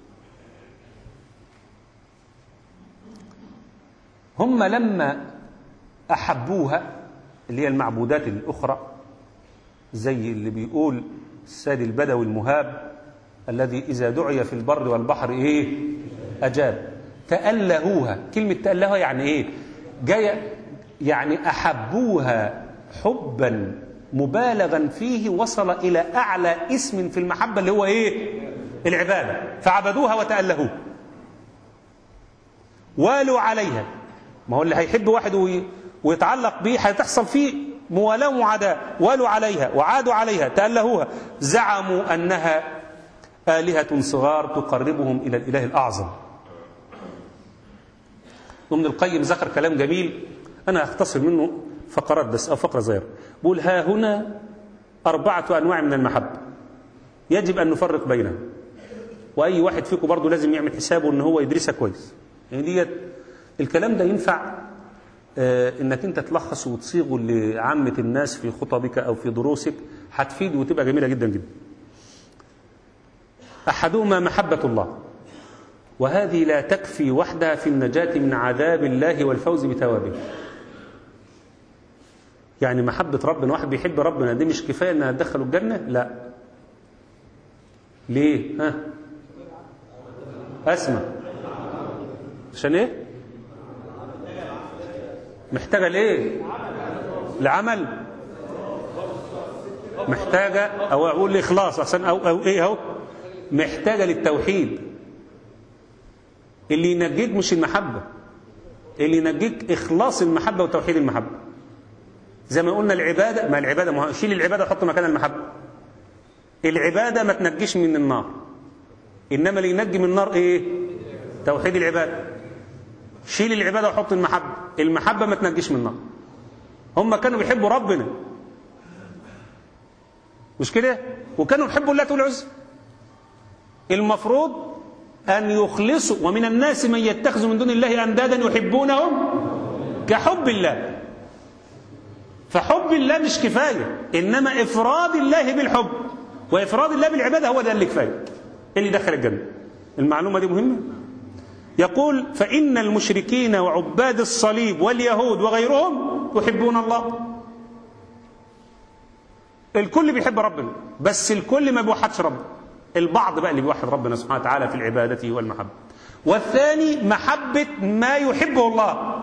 هم لما أحبوها اللي هي المعبودات الأخرى زي اللي بيقول السيد البدوي المهاب الذي إذا دعي في البر والبحر إيه أجاب تألهوها كلمة تألهوها يعني إيه جاية يعني أحبوها حبا مبالغا فيه وصل إلى أعلى اسم في المحبة اللي هو إيه العبادة فعبدوها وتألهوها والوا عليها ما هو اللي هيحب واحد ويتعلق به هتحصل فيه موالاة ومعاداة والوا عليها وعادوا عليها تألهوها زعموا أنها آلهة صغار تقربهم إلى الإله الأعظم ومن القيم ذكر كلام جميل أنا أختصر منه فقرات بس أو فقرة صغيرة بقول ها هنا أربعة أنواع من المحبة يجب أن نفرق بينها وأي واحد فيكم برضه لازم يعمل حسابه أن هو يدرسها كويس يعني ديت الكلام ده ينفع آه انك انت تلخصه وتصيغه لعامة الناس في خطبك او في دروسك هتفيد وتبقى جميلة جدا جدا احدهما محبة الله وهذه لا تكفي وحدها في النجاة من عذاب الله والفوز بثوابه يعني محبة ربنا واحد بيحب ربنا دي مش كفاية انها تدخله الجنة لا ليه ها اسمع عشان ايه محتاجة لإيه العمل محتاجة أو أقول الإخلاص أحسن أو, أو إيه أهو محتاجة للتوحيد اللي ينجيك مش المحبة اللي ينجيك إخلاص المحبة وتوحيد المحبة زي ما قلنا العبادة ما العبادة ما شيل العبادة وحط مكان المحبة العبادة ما تنجيش من النار إنما اللي ينجي من النار إيه توحيد العبادة شيل العبادة وحط المحبة المحبة ما تنجيش من النار هم كانوا بيحبوا ربنا مش كده وكانوا بيحبوا الله والعزى المفروض أن يخلصوا ومن الناس من يتخذ من دون الله أندادا يحبونهم كحب الله فحب الله مش كفاية إنما إفراد الله بالحب وإفراد الله بالعبادة هو ده اللي كفاية اللي دخل الجنة المعلومة دي مهمة يقول فإن المشركين وعباد الصليب واليهود وغيرهم يحبون الله الكل بيحب ربنا بس الكل ما بيوحدش ربنا البعض بقى اللي بيوحد ربنا سبحانه وتعالى في العبادة والمحبة والثاني محبة ما يحبه الله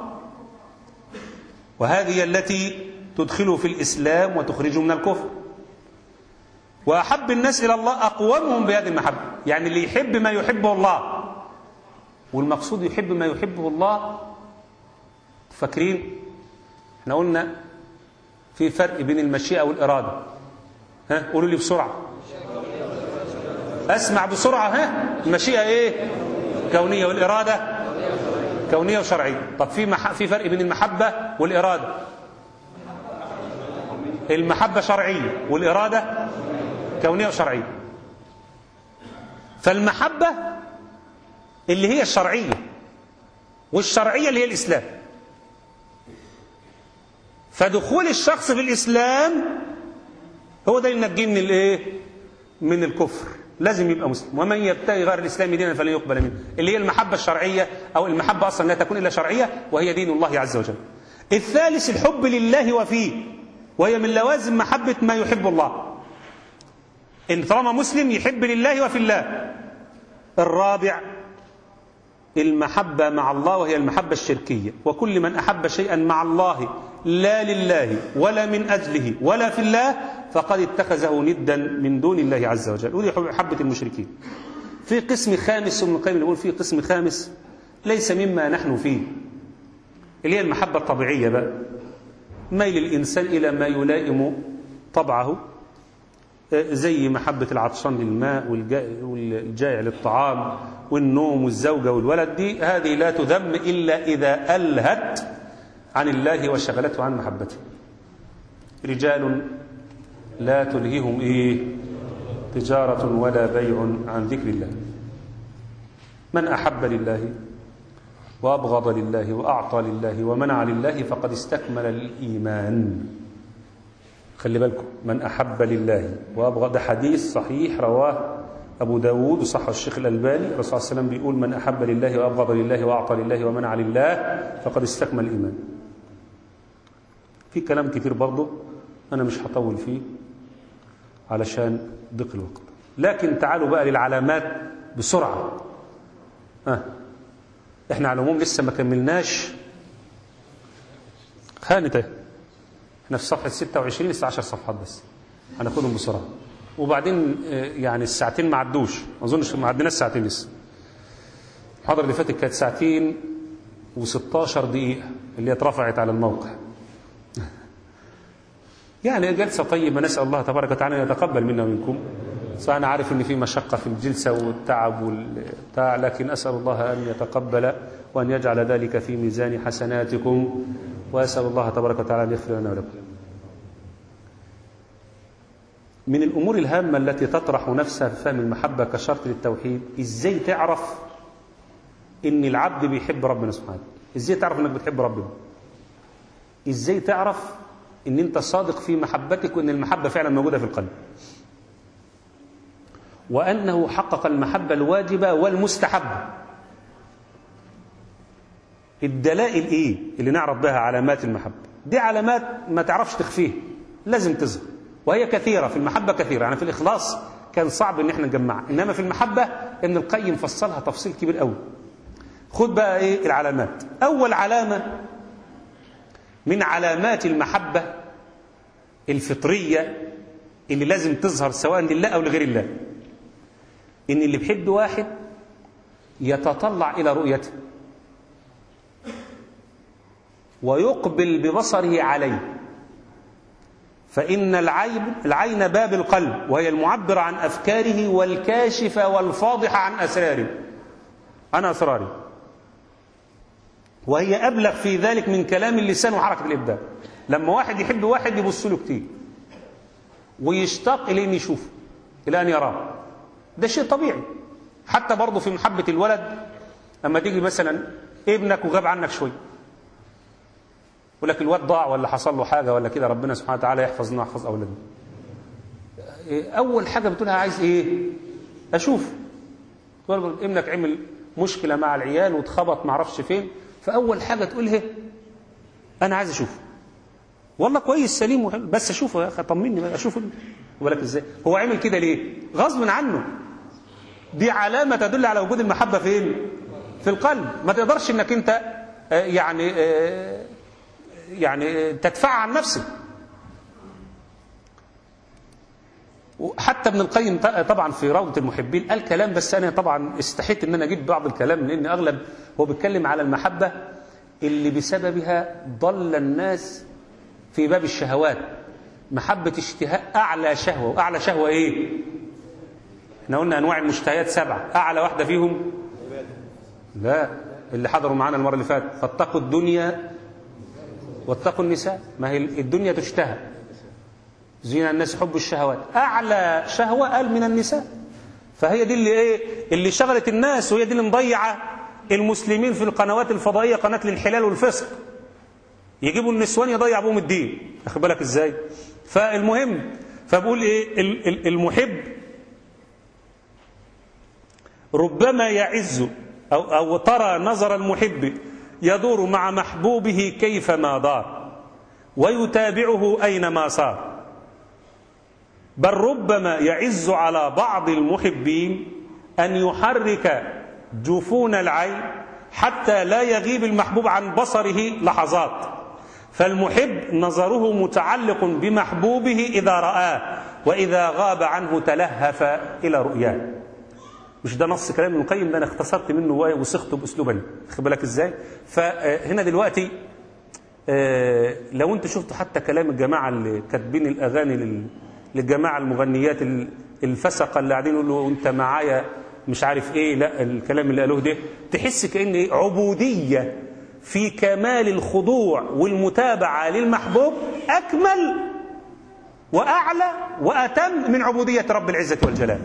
وهذه التي تدخله في الإسلام وتخرجه من الكفر وأحب الناس إلى الله أقومهم بهذه المحبة يعني اللي يحب ما يحبه الله والمقصود يحب ما يحبه الله فاكرين احنا قلنا في فرق بين المشيئة والإرادة ها قولوا لي بسرعة اسمع بسرعة ها المشيئة ايه كونية والإرادة كونية وشرعية طب في مح... في فرق بين المحبة والإرادة المحبة شرعية والإرادة كونية وشرعية فالمحبة اللي هي الشرعية والشرعية اللي هي الإسلام فدخول الشخص في الإسلام هو ده اللي ينجيه من الايه من الكفر لازم يبقى مسلم ومن يبتغي غير الاسلام دينا فلن يقبل منه اللي هي المحبه الشرعيه او المحبه اصلا لا تكون الا شرعيه وهي دين الله عز وجل الثالث الحب لله وفيه وهي من لوازم محبه ما يحب الله ان طالما مسلم يحب لله وفي الله الرابع المحبة مع الله وهي المحبة الشركية وكل من أحب شيئا مع الله لا لله ولا من أجله ولا في الله فقد اتخذه ندا من دون الله عز وجل ودي محبة المشركين في قسم خامس ابن القيم يقول في قسم خامس ليس مما نحن فيه اللي هي المحبة الطبيعية بقى ميل الإنسان إلى ما يلائم طبعه زي محبة العطشان للماء والجائع للطعام والنوم والزوجة والولد دي هذه لا تذم إلا إذا ألهت عن الله وشغلته عن محبته رجال لا تلهيهم إيه تجارة ولا بيع عن ذكر الله من أحب لله وأبغض لله وأعطى لله ومنع لله فقد استكمل الإيمان خلي بالكم من أحب لله وأبغض حديث صحيح رواه أبو داود وصحه الشيخ الألباني الرسول صلى الله عليه وسلم بيقول من أحب لله وأبغض لله وأعطى لله ومنع لله فقد استكمل الإيمان في كلام كتير برضه أنا مش هطول فيه علشان ضيق الوقت لكن تعالوا بقى للعلامات بسرعة آه. احنا على العموم لسه ما كملناش خانته احنا في صفحة 26 لسه 10 صفحات بس هناخدهم بسرعة وبعدين يعني الساعتين ما عدوش ما اظنش ما عدناش ساعتين لسه المحاضرة اللي فاتت كانت ساعتين و16 دقيقة اللي اترفعت على الموقع يعني جلسة طيبة نسأل الله تبارك وتعالى أن يتقبل منا ومنكم فأنا عارف أن في مشقة في الجلسة والتعب والبتاع لكن أسأل الله أن يتقبل وأن يجعل ذلك في ميزان حسناتكم وأسأل الله تبارك وتعالى أن يغفر لنا ولكم من الأمور الهامة التي تطرح نفسها في فهم المحبة كشرط للتوحيد إزاي تعرف إن العبد بيحب ربنا سبحانه إزاي تعرف إنك بتحب ربنا إزاي تعرف إن أنت صادق في محبتك وإن المحبة فعلا موجودة في القلب وأنه حقق المحبة الواجبة والمستحبة الدلائل إيه اللي نعرف بها علامات المحبة دي علامات ما تعرفش تخفيها لازم تظهر وهي كثيرة في المحبة كثيرة يعني في الإخلاص كان صعب إن احنا نجمعها إنما في المحبة إن القيم فصلها تفصيل كبير قوي خد بقى إيه العلامات أول علامة من علامات المحبة الفطرية اللي لازم تظهر سواء لله أو لغير الله إن اللي بيحب واحد يتطلع إلى رؤيته ويقبل ببصره عليه فإن العين, العين باب القلب وهي المعبرة عن أفكاره والكاشفة والفاضحة عن أسراره عن أسراره وهي أبلغ في ذلك من كلام اللسان وحركة الإبداع لما واحد يحب واحد يبص له كتير ويشتاق إليه أن يشوفه إلى أن يراه ده شيء طبيعي حتى برضه في محبة الولد لما تيجي مثلا ابنك وغاب عنك شويه يقول لك الواد ضاع ولا حصل له حاجه ولا كده ربنا سبحانه وتعالى يحفظنا ويحفظ اولادنا اول حاجه بتقولها عايز ايه اشوف تقول ابنك عمل مشكله مع العيال واتخبط ما اعرفش فين فاول حاجه تقولها انا عايز اشوفه والله كويس سليم وحلو بس اشوفه يا اخي طمني بقى اشوفه بالك ازاي هو عمل كده ليه غصب عنه دي علامه تدل على وجود المحبه فين في القلب ما تقدرش انك انت يعني يعني تدفع عن نفسك حتى ابن القيم طبعا في روضة المحبين قال كلام بس أنا طبعا استحيت أن أنا أجيب بعض الكلام لأن أغلب هو بيتكلم على المحبة اللي بسببها ضل الناس في باب الشهوات محبة اشتهاء أعلى شهوة وأعلى شهوة إيه احنا قلنا انواع المشتهيات سبعه اعلى واحده فيهم لا اللي حضروا معانا المره اللي فاتت فاتقوا الدنيا واتقوا النساء ما هي الدنيا تشتهى زين الناس حب الشهوات اعلى شهوه قال من النساء فهي دي اللي ايه اللي شغلت الناس وهي دي اللي مضيعه المسلمين في القنوات الفضائيه قناه الانحلال والفسق يجيبوا النسوان يضيع بهم الدين واخد بالك ازاي فالمهم فبقول ايه ال- ال- المحب ربما يعز أو, أو ترى نظر المحب يدور مع محبوبه كيفما دار ويتابعه أينما صار بل ربما يعز على بعض المحبين أن يحرك جفون العين حتى لا يغيب المحبوب عن بصره لحظات فالمحب نظره متعلق بمحبوبه إذا رآه وإذا غاب عنه تلهف إلى رؤياه مش ده نص كلام ابن القيم ده انا اختصرت منه وصيغته باسلوبا خد بالك ازاي فهنا دلوقتي آه، لو انت شفت حتى كلام الجماعه اللي كاتبين الاغاني لل- للجماعه المغنيات ال- الفسقه اللي قاعدين يقولوا انت معايا مش عارف ايه لا الكلام اللي قالوه ده تحس كان إيه؟ عبوديه في كمال الخضوع والمتابعه للمحبوب اكمل واعلى واتم من عبوديه رب العزه والجلال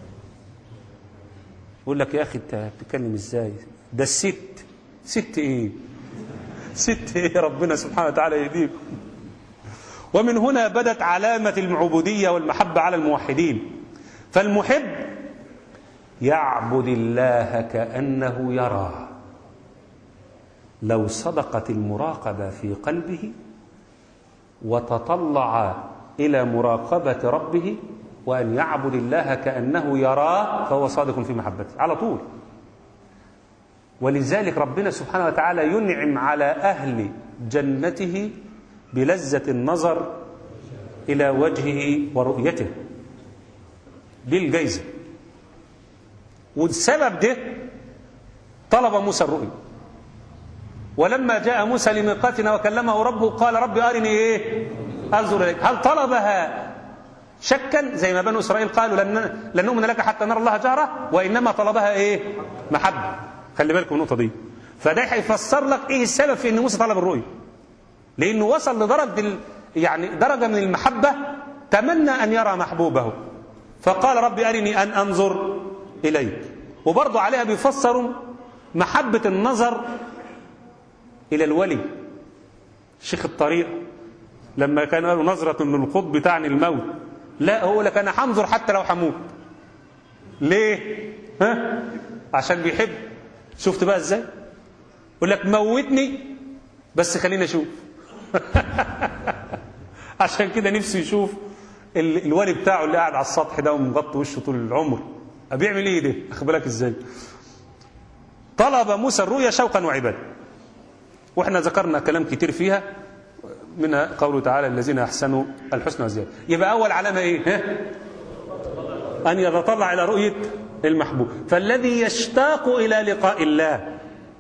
يقول لك يا اخي انت بتتكلم ازاي ده الست ست ايه ست ايه ربنا سبحانه وتعالى يهديك ومن هنا بدت علامة العبودية والمحبة على الموحدين فالمحب يعبد الله كأنه يراه لو صدقت المراقبة في قلبه وتطلع إلى مراقبة ربه وأن يعبد الله كأنه يراه فهو صادق في محبته على طول ولذلك ربنا سبحانه وتعالى ينعم على أهل جنته بلذة النظر إلى وجهه ورؤيته دي الجايزة والسبب ده طلب موسى الرؤيا ولما جاء موسى لميقاتنا وكلمه ربه قال رب أرني إيه أنظر إليك هل طلبها شكا زي ما بنو إسرائيل قالوا لن, لن نؤمن لك حتى نرى الله جهرة وإنما طلبها إيه محبة خلي بالكم النقطة دي فده هيفسر لك إيه السبب في إن موسى طلب الرؤيا لأنه وصل لدرجة ال... يعني درجة من المحبة تمنى أن يرى محبوبه فقال رب أرني أن أنظر إليك وبرضه عليها بيفسروا محبة النظر إلى الولي شيخ الطريق لما كان قالوا نظرة من القطب تعني الموت لا هو لك أنا هنظر حتى لو هموت ليه ها عشان بيحب شفت بقى ازاي يقول لك موتني بس خليني اشوف عشان كده نفسه يشوف ال- الولي بتاعه اللي قاعد على السطح ده ومغطي وشه طول العمر بيعمل ايه ده اخد بالك ازاي طلب موسى الرؤيا شوقا وعباده واحنا ذكرنا كلام كتير فيها منها قوله تعالى الذين احسنوا الحسنى وزياده يبقى اول علامه ايه ها؟ ان يتطلع الى رؤيه المحبوب فالذي يشتاق الى لقاء الله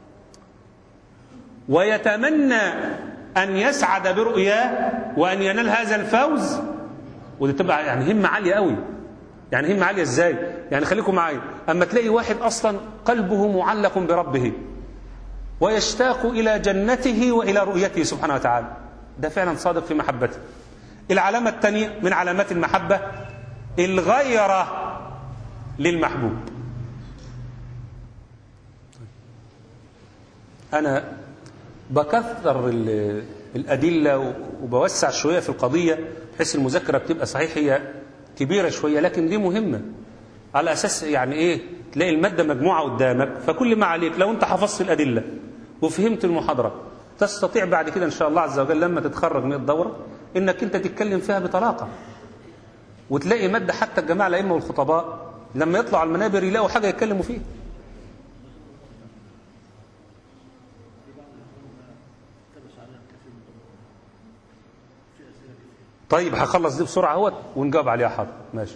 ويتمنى ان يسعد برؤياه وان ينال هذا الفوز ودي تبقى يعني همه عاليه قوي يعني همه عاليه ازاي يعني خليكم معايا اما تلاقي واحد اصلا قلبه معلق بربه ويشتاق إلى جنته وإلى رؤيته سبحانه وتعالى ده فعلا صادق في محبته العلامة الثانية من علامات المحبة الغيرة للمحبوب أنا بكثر ال- الأدلة وبوسع شوية في القضية بحيث المذاكرة بتبقى صحيح هي كبيرة شوية لكن دي مهمة على أساس يعني إيه تلاقي المادة مجموعة قدامك فكل ما عليك لو أنت حفظت الأدلة وفهمت المحاضرة تستطيع بعد كده إن شاء الله عز وجل لما تتخرج من الدورة إنك أنت تتكلم فيها بطلاقة وتلاقي مادة حتى الجماعة الأئمة والخطباء لما يطلعوا على المنابر يلاقوا حاجة يتكلموا فيها طيب هخلص دي بسرعة اهوت ونجاوب عليها حاضر ماشي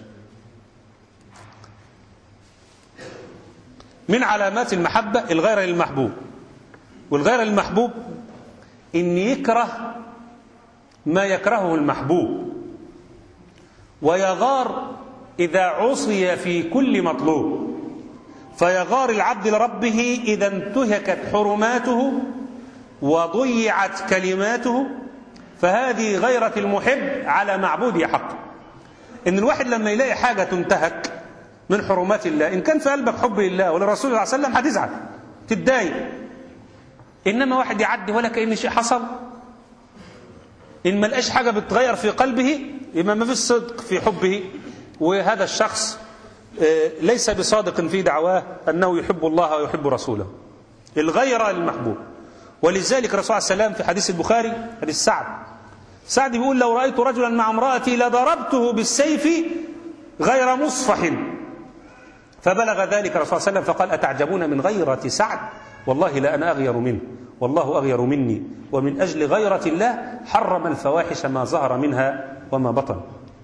من علامات المحبة الغيرة للمحبوب والغيرة للمحبوب إن يكره ما يكرهه المحبوب ويغار إذا عصي في كل مطلوب فيغار العبد لربه إذا انتهكت حرماته وضيعت كلماته فهذه غيرة المحب على معبوده حق إن الواحد لما يلاقي حاجة تنتهك من حرمات الله إن كان في قلبك حب لله وللرسول صلى الله عليه وسلم هتزعل تتضايق إنما واحد يعدي ولا كأن شيء حصل إن ما لقاش حاجة بتغير في قلبه يبقى ما فيش صدق في حبه وهذا الشخص ليس بصادق في دعواه أنه يحب الله ويحب رسوله الغيرة للمحبوب ولذلك الرسول عليه السلام في حديث البخاري حديث سعد سعد بيقول لو رأيت رجلا مع امرأتي لضربته بالسيف غير مصفح فبلغ ذلك الرسول صلى الله عليه وسلم فقال أتعجبون من غيرة سعد والله لا أنا أغير منه والله أغير مني ومن أجل غيرة الله حرم الفواحش ما ظهر منها وما بطن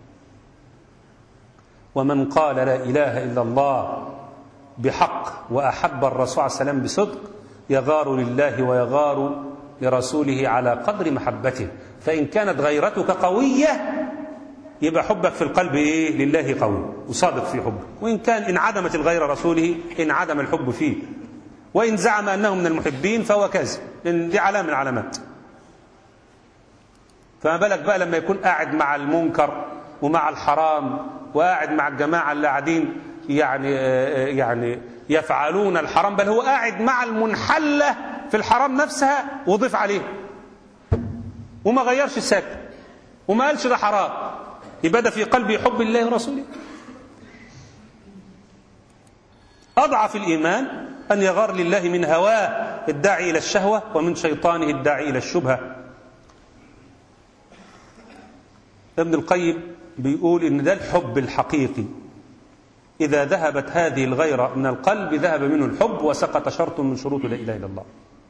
ومن قال لا إله إلا الله بحق وأحب الرسول عليه السلام بصدق يغار لله ويغار لرسوله على قدر محبته فإن كانت غيرتك قوية يبقى حبك في القلب إيه لله قوي وصادق في حبه وإن كان إن عدمت الغير رسوله إن عدم الحب فيه وإن زعم أنه من المحبين فهو كاذب لأن دي علامة من العلامات فما بالك بقى لما يكون قاعد مع المنكر ومع الحرام وقاعد مع الجماعة اللي قاعدين يعني يعني يفعلون الحرام بل هو قاعد مع المنحلة في الحرام نفسها وضيف عليه وما غيرش الساكن وما قالش ده حرام يبقى ده في قلبي حب الله ورسوله أضعف الإيمان أن يغار لله من هواه الداعي إلى الشهوة ومن شيطانه الداعي إلى الشبهة ابن القيم بيقول إن ده الحب الحقيقي إذا ذهبت هذه الغيرة من القلب ذهب منه الحب وسقط شرط من شروط لا إله إلا الله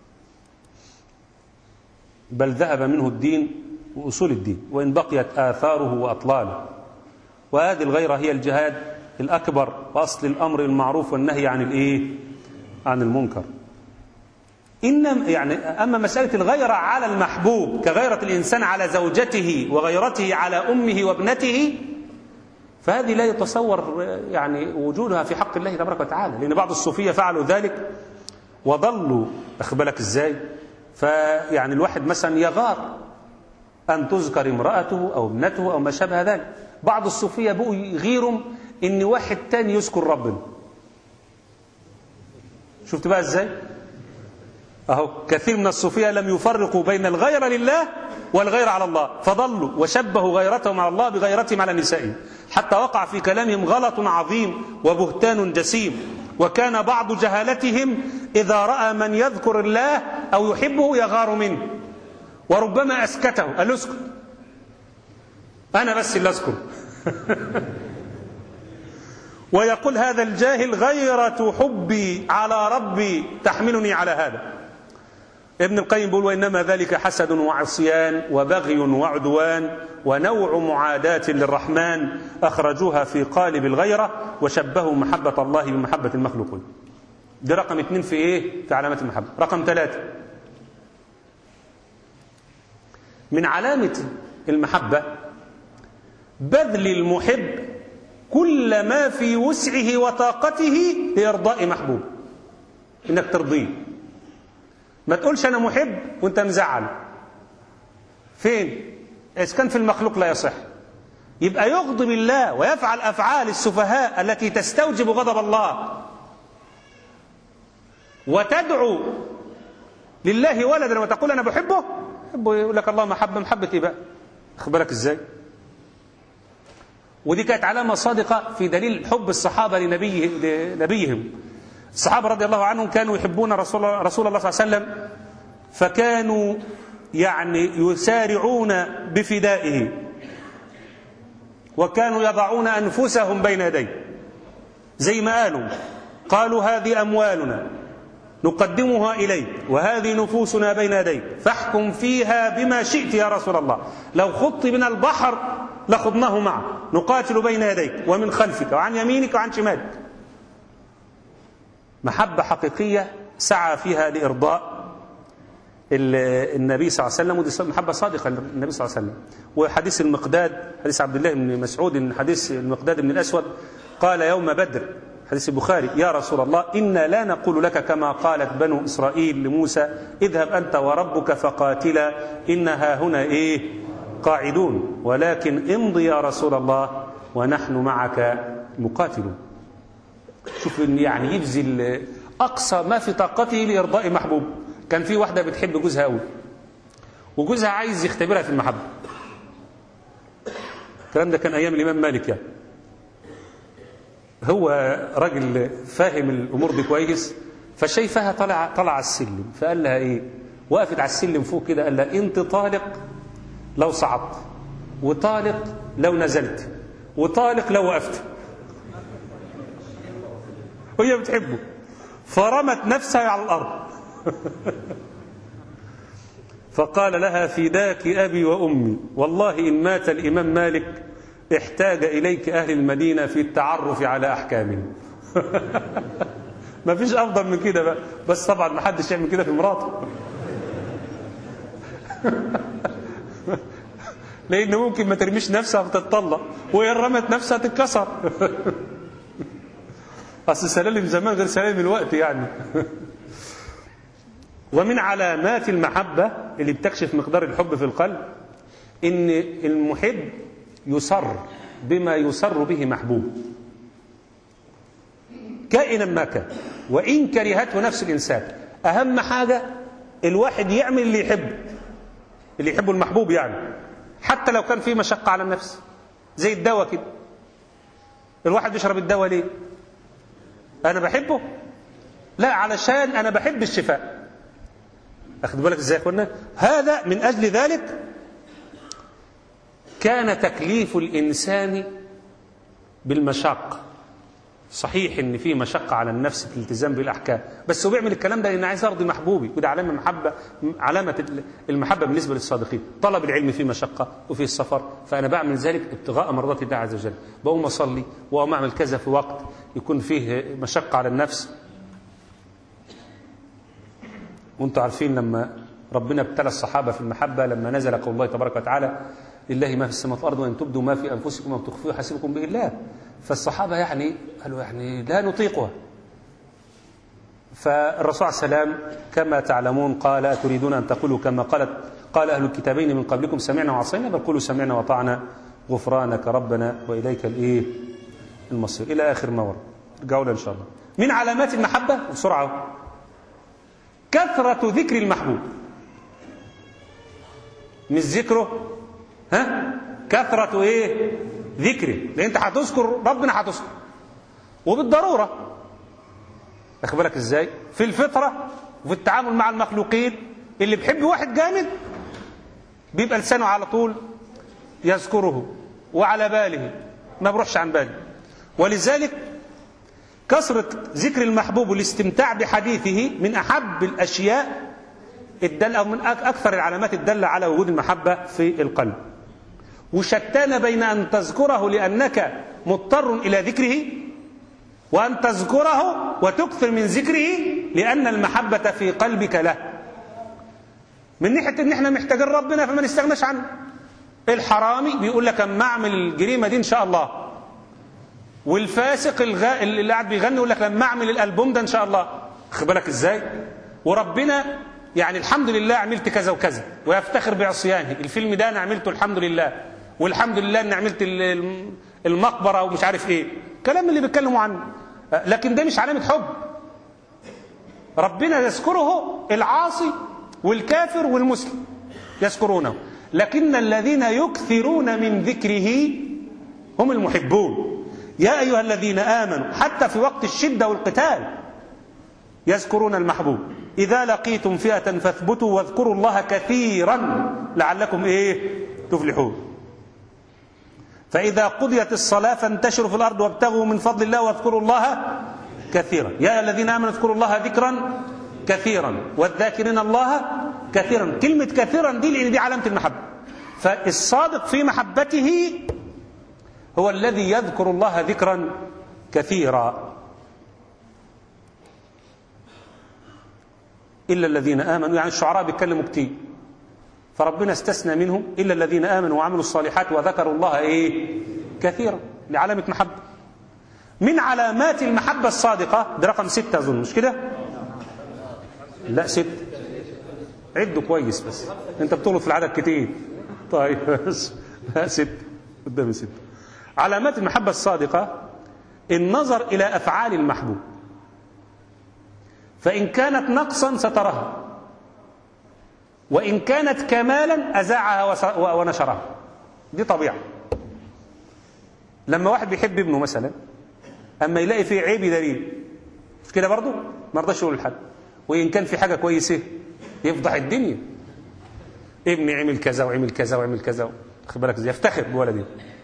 بل ذهب منه الدين وأصول الدين وإن بقيت آثاره وأطلاله وهذه الغيرة هي الجهاد الأكبر وأصل الأمر المعروف والنهي عن الإيه عن المنكر إنما يعني أما مسألة الغيرة على المحبوب كغيرة الإنسان على زوجته وغيرته على أمه وابنته فهذه لا يتصور يعني وجودها في حق الله تبارك وتعالى لأن بعض الصوفية فعلوا ذلك وضلوا أخبرك إزاي فيعني الواحد مثلا يغار أن تذكر امرأته أو ابنته أو ما شابه ذلك بعض الصوفية بقوا يغيروا إن واحد تاني يذكر ربنا شفت بقى إزاي أهو كثير من الصوفية لم يفرقوا بين الغيرة لله والغيرة على الله فضلوا وشبهوا غيرتهم على الله بغيرتهم على نسائهم حتى وقع في كلامهم غلط عظيم وبهتان جسيم وكان بعض جهالتهم إذا رأى من يذكر الله أو يحبه يغار منه وربما أسكته قال اسكت أنا بس اللي أذكر ويقول هذا الجاهل غيرة حبي على ربي تحملني على هذا ابن القيم بيقول وإنما ذلك حسد وعصيان وبغي وعدوان ونوع معاداة للرحمن أخرجوها في قالب الغيرة وشبهوا محبة الله بمحبة المخلوقين دي رقم اثنين في ايه في علامة المحبة رقم ثلاثة من علامة المحبة بذل المحب كل ما في وسعه وطاقته لإرضاء محبوب إنك ترضيه ما تقولش أنا محب وأنت مزعل فين إذا كان في المخلوق لا يصح يبقى يغضب الله ويفعل أفعال السفهاء التي تستوجب غضب الله وتدعو لله ولدا وتقول أنا بحبه بحبه يقول لك الله محبة محبة إيه بقى أخبرك إزاي ودي كانت علامة صادقة في دليل حب الصحابة لنبيه لنبيهم الصحابة رضي الله عنهم كانوا يحبون رسول, رسول الله صلى الله عليه وسلم فكانوا يعني يسارعون بفدائه وكانوا يضعون أنفسهم بين يديه زي ما قالوا قالوا هذه أموالنا نقدمها إليك وهذه نفوسنا بين يديك فاحكم فيها بما شئت يا رسول الله لو خضت من البحر لخضناه معه نقاتل بين يديك ومن خلفك وعن يمينك وعن شمالك محبة حقيقية سعى فيها لإرضاء ال- النبي صلى الله عليه وسلم ودي محبة صادقة للنبي صلى الله عليه وسلم وحديث المقداد حديث عبد الله بن مسعود إن حديث المقداد بن الأسود قال يوم بدر حديث البخاري يا رسول الله إنا لا نقول لك كما قالت بنو إسرائيل لموسى اذهب أنت وربك فقاتلا إنها هنا إيه قاعدون ولكن امضي يا رسول الله ونحن معك مقاتلون شوف إن يعني يبذل أقصى ما في طاقته لإرضاء محبوب كان في واحدة بتحب جوزها قوي وجوزها عايز يختبرها في المحبة الكلام ده كان أيام الإمام مالك يعني هو راجل فاهم الأمور دي كويس فشايفها طلع طلع على السلم فقال لها إيه وقفت على السلم فوق كده قال لها أنت طالق لو صعدت وطالق لو نزلت وطالق لو وقفت وهي بتحبه فرمت نفسها على الأرض فقال لها فداك أبي وأمي والله إن مات الإمام مالك احتاج إليك أهل المدينة في التعرف على أحكامه ما فيش أفضل من كده بقى بس طبعا ما حدش يعمل كده في مراته لأن ممكن ما ترميش نفسها فتتطلق وهي رمت نفسها تتكسر أصل سلالم زمان غير سلالم الوقت يعني ومن علامات المحبة اللي بتكشف مقدار الحب في القلب إن المحب يصر بما يصر به محبوب كائنا ما كان وإن كرهته نفس الإنسان أهم حاجة الواحد يعمل اللي يحبه اللي يحبه المحبوب يعني حتى لو كان فيه مشقة على النفس زي الدواء كده الواحد بيشرب الدواء ليه أنا بحبه لا علشان أنا بحب الشفاء أخذ بالك إزاي يا أخوانا هذا من أجل ذلك كان تكليف الإنسان بالمشقة صحيح ان في مشقه على النفس في الالتزام بالاحكام بس هو بيعمل الكلام ده لان عايز ارضي محبوبي وده علامه محبه علامه المحبه بالنسبه للصادقين طلب العلم فيه مشقه وفيه السفر فانا بعمل ذلك ابتغاء مرضات الله عز وجل بقوم اصلي واقوم اعمل كذا في وقت يكون فيه مشقه على النفس وانتم عارفين لما ربنا ابتلى الصحابه في المحبه لما نزل قول الله تبارك وتعالى لله ما في السماوات والارض وان تبدوا ما في انفسكم او تخفوه يحاسبكم به الله فالصحابه يعني قالوا يعني لا نطيقها فالرسول عليه السلام كما تعلمون قال تريدون ان تقولوا كما قالت قال اهل الكتابين من قبلكم سمعنا وعصينا بل قولوا سمعنا وطعنا غفرانك ربنا واليك الايه المصير الى اخر ما ورد ارجعوا ان شاء الله من علامات المحبه بسرعه كثره ذكر المحبوب مش ذكره ها كثرة ايه ذكره لان انت هتذكر ربنا هتذكر وبالضرورة واخد بالك ازاي في الفطرة وفي التعامل مع المخلوقين اللي بيحب واحد جامد بيبقى لسانه على طول يذكره وعلى باله ما بروحش عن باله ولذلك كثرة ذكر المحبوب والاستمتاع بحديثه من أحب الأشياء الدل أو من أكثر العلامات الدالة على وجود المحبة في القلب وشتان بين أن تذكره لأنك مضطر إلى ذكره وأن تذكره وتكثر من ذكره لأن المحبة في قلبك له من ناحية إن إحنا محتاجين ربنا فما نستغناش عنه الحرامي بيقول لك أما أعمل الجريمة دي إن شاء الله والفاسق الغا... اللي قاعد بيغني يقول لك لما أعمل الألبوم ده إن شاء الله خد بالك إزاي وربنا يعني الحمد لله عملت كذا وكذا ويفتخر بعصيانه الفيلم ده أنا عملته الحمد لله والحمد لله اني عملت المقبره ومش عارف ايه كلام اللي بيتكلموا عنه لكن ده مش علامه حب ربنا يذكره العاصي والكافر والمسلم يذكرونه لكن الذين يكثرون من ذكره هم المحبون يا ايها الذين امنوا حتى في وقت الشده والقتال يذكرون المحبوب اذا لقيتم فئه فاثبتوا واذكروا الله كثيرا لعلكم ايه تفلحون فإذا قضيت الصلاة فانتشروا في الأرض وابتغوا من فضل الله واذكروا الله كثيرا يا الذين آمنوا اذكروا الله ذكرا كثيرا والذاكرين الله كثيرا كلمة كثيرا دي لأن دي علامة المحبة فالصادق في محبته هو الذي يذكر الله ذكرا كثيرا إلا الذين آمنوا يعني الشعراء بيتكلموا كتير فربنا استثنى منهم إلا الذين آمنوا وعملوا الصالحات وذكروا الله إيه كثيرا لعلامة محبة من علامات المحبة الصادقة ده رقم ستة أظن مش كده لا ستة عدوا كويس بس انت بتغلط في العدد كتير طيب بس ستة قدامي ستة علامات المحبة الصادقة النظر إلى أفعال المحبوب فإن كانت نقصا سترها وإن كانت كمالا أزاعها ونشرها دي طبيعة لما واحد بيحب ابنه مثلا أما يلاقي فيه عيب دليل مش كده برضه ما رضاش يقول لحد وإن كان في حاجة كويسة يفضح الدنيا ابني عمل كذا وعمل كذا وعمل كذا خد بالك ازاي يفتخر بولده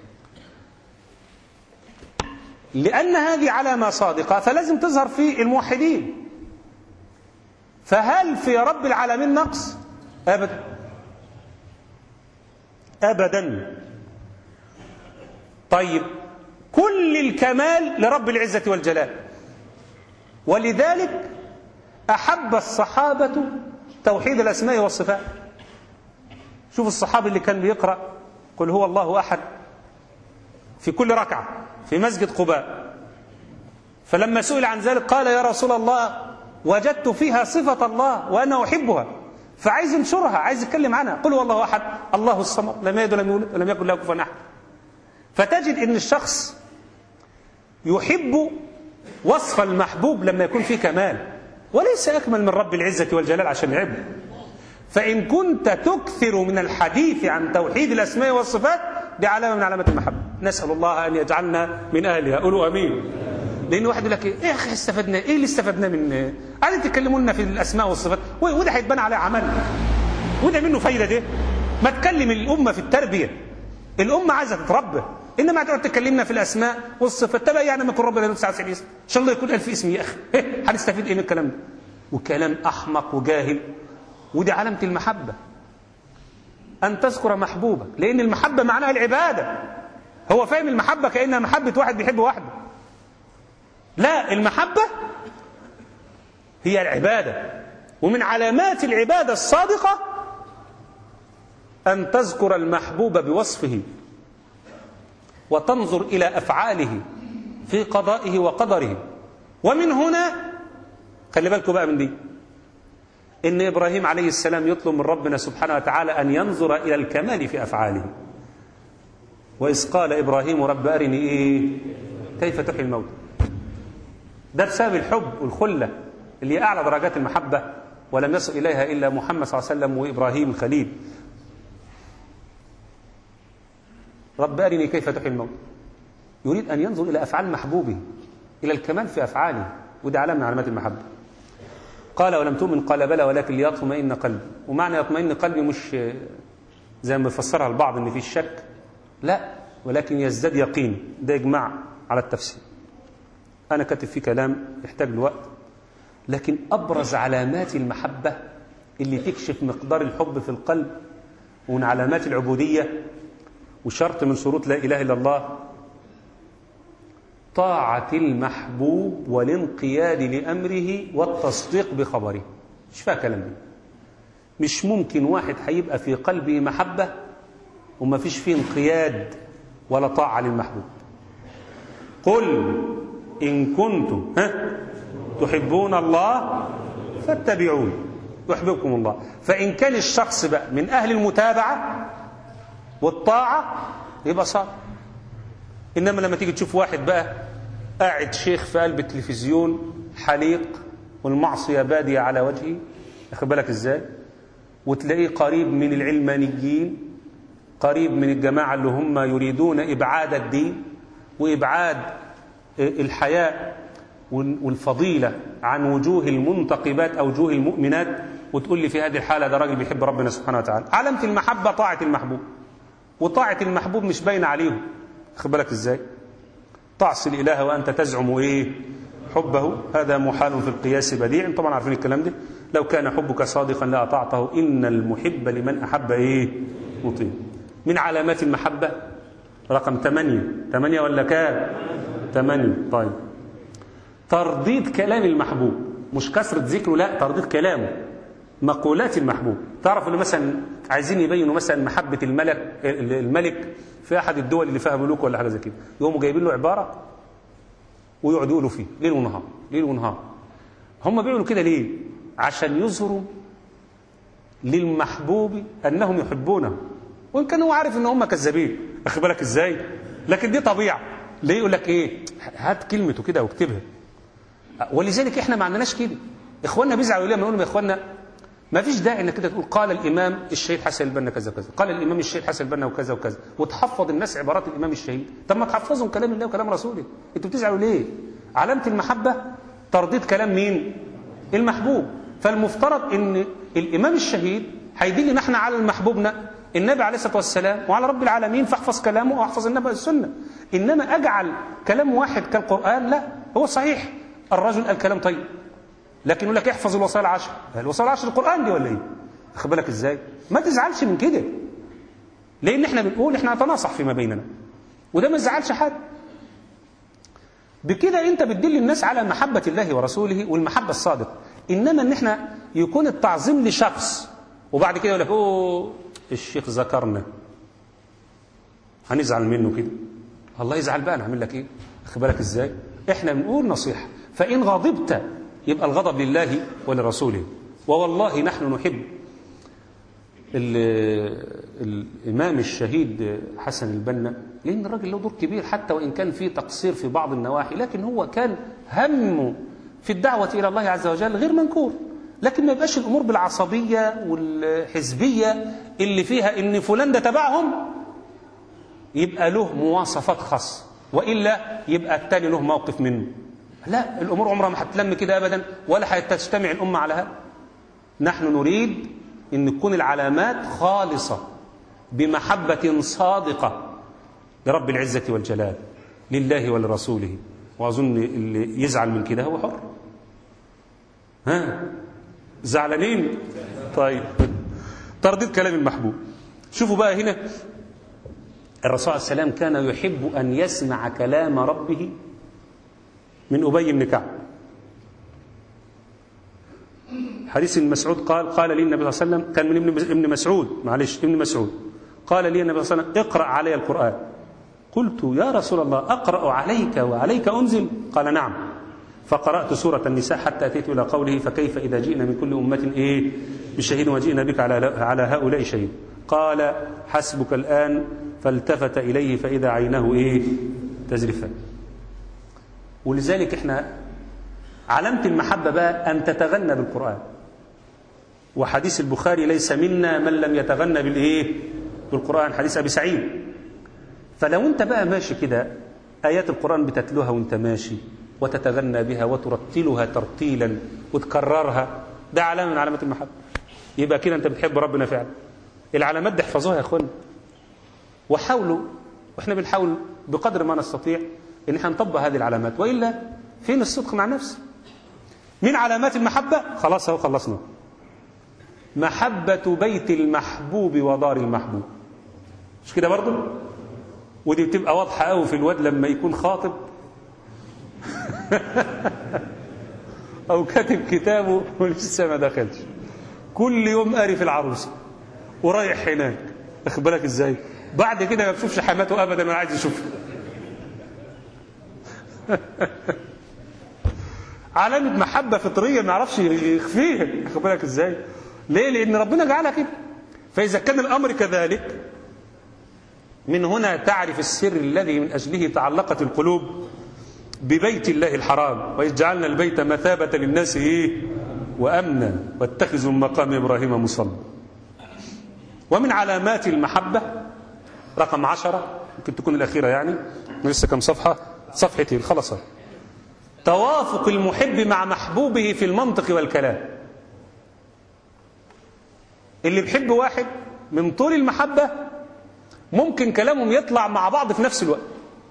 لأن هذه علامة صادقة فلازم تظهر في الموحدين فهل في رب العالمين نقص أبدا أبدا طيب كل الكمال لرب العزة والجلال ولذلك أحب الصحابة توحيد الأسماء والصفات شوف الصحابي اللي كان بيقرأ قل هو الله أحد في كل ركعة في مسجد قباء فلما سئل عن ذلك قال يا رسول الله وجدت فيها صفة الله وأنا أحبها فعايز ينشرها عايز يتكلم عنها قل هو الله أحد الله الصمد لم يلد ولم يولد ولم يكن له كفوا أحد فتجد أن الشخص يحب وصف المحبوب لما يكون فيه كمال وليس أكمل من رب العزة والجلال عشان يحبه فإن كنت تكثر من الحديث عن توحيد الأسماء والصفات دي علامة من علامات المحبة نسأل الله أن يجعلنا من أهلها قولوا أمين لأن واحد يقول لك إيه يا أخي استفدنا إيه اللي استفدناه من قاعدين تتكلموا لنا في الأسماء والصفات وده هيتبنى عليه عمل وده منه فايدة ده ما تكلم الأمة في التربية الأمة عايزة تتربى إنما هتقعد تكلمنا في الأسماء والصفات تبقى يعني ما يكون ربنا له 99 اسم إن شاء الله يكون ألف اسم يا أخي إيه هنستفيد إيه من الكلام ده وكلام أحمق وجاهل ودي علامة المحبة أن تذكر محبوبك لأن المحبة معناها العبادة هو فاهم المحبة كأنها محبة واحد بيحب واحده لا المحبة هي العبادة ومن علامات العبادة الصادقة أن تذكر المحبوب بوصفه وتنظر إلى أفعاله في قضائه وقدره ومن هنا خلي بالكم بقى من دي إن إبراهيم عليه السلام يطلب من ربنا سبحانه وتعالى أن ينظر إلى الكمال في أفعاله وإذ قال إبراهيم رب أرني إيه كيف تحيي الموت ده بسبب الحب والخلة اللي هي أعلى درجات المحبة ولم يصل إليها إلا محمد صلى الله عليه وسلم وإبراهيم الخليل رب أرني كيف تحيي الموت يريد أن ينظر إلى أفعال محبوبه إلى الكمال في أفعاله ودي علامة من علامات المحبة قال ولم تؤمن قال بلى ولكن ليطمئن قلبي ومعنى يطمئن قلبي مش زي ما يفسرها البعض ان في الشك لا ولكن يزداد يقين ده اجماع على التفسير انا كاتب فيه كلام يحتاج لوقت لكن ابرز علامات المحبه اللي تكشف مقدار الحب في القلب ومن علامات العبوديه وشرط من شروط لا اله الا الله طاعة المحبوب والانقياد لأمره والتصديق بخبره مش فيها كلام دي مش ممكن واحد هيبقى في قلبه محبة وما فيش فيه انقياد ولا طاعة للمحبوب قل إن كنتم ها تحبون الله فاتبعوني يحببكم الله فإن كان الشخص بقى من أهل المتابعة والطاعة يبقى صار إنما لما تيجي تشوف واحد بقى قاعد شيخ في قلب التلفزيون حليق والمعصية بادية على وجهه أخد بالك إزاي وتلاقيه قريب من العلمانيين قريب من الجماعة اللي هم يريدون إبعاد الدين وإبعاد الحياء والفضيلة عن وجوه المنتقبات أو وجوه المؤمنات وتقول لي في هذه الحالة ده راجل بيحب ربنا سبحانه وتعالى علامة المحبة طاعة المحبوب وطاعة المحبوب مش باينة عليهم خد بالك ازاي تعصي الاله وانت تزعم ايه حبه هذا محال في القياس بديع طبعا عارفين الكلام ده لو كان حبك صادقا لاطعته ان المحب لمن احب ايه مطيع من علامات المحبه رقم ثمانية ثمانية ولا كام ثمانية طيب ترديد كلام المحبوب مش كثرة ذكره لا ترديد كلامه مقولات المحبوب تعرف اللي مثلا عايزين يبينوا مثلا محبة الملك الملك في أحد الدول اللي فيها ملوك ولا حاجة زي كده يقوموا جايبين له عبارة ويقعدوا يقولوا فيه ليل ونهار ليل ونهار هم بيعملوا كده ليه عشان يظهروا للمحبوب أنهم يحبونه وإن كان هو عارف إن هم كذابين أخي بالك إزاي لكن دي طبيعة ليه يقول لك إيه هات كلمته كده واكتبها ولذلك إحنا ما عندناش كده إخواننا بيزعلوا ليه لما نقول يا إخواننا ما فيش داعي انك كده تقول قال الامام الشهيد حسن البنا كذا كذا قال الامام الشهيد حسن البنا وكذا وكذا وتحفظ الناس عبارات الامام الشهيد طب ما تحفظهم كلام الله وكلام رسوله انتوا بتزعلوا ليه علامه المحبه ترديد كلام مين المحبوب فالمفترض ان الامام الشهيد هيدلنا احنا على المحبوبنا النبي عليه الصلاه والسلام وعلى رب العالمين فاحفظ كلامه واحفظ النبي السنه انما اجعل كلام واحد كالقران لا هو صحيح الرجل قال كلام طيب لكن يقول لك احفظ الوصايا العشر الوصايا العشر القرآن دي ولا ايه واخد بالك ازاي ما تزعلش من كده لان احنا بنقول احنا نتناصح فيما بيننا وده ما يزعلش حد بكده انت بتدل الناس على محبة الله ورسوله والمحبة الصادقة انما ان احنا يكون التعظيم لشخص وبعد كده يقول لك اوه الشيخ ذكرنا هنزعل منه كده الله يزعل بقى نعمل لك ايه واخد بالك ازاي احنا بنقول نصيحة فان غضبت يبقى الغضب لله ولرسوله ووالله نحن نحب الإمام الشهيد حسن البنا لأن الراجل له دور كبير حتى وإن كان فيه تقصير في بعض النواحي لكن هو كان همه في الدعوة إلى الله عز وجل غير منكور لكن ما يبقاش الأمور بالعصبية والحزبية اللي فيها إن فلان ده تبعهم يبقى له مواصفات خاصة وإلا يبقى التاني له موقف منه لا الأمور عمرها ما هتلم كده أبدا ولا هتجتمع الأمة على هذا نحن نريد أن تكون العلامات خالصة بمحبة صادقة لرب العزة والجلال لله ولرسوله وأظن اللي يزعل من كده هو حر ها زعلانين طيب ترديد كلام المحبوب شوفوا بقى هنا الرسول عليه السلام كان يحب أن يسمع كلام ربه من أبي بن كعب حديث ابن مسعود قال قال لي النبي صلى الله عليه وسلم كان من ابن ابن مسعود معلش ابن مسعود قال لي النبي صلى الله عليه وسلم اقرأ علي القرآن قلت يا رسول الله أقرأ عليك وعليك أنزل قال نعم فقرأت سورة النساء حتى أتيت إلى قوله فكيف إذا جئنا من كل أمة إيه بشهيد وجئنا بك على على هؤلاء شهيد قال حسبك الآن فالتفت إليه فإذا عينه إيه تزرفان ولذلك احنا علامة المحبة بقى أن تتغنى بالقرآن وحديث البخاري ليس منا من لم يتغنى بالإيه بالقرآن حديث أبي سعيد فلو أنت بقى ماشي كده آيات القرآن بتتلوها وأنت ماشي وتتغنى بها وترتلها ترتيلا وتكررها ده علامة من علامات المحبة يبقى كده أنت بتحب ربنا فعلا العلامات دي احفظوها يا أخوانا وحاولوا واحنا بنحاول بقدر ما نستطيع ان احنا نطبق هذه العلامات والا فين الصدق مع النفس من علامات المحبه خلاص اهو خلصنا محبه بيت المحبوب ودار المحبوب مش كده برضو ودي بتبقى واضحه قوي في الواد لما يكون خاطب او كاتب كتابه ولسه ما دخلش كل يوم قاري في العروسه ورايح هناك واخد بالك ازاي بعد كده ما بشوفش حماته ابدا انا عايز اشوفها علامة محبة فطرية ما يعرفش يخفيها واخد بالك ازاي؟ ليه؟ لأن ربنا جعلها كده. فإذا كان الأمر كذلك من هنا تعرف السر الذي من أجله تعلقت القلوب ببيت الله الحرام وإذ جعلنا البيت مثابة للناس إيه؟ وأمنا واتخذوا من مقام إبراهيم مصلى. ومن علامات المحبة رقم عشرة ممكن تكون الأخيرة يعني لسه كم صفحة؟ صفحتين خلص توافق المحب مع محبوبه في المنطق والكلام اللي بيحب واحد من طول المحبة ممكن كلامهم يطلع مع بعض في نفس الوقت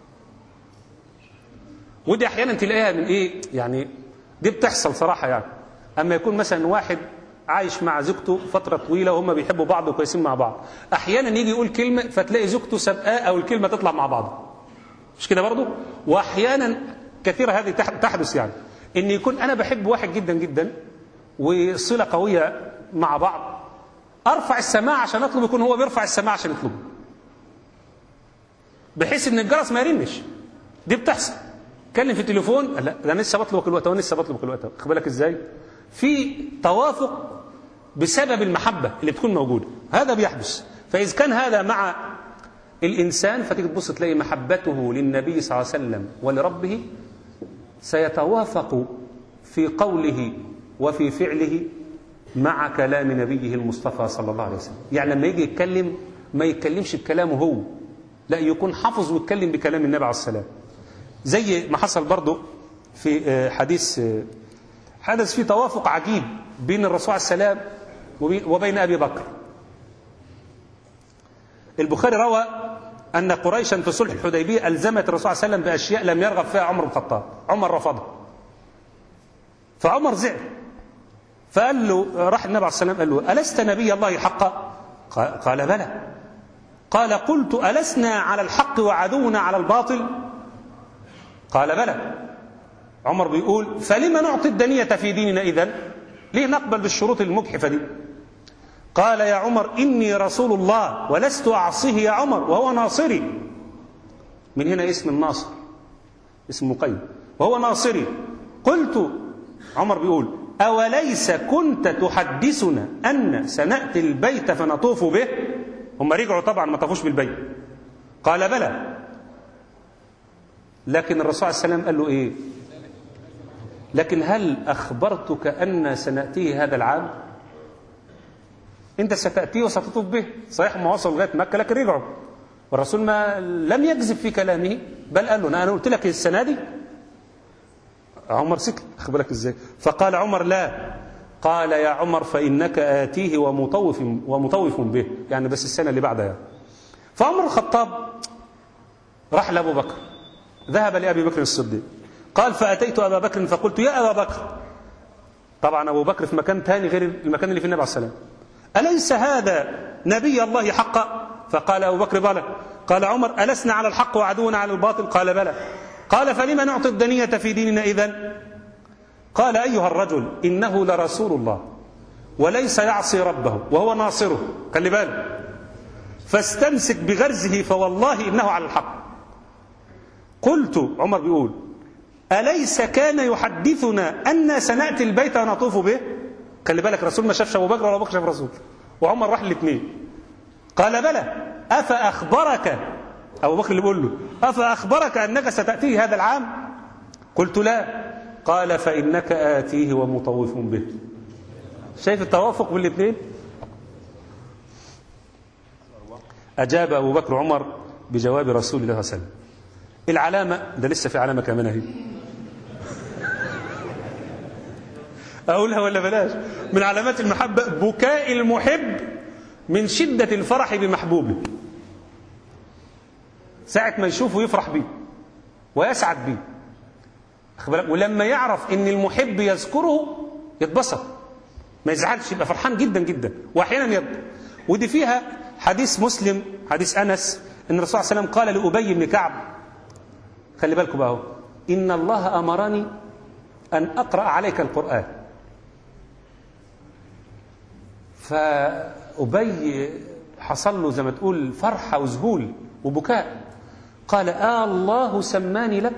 ودي احيانا تلاقيها من ايه يعني دي بتحصل صراحة يعني اما يكون مثلا واحد عايش مع زوجته فترة طويلة وهم بيحبوا بعض وكويسين مع بعض احيانا يجي يقول كلمة فتلاقي زوجته سابقاه او الكلمة تطلع مع بعض مش كده برضه واحيانا كثيرة هذه تحدث يعني ان يكون انا بحب واحد جدا جدا وصلة قوية مع بعض أرفع السماعة عشان أطلب يكون هو بيرفع السماعة عشان يطلب بحيث إن الجرس ما يرنش دي بتحصل كلم في التليفون لا ده أنا لسه بطلبك الوقت وانا لسه بطلبك الوقت خد بالك ازاي في توافق بسبب المحبة اللي بتكون موجودة هذا بيحدث فإذا كان هذا مع الإنسان فتيجي تبص تلاقي محبته للنبي صلى الله عليه وسلم ولربه سيتوافق في قوله وفي فعله مع كلام نبيه المصطفى صلى الله عليه وسلم يعني لما يجي يتكلم ما يتكلمش بكلامه هو لا يكون حافظ ويتكلم بكلام النبي عليه السلام زي ما حصل برضه في حديث حدث فيه توافق عجيب بين الرسول عليه السلام وبين أبي بكر البخاري روى أن قريشا في صلح الحديبية ألزمت الرسول صلى الله عليه وسلم بأشياء لم يرغب فيها عمر بن الخطاب عمر رفضها فعمر زعل فقال له راح النبي عليه السلام قال له ألست نبي الله حقا قال بلى قال قلت ألسنا على الحق وعدونا على الباطل قال بلى عمر بيقول فلما نعطي الدنية في ديننا إذن ليه نقبل بالشروط المجحفة دي قال يا عمر إني رسول الله ولست أعصيه يا عمر وهو ناصري من هنا اسم الناصر اسم مقيم وهو ناصري قلت عمر بيقول أوليس كنت تحدثنا أن سنأتي البيت فنطوف به هم رجعوا طبعا ما طافوش بالبيت قال بلى لكن الرسول عليه السلام قال له إيه لكن هل أخبرتك أن سنأتيه هذا العام أنت ستأتيه وستطوف به صحيح ما وصلوا لغاية مكة لكن رجعوا والرسول ما لم يكذب في كلامه بل قال له أنا قلت لك السنة دي عمر سكت بالك ازاي فقال عمر لا قال يا عمر فإنك آتيه ومطوف ومطوف به يعني بس السنة اللي بعدها يعني. فعمر الخطاب راح لأبو بكر ذهب لأبي بكر الصديق قال فأتيت أبا بكر فقلت يا أبا بكر طبعا أبو بكر في مكان ثاني غير المكان اللي في النبي عليه السلام أليس هذا نبي الله حقا فقال أبو بكر بلى قال عمر ألسنا على الحق وعدونا على الباطل قال بلى قال فلما نعطي الدنية في ديننا إذن قال أيها الرجل إنه لرسول الله وليس يعصي ربه وهو ناصره خلي بالك فاستمسك بغرزه فوالله إنه على الحق قلت عمر بيقول أليس كان يحدثنا أن سنأتي البيت ونطوف به خلي بالك الرسول ما شافش أبو بكر ولا أبو بكر شاف الرسول وعمر راح الاثنين قال بلى أفأخبرك أبو بكر اللي بيقول له أفأخبرك أنك ستأتيه هذا العام قلت لا قال فإنك آتيه ومطوف به شايف التوافق بالاثنين أجاب أبو بكر عمر بجواب رسول الله صلى الله عليه وسلم العلامة ده لسه في علامة كمان اهي أقولها ولا بلاش من علامات المحبة بكاء المحب من شدة الفرح بمحبوبه ساعة ما يشوفه يفرح بيه ويسعد بيه ولما يعرف ان المحب يذكره يتبسط ما يزعلش يبقى فرحان جدا جدا واحيانا يبكي ودي فيها حديث مسلم حديث انس ان الرسول صلى الله عليه وسلم قال لابي بن كعب خلي بالكم بقى ان الله امرني ان اقرا عليك القران فابي حصل له زي ما تقول فرحه وذهول وبكاء قال آه الله سماني لك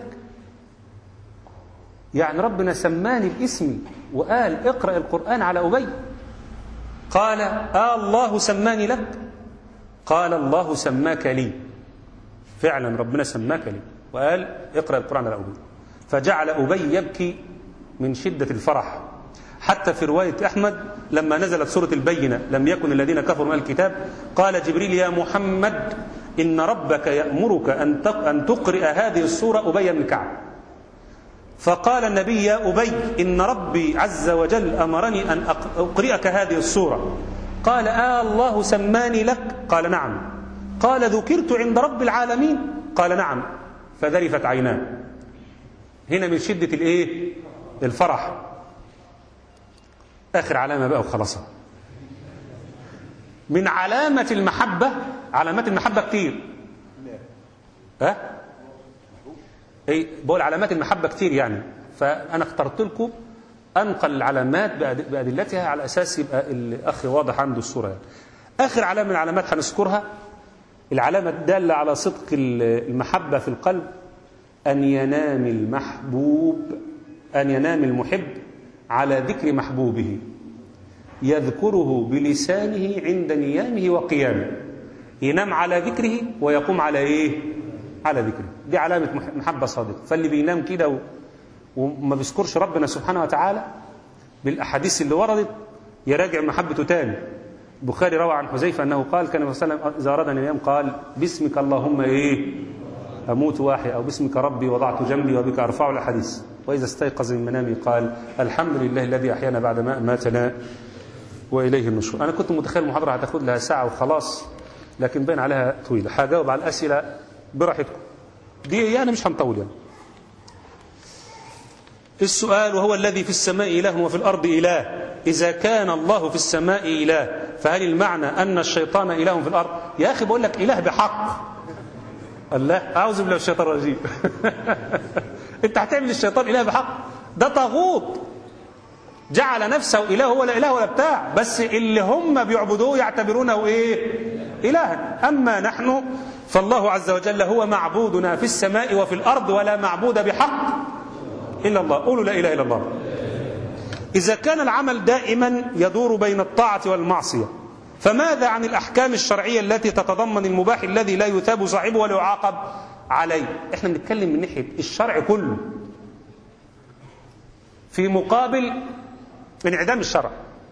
يعني ربنا سماني باسمي وقال اقرأ القرآن على أبي قال آه الله سماني لك قال الله سماك لي فعلا ربنا سماك لي وقال اقرأ القرآن على أبي فجعل أبي يبكي من شدة الفرح حتى في رواية أحمد لما نزلت سورة البينة لم يكن الذين كفروا من الكتاب قال جبريل يا محمد إن ربك يأمرك أن أن تقرئ هذه السورة أبي بن كعب فقال النبي يا أبي إن ربي عز وجل أمرني أن أقرئك هذه السورة قال آه الله سماني لك قال نعم قال ذكرت عند رب العالمين قال نعم فذرفت عيناه هنا من شدة الإيه الفرح آخر علامة بقى وخلاص من علامة المحبة علامات المحبة كتير ها أه؟ اي بقول علامات المحبة كتير يعني فأنا اخترت لكم أنقل العلامات بأد- بأدلتها على أساس يبقى الأخ واضح عنده الصورة يعني. آخر علامة من العلامات هنذكرها العلامة الدالة على صدق ال- المحبة في القلب أن ينام المحبوب أن ينام المحب على ذكر محبوبه يذكره بلسانه عند نيامه وقيامه ينام على ذكره ويقوم على ايه على ذكره دي علامة مح- محبة صادقة فاللي بينام كده و- وما بيذكرش ربنا سبحانه وتعالى بالأحاديث اللي وردت يراجع محبته تاني البخاري روى عن حذيفة أنه قال كان النبي صلى الله عليه وسلم إذا أراد أن ينام قال باسمك اللهم إيه أموت واحي أو باسمك ربي وضعت جنبي وبك أرفع الأحاديث وإذا استيقظ من منامه قال الحمد لله الذي أحيانا بعد ما أماتنا وإليه النشور أنا كنت متخيل المحاضرة هتاخد لها ساعة وخلاص لكن باين عليها طويلة هجاوب على الأسئلة براحتكم دي يعني مش هنطول يعني السؤال وهو الذي في السماء إله وفي الأرض إله إذا كان الله في السماء إله فهل المعنى أن الشيطان إله في الأرض يا أخي بقول لك إله بحق الله أعوذ بالله من الشيطان الرجيم أنت هتعمل الشيطان إله بحق ده طاغوت جعل نفسه إله هو لا إله ولا بتاع بس اللي هم بيعبدوه يعتبرونه إيه إلها أما نحن فالله عز وجل هو معبودنا في السماء وفي الأرض ولا معبود بحق إلا الله قولوا لا إله إلا الله إذا كان العمل دائما يدور بين الطاعة والمعصية فماذا عن الأحكام الشرعية التي تتضمن المباح الذي لا يثاب صاحبه ولا يعاقب عليه احنا بنتكلم من ناحية الشرع كله في مقابل انعدام الشرع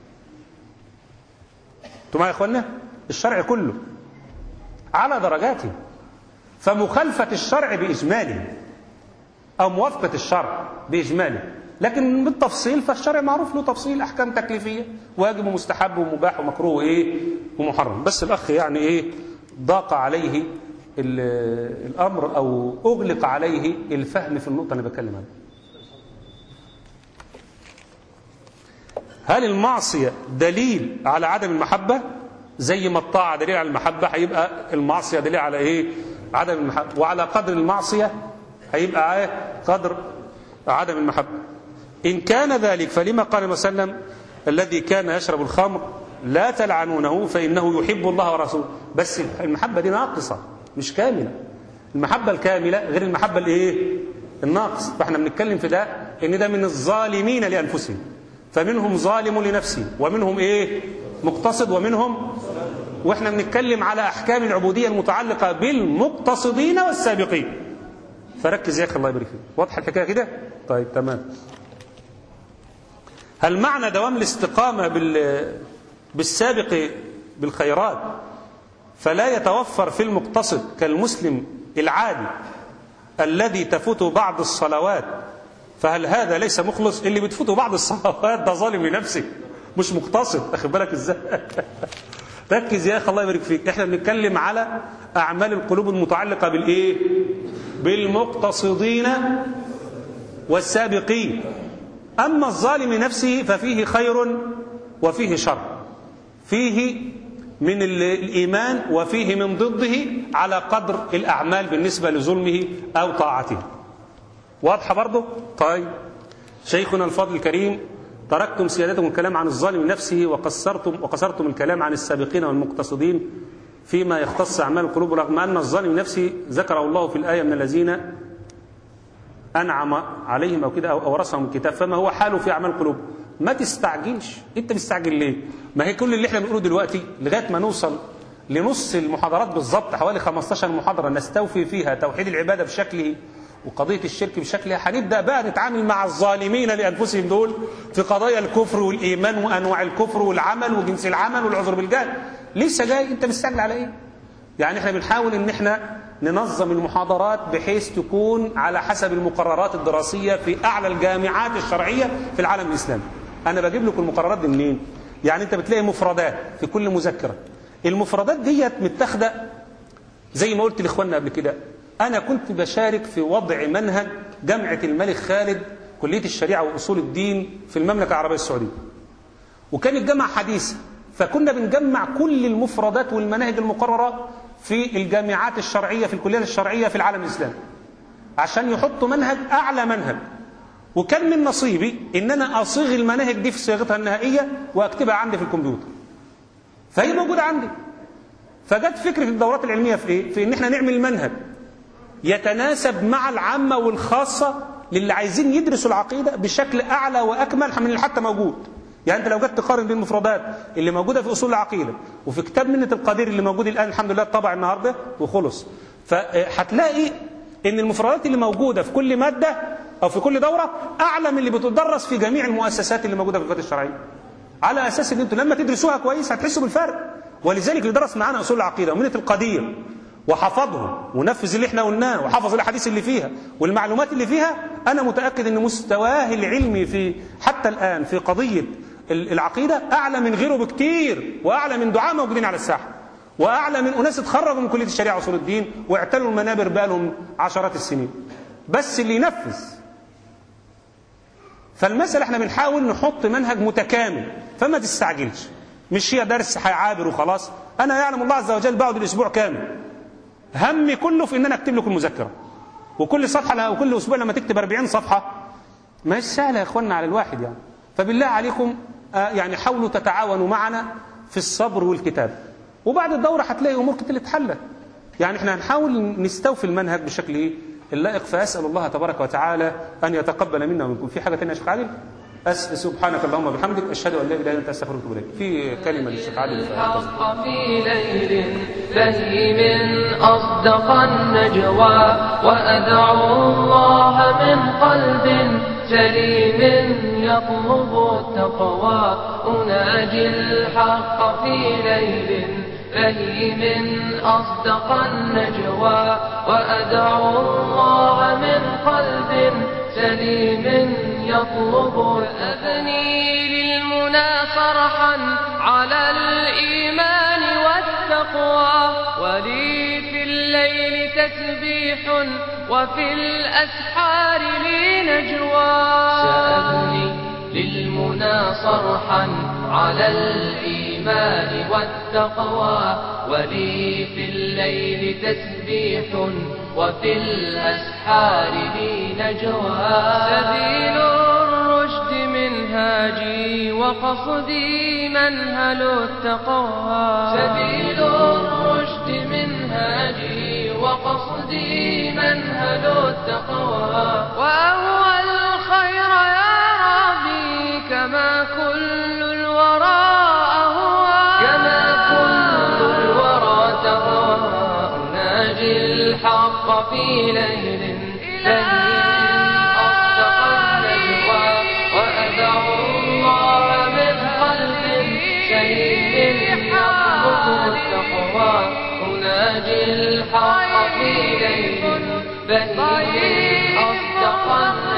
انتوا معايا يا اخوانا الشرع كله على درجاته فمخالفة الشرع بإجماله أو موافقة الشرع بإجماله لكن بالتفصيل فالشرع معروف له تفصيل أحكام تكليفية واجب ومستحب ومباح ومكروه وإيه ومحرم بس الأخ يعني إيه ضاق عليه ال- الأمر أو أغلق عليه الفهم في النقطة اللي بتكلم عنها هل المعصية دليل على عدم المحبة زي ما الطاعة دليل على المحبة هيبقى المعصية دليل على ايه عدم المحبة وعلى قدر المعصية هيبقى ايه قدر عدم المحبة إن كان ذلك فلما قال النبي صلى الله عليه وسلم الذي كان يشرب الخمر لا تلعنونه فإنه يحب الله ورسوله بس المحبة دي ناقصة مش كاملة المحبة الكاملة غير المحبة الايه الناقص فاحنا بنتكلم في ده ان ده من الظالمين لأنفسهم فمنهم ظالم لنفسه ومنهم ايه مقتصد ومنهم واحنا بنتكلم على احكام العبوديه المتعلقه بالمقتصدين والسابقين فركز يا اخي الله يبارك فيك واضحه الحكايه كده طيب تمام هل معنى دوام الاستقامه بال بالسابق بالخيرات فلا يتوفر في المقتصد كالمسلم العادي الذي تفوته بعض الصلوات فهل هذا ليس مخلص اللي بتفوته بعض الصلوات ده ظالم لنفسه مش مقتصد اخد بالك ازاي ركز يا اخي الله يبارك فيك احنا بنتكلم على اعمال القلوب المتعلقه بالايه بالمقتصدين والسابقين اما الظالم لنفسه ففيه خير وفيه شر فيه من الايمان وفيه من ضده على قدر الاعمال بالنسبه لظلمه او طاعته واضحة برضه طيب شيخنا الفاضل الكريم تركتم سيادتكم الكلام عن الظالم نفسه وقصرتم وقصرتم الكلام عن السابقين والمقتصدين فيما يختص أعمال القلوب رغم أن الظالم نفسه ذكره الله في الآية من الذين أنعم عليهم أو كده أو أورثهم الكتاب فما هو حاله في أعمال القلوب ما تستعجلش أنت مستعجل ليه ما هي كل اللي احنا بنقوله دلوقتي لغاية ما نوصل لنص المحاضرات بالظبط حوالي 15 محاضرة نستوفي فيها توحيد العبادة بشكله وقضية الشرك بشكلها هنبدأ بقى نتعامل مع الظالمين لأنفسهم دول في قضايا الكفر والإيمان وأنواع الكفر والعمل وجنس العمل والعذر بالجهل لسه جاي أنت مستعجل على إيه؟ يعني احنا بنحاول ان احنا ننظم المحاضرات بحيث تكون على حسب المقررات الدراسية في أعلى الجامعات الشرعية في العالم الإسلامي أنا بجيب لكم المقررات دي منين؟ يعني أنت بتلاقي مفردات في كل مذكرة المفردات ديت متاخده زي ما قلت لاخواننا قبل كده أنا كنت بشارك في وضع منهج جامعة الملك خالد كلية الشريعة وأصول الدين في المملكة العربية السعودية وكانت جامعة حديثة فكنا بنجمع كل المفردات والمناهج المقررة في الجامعات الشرعية في الكليات الشرعية في العالم الإسلامي عشان يحطوا منهج أعلى منهج وكان من نصيبي ان انا اصيغ المناهج دي في صياغتها النهائيه واكتبها عندي في الكمبيوتر فهي موجوده عندي فجت فكره الدورات العلميه في ايه في ان احنا نعمل منهج يتناسب مع العامه والخاصه للي عايزين يدرسوا العقيده بشكل اعلى واكمل من اللي حتى موجود يعني انت لو جيت تقارن بين المفردات اللي موجوده في اصول العقيده وفي كتاب منه القدير اللي موجود الان الحمد لله طبع النهارده وخلص فهتلاقي ان المفردات اللي موجوده في كل ماده او في كل دوره اعلى من اللي بتدرس في جميع المؤسسات اللي موجوده في الفتره الشرعيه على اساس ان انتوا لما تدرسوها كويس هتحسوا بالفرق ولذلك اللي درس معانا اصول العقيده ومنه القدير وحفظهم ونفذ اللي احنا قلناه وحفظ الاحاديث اللي فيها والمعلومات اللي فيها انا متاكد ان مستواه العلمي في حتى الان في قضيه العقيده اعلى من غيره بكتير واعلى من دعاء موجودين على الساحه واعلى من اناس اتخرجوا من كليه الشريعه واصول الدين واعتلوا المنابر بقالهم عشرات السنين بس اللي ينفذ فالمسألة احنا بنحاول نحط منهج متكامل فما تستعجلش مش هي درس هيعابر وخلاص انا يعلم الله عز وجل بعد الاسبوع كامل همي كله في ان انا اكتب لكم المذكره وكل صفحه وكل اسبوع لما تكتب 40 صفحه مش سهله يا اخوانا على الواحد يعني فبالله عليكم آه يعني حاولوا تتعاونوا معنا في الصبر والكتاب وبعد الدوره هتلاقي امور كتير اتحلت يعني احنا هنحاول نستوفي المنهج بشكل ايه اللائق فاسال الله تبارك وتعالى ان يتقبل منا ومنكم في حاجه ثانيه يا شيخ علي أس سبحانك اللهم وبحمدك أشهد أن لا إله إلا أنت أستغفرك وأتوب إليك في كلمة للشيخ علي الحق في ليل بهيم أصدق النجوى وأدعو الله من قلب سليم يطلب التقوى أناجي الحق في ليل بهيم أصدق النجوى وأدعو الله من قلب سليم يطلب أبني للمنى فرحا على الإيمان والتقوى ولي في الليل تسبيح وفي الأسحار لي نجوى سأبني للمنى صرحا على الإيمان والتقوى ولي في الليل تسبيح وفي الأسحار لي نجوى سبيل الرشد منهاجي وقصدي منهل التقوى سبيل الرشد منهاجي وقصدي منهل التقوى وأهوى الخير يا ربي كما كل الورى أهوى كما كل الورى تهوى أناجي الحق في ليل بهيم أصدق النجوى وأدعو الله من قلب سليم يطلب التقوى أناجي الحق في ليل بهيم أصدق النجوى